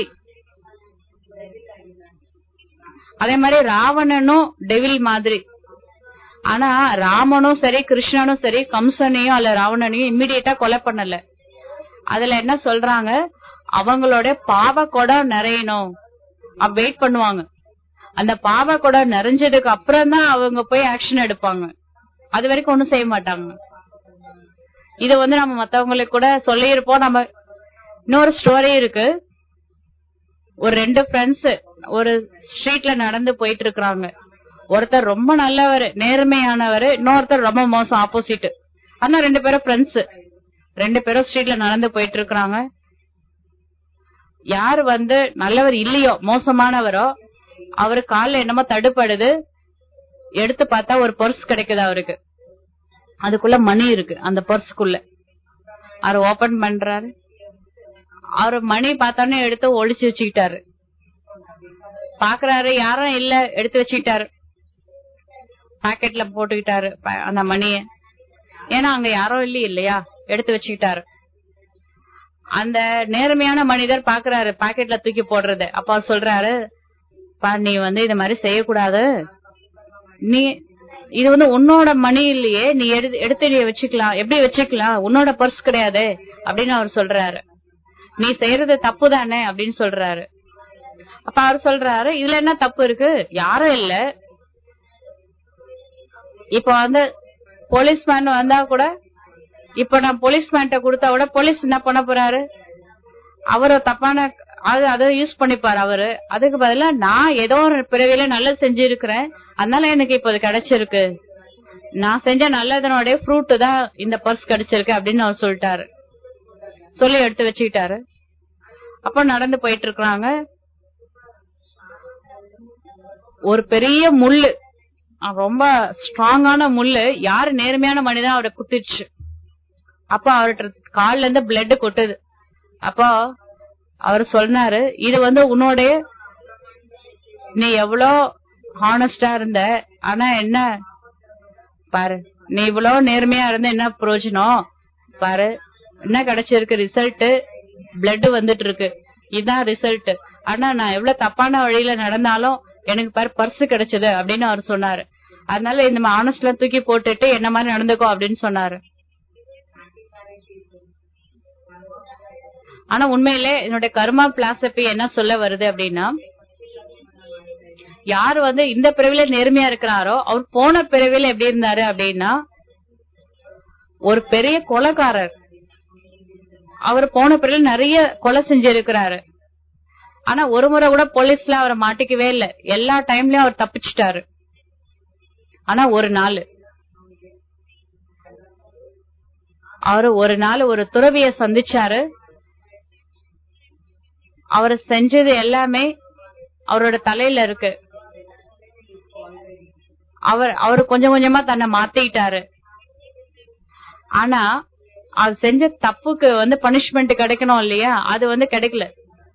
அதே மாதிரி ராவணனும் டெவில் மாதிரி ஆனா ராமனும் சரி கிருஷ்ணனும் சரி கம்சனையும் அல்ல ராவணனையும் இம்மிடியட்டா கொலை பண்ணல அதுல என்ன சொல்றாங்க அவங்களோட பாவ குடம் நிறையணும் வெயிட் பண்ணுவாங்க அந்த பாவ கூட நிறைஞ்சதுக்கு அப்புறம் தான் அவங்க போய் ஆக்ஷன் எடுப்பாங்க அது வரைக்கும் ஒண்ணும் செய்ய மாட்டாங்க இது வந்து நம்ம மத்தவங்களுக்கு கூட சொல்லியிருப்போம் நம்ம இன்னொரு ஸ்டோரி இருக்கு ஒரு ரெண்டு ஃப்ரெண்ட்ஸ் ஒரு ஸ்ட்ரீட்ல நடந்து போயிட்டு இருக்காங்க ஒருத்தர் ரொம்ப நல்லவர் நேர்மையானவர் இன்னொருத்தர் ரொம்ப மோசம் ஆப்போசிட் ஆனா ரெண்டு பேரும் ஃப்ரெண்ட்ஸ் ரெண்டு பேரும் ஸ்ட்ரீட்ல நடந்து போயிட்டு இருக்காங்க யார் வந்து நல்லவர் இல்லையோ மோசமானவரோ அவரு கால்ல என்னமோ தடுப்படுது எடுத்து பார்த்தா ஒரு பர்ஸ் கிடைக்குது அவருக்கு அதுக்குள்ள மணி இருக்கு அந்த பர்ஸ்க்குள்ள அவர் ஓபன் பண்றாரு அவரு மணி பார்த்தோன்னே எடுத்து ஒளிச்சு வச்சுக்கிட்டாரு பாக்குறாரு யாரும் இல்ல எடுத்து வச்சுக்கிட்டாரு பாக்கெட்ல போட்டுக்கிட்டாரு ப- அந்த மணிய ஏன்னா அங்க யாரும் இல்ல இல்லையா எடுத்து வச்சுக்கிட்டாரு அந்த நேர்மையான மனிதர் பாக்குறாரு பாக்கெட்ல தூக்கி போடுறது அப்ப அவர் சொல்றாரு பா நீ வந்து இது மாதிரி செய்யக்கூடாது நீ இது வந்து உன்னோட மணி இல்லையே நீ எடுத்து எடுத்து நீ வச்சுக்கலாம் எப்படி வச்சுக்கலாம் உன்னோட பர்ஸ் கிடையாது அப்படின்னு அவர் சொல்றாரு நீ செய்யறது தப்பு தானே அப்படின்னு சொல்றாரு அப்ப அவர் சொல்றாரு இதுல என்ன தப்பு இருக்கு யாரும் இல்ல இப்ப வந்து போலீஸ்மேன் வந்தா கூட இப்ப நான் போலீஸ்மேன்ட்ட கொடுத்தா கூட போலீஸ் என்ன பண்ண போறாரு அவரு தப்பான அது அதை யூஸ் பண்ணிப்பாரு அவரு அதுக்கு பதிலா நான் ஏதோ ஒரு பிறவியில நல்லது செஞ்சிருக்கிறேன் அதனால எனக்கு இப்ப இது கிடைச்சிருக்கு நான் செஞ்ச நல்லதனுடைய ஃப்ரூட் தான் இந்த பர்ஸ் கிடைச்சிருக்கு அப்படின்னு அவர் சொல்லிட்டாரு சொல்லி எடுத்து வச்சுக்கிட்டாரு அப்ப நடந்து போயிட்டு இருக்காங்க ஒரு பெரிய முள்ளு அஹ் ரொம்ப ஸ்ட்ராங்கான முள்ளு யாரு நேர்மையான மனிதன் அவரை குத்திடுச்சு அப்ப அவர்கிட்ட கால்ல இருந்து பிளட் கொட்டுது அப்போ அவர் சொன்னாரு இது வந்து உன்னோடைய நீ எவ்வளோ ஹானஸ்டா இருந்த ஆனா என்ன பாரு நீ இவ்வளவு நேர்மையா இருந்த என்ன பிரயோஜனம் பாரு என்ன கிடைச்சிருக்கு ரிசல்ட் பிளட் வந்துட்டு இருக்கு இதுதான் ரிசல்ட் ஆனா நான் எவ்வளவு தப்பான வழியில நடந்தாலும் எனக்கு பாரு பர்ஸ் கிடைச்சது அப்படின்னு அவர் சொன்னாரு அதனால இந்த ஆனஸ்ட்ல தூக்கி போட்டுட்டு என்ன மாதிரி நடந்துக்கோ அப்படின்னு சொன்னாரு ஆனா உண்மையிலே என்னுடைய கர்மா பிலாசபி என்ன சொல்ல வருது அப்படின்னா யார் வந்து இந்த பிறவில நேர்மையா இருக்கிறாரோ அவர் போன பிறவில எப்படி இருந்தாரு அப்படின்னா ஒரு பெரிய கொலைக்காரர் அவர் போன பிறவில நிறைய கொலை செஞ்சிருக்கிறாரு ஆனா ஒரு முறை கூட போலீஸ்ல அவரை மாட்டிக்கவே இல்ல எல்லா டைம்லயும் அவர் தப்பிச்சிட்டாரு ஆனா ஒரு நாள் அவரு ஒரு நாள் ஒரு துறவிய சந்திச்சாரு அவர் செஞ்சது எல்லாமே அவரோட தலையில இருக்கு அவர் அவர் கொஞ்சம் கொஞ்சமா தன்னை மாத்திட்டாரு ஆனா அது செஞ்ச தப்புக்கு வந்து பனிஷ்மெண்ட் கிடைக்கணும் இல்லையா அது வந்து கிடைக்கல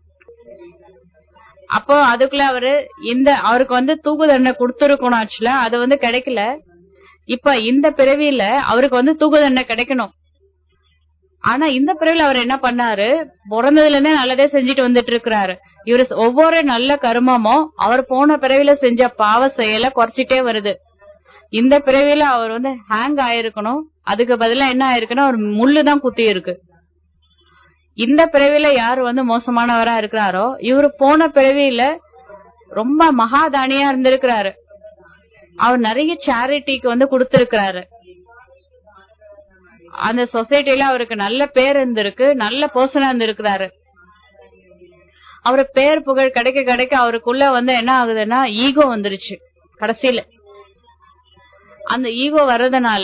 அப்போ அதுக்குள்ள அவரு இந்த அவருக்கு வந்து தூக்கு தண்டனை கொடுத்துருக்கணும் ஆக்சுவலா அது வந்து கிடைக்கல இப்ப இந்த பிறவியில அவருக்கு வந்து தூக்கு தண்டனை கிடைக்கணும் ஆனா இந்த பிறவில அவர் என்ன பண்ணாரு பிறந்ததுல இருந்தே நல்லதே செஞ்சுட்டு வந்துட்டு இருக்கிறாரு இவரு ஒவ்வொரு நல்ல கருமமும் அவர் போன பிறவில செஞ்ச பாவ செயலை குறைச்சிட்டே வருது இந்த பிறவில அவர் வந்து ஹேங் ஆயிருக்கணும் அதுக்கு பதிலா என்ன ஆயிருக்குன்னா ஒரு முள்ளுதான் குத்தி இருக்கு இந்த பிறவில யாரு வந்து மோசமானவரா இருக்கிறாரோ இவரு போன பிறவியில ரொம்ப மகாதானியா இருந்திருக்கிறாரு அவர் நிறைய சேரிட்டிக்கு வந்து கொடுத்திருக்கிறாரு அந்த சொசைட்டில அவருக்கு நல்ல பேர் இருந்திருக்கு நல்ல பர்சனா இருந்திருக்கிறாரு அவரு பேர் புகழ் கிடைக்க கிடைக்க அவருக்குள்ள வந்து என்ன ஆகுதுன்னா ஈகோ வந்துருச்சு கடைசியில அந்த ஈகோ வர்றதுனால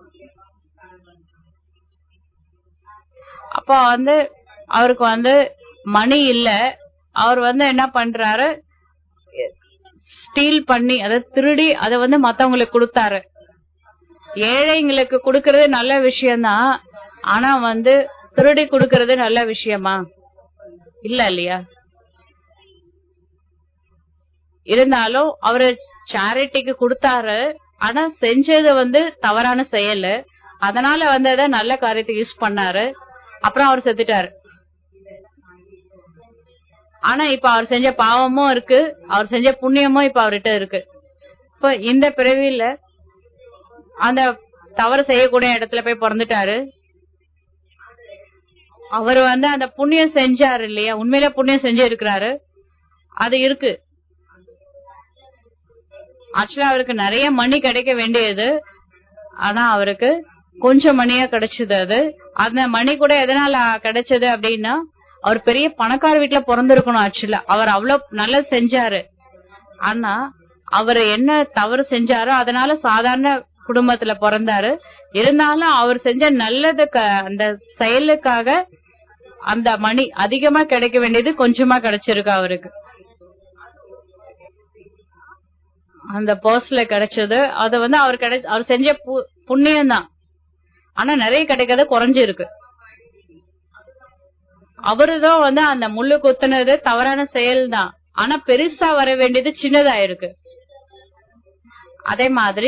அப்ப வந்து அவருக்கு வந்து மணி இல்ல அவர் வந்து என்ன பண்றாரு ஸ்டீல் பண்ணி அதாவது திருடி அதை வந்து மத்தவங்களுக்கு கொடுத்தாரு ஏழைங்களுக்கு கொடுக்கறது நல்ல விஷயம்தான் ஆனா வந்து திருடி கொடுக்கறது நல்ல விஷயமா இல்ல இல்லையா இருந்தாலும் அவரு சேரிட்டிக்கு கொடுத்தாரு ஆனா செஞ்சது வந்து தவறான செயல் அதனால வந்து அதை நல்ல காரியத்தை யூஸ் பண்ணாரு அப்புறம் அவர் செத்துட்டாரு ஆனா இப்ப அவர் செஞ்ச பாவமும் இருக்கு அவர் செஞ்ச புண்ணியமும் இப்ப அவர்கிட்ட இருக்கு இப்ப இந்த பிறவியில அந்த தவறு செய்யக்கூடிய இடத்துல போய் பிறந்துட்டாரு அவர் வந்து அந்த புண்ணியம் செஞ்சாரு இல்லையா உண்மையில புண்ணியம் செஞ்சு இருக்கிறாரு அது இருக்கு ஆக்சுவலா அவருக்கு நிறைய மணி கிடைக்க வேண்டியது ஆனா அவருக்கு கொஞ்சம் மணியா கிடைச்சது அது அந்த மணி கூட எதனால கிடைச்சது அப்படின்னா அவர் பெரிய பணக்கார வீட்டுல பிறந்திருக்கணும் ஆக்சுவலா அவர் அவ்வளவு நல்லது செஞ்சாரு ஆனா அவர் என்ன தவறு செஞ்சாரோ அதனால சாதாரண குடும்பத்துல பிறந்தாரு இருந்தாலும் அவர் செஞ்ச நல்லதுக்கு அந்த செயலுக்காக அந்த மணி அதிகமா கிடைக்க வேண்டியது கொஞ்சமா கிடைச்சிருக்கு அவருக்கு அந்த பர்ஸ்ல கிடைச்சது அது வந்து அவர் கிடை அவர் செஞ்ச புண்ணியம் தான் ஆனா நிறைய கிடைக்கிறது குறைஞ்சிருக்கு அவருதான் வந்து அந்த முள்ளு குத்துனது தவறான செயல் தான் ஆனா பெருசா வர வேண்டியது சின்னதா இருக்கு அதே மாதிரி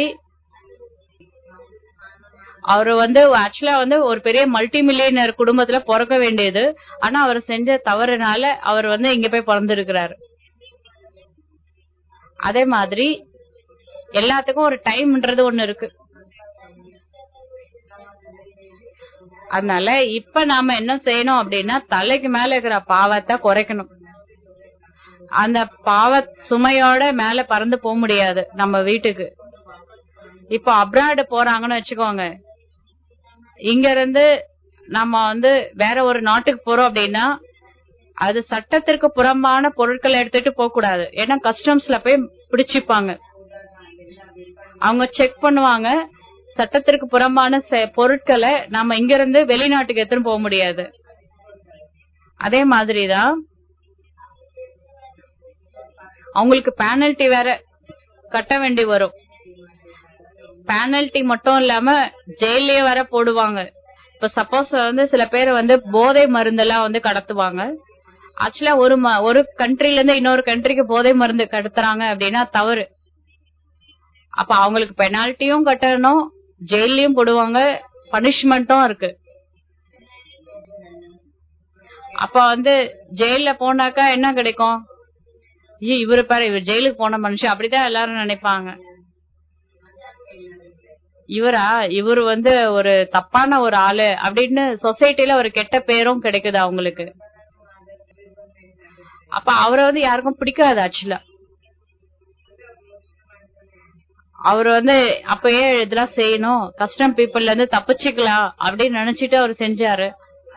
அவரு வந்து ஆக்சுவலா வந்து ஒரு பெரிய மல்டி மில்லியனர் குடும்பத்துல பிறக்க வேண்டியது ஆனா அவர் செஞ்ச தவறுனால அவர் வந்து இங்க போய் பிறந்திருக்கிறாரு அதே மாதிரி எல்லாத்துக்கும் ஒரு டைம்ன்றது ஒண்ணு இருக்கு அதனால இப்ப நாம என்ன செய்யணும் அப்படின்னா தலைக்கு மேல இருக்கிற பாவத்தை குறைக்கணும் அந்த பாவ சுமையோட மேல பறந்து போக முடியாது நம்ம வீட்டுக்கு இப்ப அப்ராடு போறாங்கன்னு வச்சுக்கோங்க இங்க இருந்து நம்ம வந்து வேற ஒரு நாட்டுக்கு போறோம் அப்படின்னா அது சட்டத்திற்கு புறம்பான பொருட்களை எடுத்துட்டு போக கூடாது ஏன்னா கஸ்டம்ஸ்ல போய் பிடிச்சிப்பாங்க அவங்க செக் பண்ணுவாங்க சட்டத்திற்கு புறம்பான பொருட்களை நம்ம இங்க இருந்து வெளிநாட்டுக்கு எடுத்துன்னு போக முடியாது அதே மாதிரிதான் அவங்களுக்கு பேனல்டி வேற கட்ட வேண்டி வரும் பேனல்டி மட்டும் இல்லாம ஜெயிலே வர போடுவாங்க இப்ப சப்போஸ் வந்து சில பேர் வந்து போதை மருந்தெல்லாம் வந்து கடத்துவாங்க ஆக்சுவலா ஒரு ஒரு கண்ட்ரில இருந்து இன்னொரு கண்ட்ரிக்கு போதை மருந்து கடத்துறாங்க அப்படின்னா தவறு அப்ப அவங்களுக்கு பெனால்ட்டியும் கட்டணும் ஜெயிலையும் போடுவாங்க பனிஷ்மெண்ட்டும் இருக்கு அப்ப வந்து ஜெயில போனாக்கா என்ன கிடைக்கும் இவரு பாரு இவர் ஜெயிலுக்கு போன மனுஷன் அப்படிதான் எல்லாரும் நினைப்பாங்க இவரா இவர் வந்து ஒரு தப்பான ஒரு ஆளு அப்படின்னு சொசைட்டில ஒரு கெட்ட பேரும் கிடைக்குது அவங்களுக்கு அப்ப அவரை வந்து யாருக்கும் பிடிக்காது ஆக்சுவலா அவர் வந்து அப்பயே இதெல்லாம் செய்யணும் கஸ்டம் பீப்புள்ல இருந்து தப்பிச்சுக்கலாம் அப்படின்னு நினைச்சிட்டு அவர் செஞ்சாரு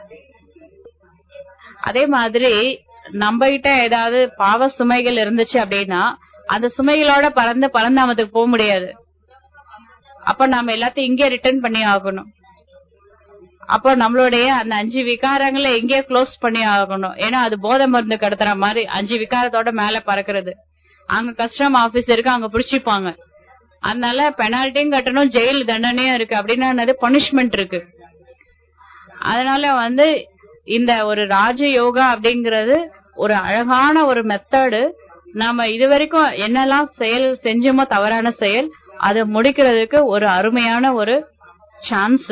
அதே மாதிரி நம்ம கிட்ட ஏதாவது பாவ சுமைகள் இருந்துச்சு அப்படின்னா அந்த சுமைகளோட பறந்து பரந்தாமத்துக்கு போக முடியாது அப்ப நம்ம எல்லாத்தையும் இங்கே ரிட்டர்ன் பண்ணி ஆகணும் அப்போ நம்மளுடைய அந்த அஞ்சு விகாரங்களை எங்கேயே க்ளோஸ் பண்ணி ஆகணும் ஏன்னா அது போதை மருந்து கடத்துற மாதிரி அஞ்சு விகாரத்தோட மேல பறக்கிறது அங்க கஸ்டம் ஆபீஸ் இருக்கு அங்க பிடிச்சிப்பாங்க அதனால பெனால்ட்டியும் கட்டணும் ஜெயில் தண்டனையும் இருக்கு அப்படின்னா பனிஷ்மெண்ட் இருக்கு அதனால வந்து இந்த ஒரு ராஜ யோகா அப்படிங்கறது ஒரு அழகான ஒரு மெத்தடு நாம இதுவரைக்கும் என்னெல்லாம் செயல் செஞ்சோமோ தவறான செயல் அதை முடிக்கிறதுக்கு ஒரு அருமையான ஒரு சான்ஸ்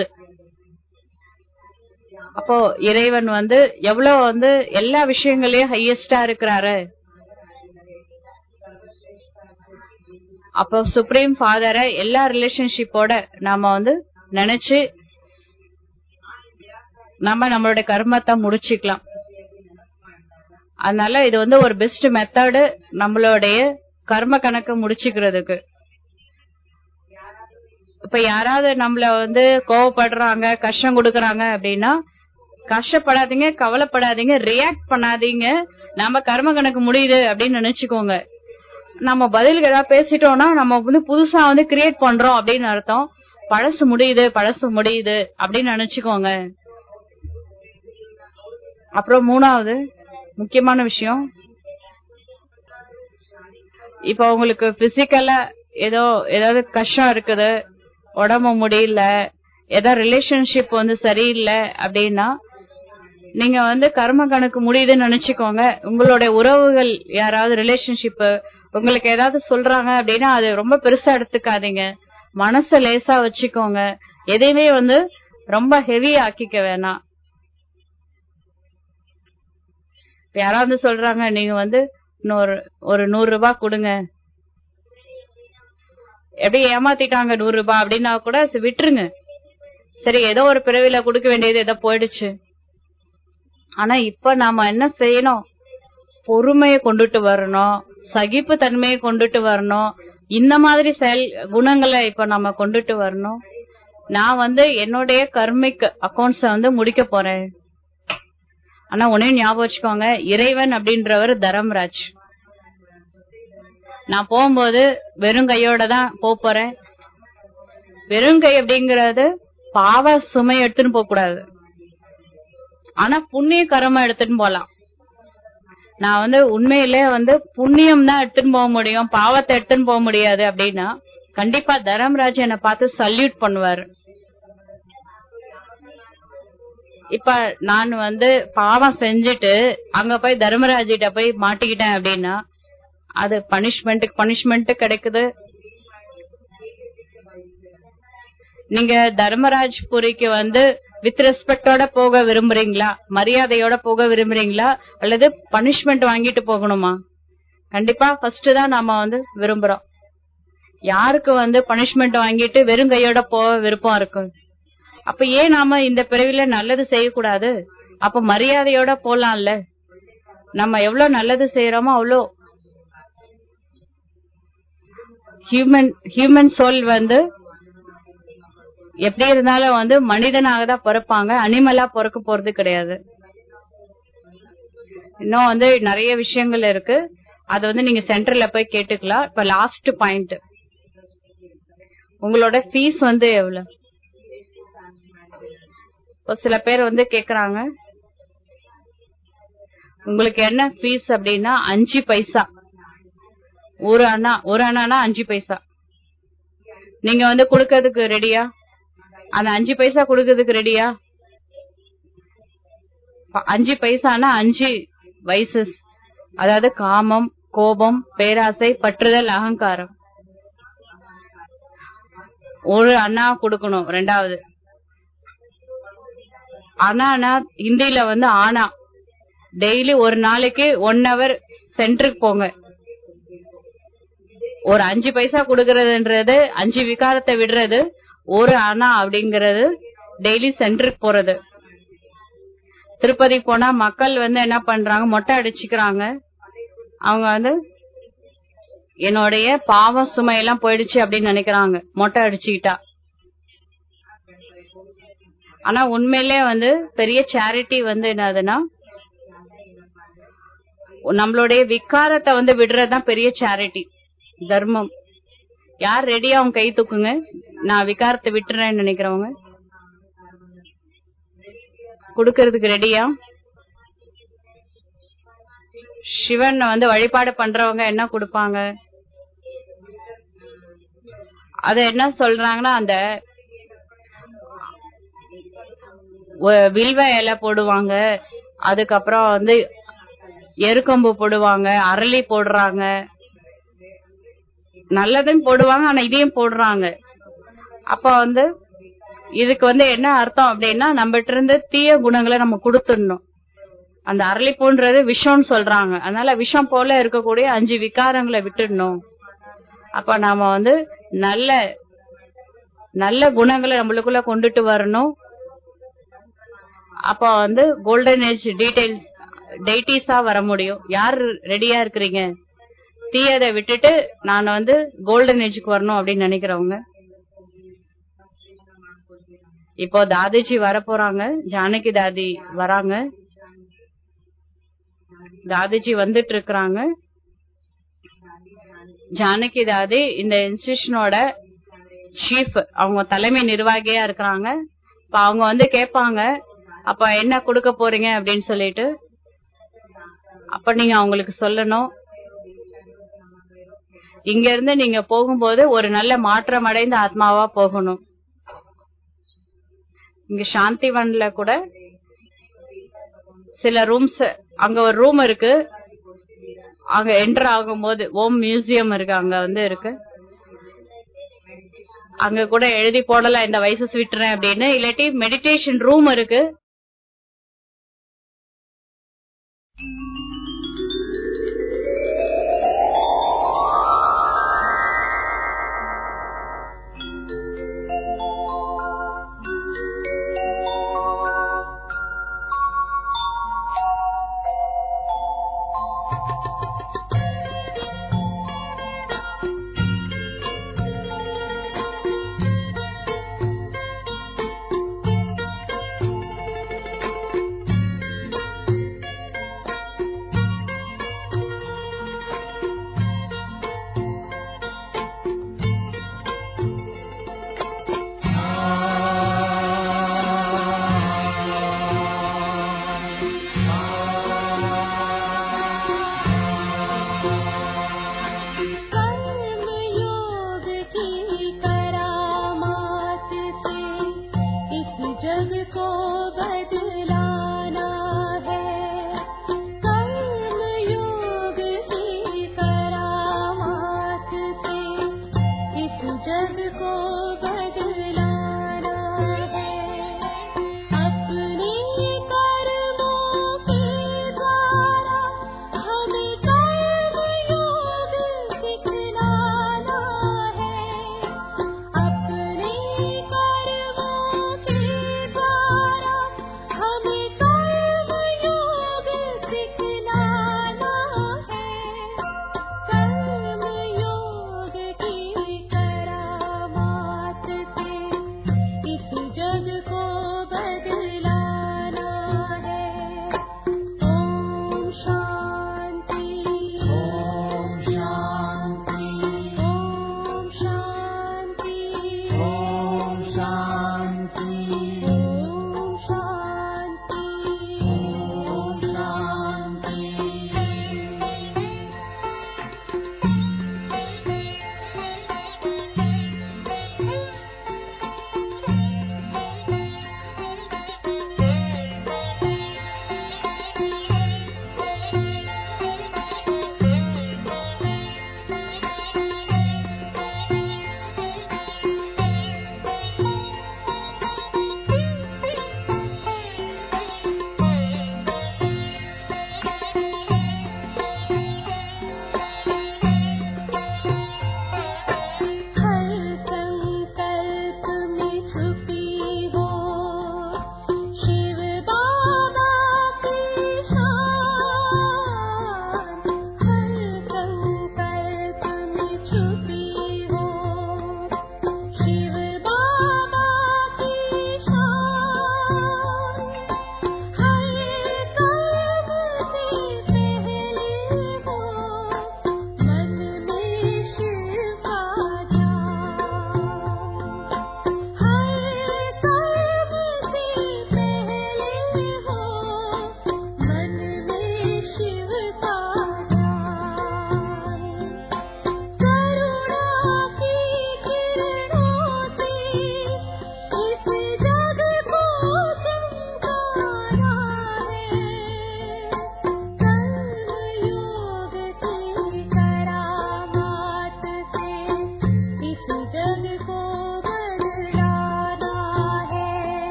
அப்போ இறைவன் வந்து எவ்வளவு வந்து எல்லா விஷயங்களையும் ஹையஸ்டா இருக்கிறாரு அப்போ சுப்ரீம் ஃபாதரை எல்லா ரிலேஷன்ஷிப்போட நாம வந்து நினைச்சு நம்ம நம்மளோட கர்மத்தை முடிச்சுக்கலாம் அதனால இது வந்து ஒரு பெஸ்ட் மெத்தடு நம்மளுடைய கர்ம கணக்கு முடிச்சுக்கிறதுக்கு இப்ப யாராவது நம்மள வந்து கோவப்படுறாங்க கஷ்டம் கொடுக்கறாங்க அப்படின்னா கஷ்டப்படாதீங்க கவலைப்படாதீங்க ரியாக்ட் பண்ணாதீங்க நம்ம கர்ம கணக்கு முடியுது அப்படின்னு நினைச்சுக்கோங்க நம்ம பதிலுக்கு ஏதாவது பேசிட்டோம்னா நம்ம வந்து புதுசா வந்து கிரியேட் பண்றோம் அப்படின்னு அர்த்தம் பழசு முடியுது பழசு முடியுது அப்படின்னு நினைச்சுக்கோங்க அப்புறம் மூணாவது முக்கியமான விஷயம் இப்ப உங்களுக்கு பிசிக்கலா ஏதோ ஏதாவது கஷ்டம் இருக்குது உடம்பு முடியல ஏதாவது ரிலேஷன்ஷிப் வந்து சரியில்லை அப்படின்னா நீங்க வந்து கர்ம கணக்கு முடியுதுன்னு நினைச்சுக்கோங்க உங்களுடைய உறவுகள் யாராவது ரிலேஷன்ஷிப் உங்களுக்கு ஏதாவது சொல்றாங்க அப்படின்னா அது ரொம்ப பெருசா எடுத்துக்காதீங்க மனச லேசா வச்சுக்கோங்க எதையுமே வந்து ரொம்ப ஹெவி ஆக்கிக்க வேணாம் யாராவது சொல்றாங்க நீங்க வந்து இன்னொரு ஒரு நூறு ரூபாய் கொடுங்க எப்படி ஏமாத்திட்டாங்க நூறு ரூபாய் அப்படின்னா கூட விட்டுருங்க சரி ஏதோ ஒரு பிறவில கொடுக்க வேண்டியது ஏதோ போயிடுச்சு ஆனா இப்ப நாம என்ன செய்யணும் பொறுமையை கொண்டுட்டு வரணும் சகிப்பு தன்மையை கொண்டுட்டு வரணும் இந்த மாதிரி செயல் குணங்களை இப்ப நம்ம கொண்டுட்டு வரணும் நான் வந்து என்னுடைய கர்மிக் அக்கௌண்ட்ஸ வந்து முடிக்க போறேன் ஆனா உடனே ஞாபகம் வச்சுக்கோங்க இறைவன் அப்படின்றவர் தரம்ராஜ் நான் போகும்போது வெறும் கையோட தான் போப் போறேன் வெறும் கை அப்படிங்கறது பாவ சுமை எடுத்துன்னு போக கூடாது ஆனா புண்ணிய கரமா எடுத்துன்னு போலாம் நான் வந்து உண்மையிலே வந்து புண்ணியம் தான் எடுத்துன்னு போக முடியும் பாவத்தை எடுத்துன்னு போக முடியாது அப்படின்னா கண்டிப்பா தரம்ராஜ் என்னை பார்த்து சல்யூட் பண்ணுவாரு இப்ப நான் வந்து பாவம் செஞ்சுட்டு அங்க போய் தர்மராஜிட்ட போய் மாட்டிக்கிட்டேன் அப்படின்னா அது பனிஷ்மெண்ட்டுக்கு பனிஷ்மெண்ட் கிடைக்குது நீங்க தர்மராஜ் புரிக்கு வந்து வித் ரெஸ்பெக்டோட போக விரும்புறீங்களா மரியாதையோட போக விரும்புறீங்களா அல்லது பனிஷ்மெண்ட் வாங்கிட்டு போகணுமா கண்டிப்பா ஃபர்ஸ்ட் தான் நாம வந்து விரும்புறோம் யாருக்கு வந்து பனிஷ்மெண்ட் வாங்கிட்டு வெறும் கையோட போக விருப்பம் இருக்கும் அப்ப ஏன் நாம இந்த பிறவில நல்லது செய்யக்கூடாது அப்ப மரியாதையோட போலாம்ல நம்ம எவ்வளவு நல்லது செய்யறோமோ அவ்வளோ ஹியூமன் ஹியூமன் சோல் வந்து எப்படி இருந்தாலும் வந்து மனிதனாக தான் பிறப்பாங்க அனிமலா பிறக்க போறது கிடையாது இன்னும் வந்து நிறைய விஷயங்கள் இருக்கு அது வந்து நீங்க சென்டர்ல போய் கேட்டுக்கலாம் இப்ப லாஸ்ட் பாயிண்ட் உங்களோட ஃபீஸ் வந்து எவ்வளவு இப்போ சில பேர் வந்து கேக்குறாங்க உங்களுக்கு என்ன ஃபீஸ் அப்படின்னா அஞ்சு பைசா ஒரு அண்ணா ஒரு அண்ணானா அஞ்சு பைசா நீங்க வந்து கொடுக்கறதுக்கு ரெடியா அந்த அஞ்சு பைசா கொடுக்கறதுக்கு ரெடியா அஞ்சு பைசானா அஞ்சு வயசஸ் அதாவது காமம் கோபம் பேராசை பற்றுதல் அகங்காரம் ஒரு அண்ணா கொடுக்கணும் ரெண்டாவது அண்ணானா ஹிந்தில வந்து ஆனா டெய்லி ஒரு நாளைக்கு ஒன் ஹவர் சென்டருக்கு போங்க ஒரு அஞ்சு பைசா கொடுக்கறதுன்றது அஞ்சு விகாரத்தை விடுறது ஒரு அணா அப்படிங்கறது டெய்லி சென்டருக்கு போறது திருப்பதி போனா மக்கள் வந்து என்ன பண்றாங்க மொட்டை அடிச்சுக்கிறாங்க அவங்க வந்து என்னுடைய பாவம் சுமையெல்லாம் போயிடுச்சு அப்படின்னு நினைக்கிறாங்க மொட்டை அடிச்சுக்கிட்டா ஆனா உண்மையிலே வந்து பெரிய சேரிட்டி வந்து என்னதுன்னா நம்மளுடைய விக்காரத்தை வந்து விடுறதுதான் பெரிய சேரிட்டி தர்மம் யார் ரெடியா அவங்க கை தூக்குங்க நான் விகாரத்தை விட்டுறேன்னு நினைக்கிறவங்க குடுக்கறதுக்கு ரெடியா சிவன் வந்து வழிபாடு பண்றவங்க என்ன கொடுப்பாங்க அத என்ன சொல்றாங்கன்னா அந்த வில்வ இலை போடுவாங்க அதுக்கப்புறம் வந்து எருக்கம்பு போடுவாங்க அரளி போடுறாங்க நல்லதும் போடுவாங்க ஆனா இதையும் போடுறாங்க அப்ப வந்து இதுக்கு வந்து என்ன அர்த்தம் அப்படின்னா நம்மகிட்ட இருந்து தீய குணங்களை நம்ம கொடுத்துடணும் அந்த அரளிப்பூன்றது விஷம்னு சொல்றாங்க அதனால விஷம் போல இருக்கக்கூடிய அஞ்சு விகாரங்களை விட்டுடணும் அப்ப நாம வந்து நல்ல நல்ல குணங்களை நம்மளுக்குள்ள கொண்டுட்டு வரணும் அப்ப வந்து கோல்டன் ஏஜ் டீடைல்ஸ் டெய்டிஸா வர முடியும் யார் ரெடியா இருக்கிறீங்க தீயதை விட்டுட்டு நான் வந்து கோல்டன் ஏஜுக்கு வரணும் அப்படின்னு நினைக்கிறவங்க இப்போ தாதிஜி வர போறாங்க ஜானகி தாதி வராங்க தாதிஜி வந்துட்டு இருக்கிறாங்க ஜானகி தாதி இந்த இன்ஸ்டிடியூஷனோட சீஃப் அவங்க தலைமை நிர்வாகியா இருக்கிறாங்க இப்ப அவங்க வந்து கேட்பாங்க அப்ப என்ன கொடுக்க போறீங்க அப்படின்னு சொல்லிட்டு அப்ப நீங்க அவங்களுக்கு சொல்லணும் இங்க இருந்து நீங்க போகும்போது ஒரு நல்ல மாற்றம் அடைந்த ஆத்மாவா போகணும் இங்க சாந்திவன்ல கூட சில ரூம்ஸ் அங்க ஒரு ரூம் இருக்கு அங்க என்டர் ஆகும்போது ஓம் மியூசியம் இருக்கு அங்க வந்து இருக்கு அங்க கூட எழுதி போடலாம் இந்த வயசு விட்டுறேன் அப்படின்னு இல்லாட்டி மெடிடேஷன் ரூம் இருக்கு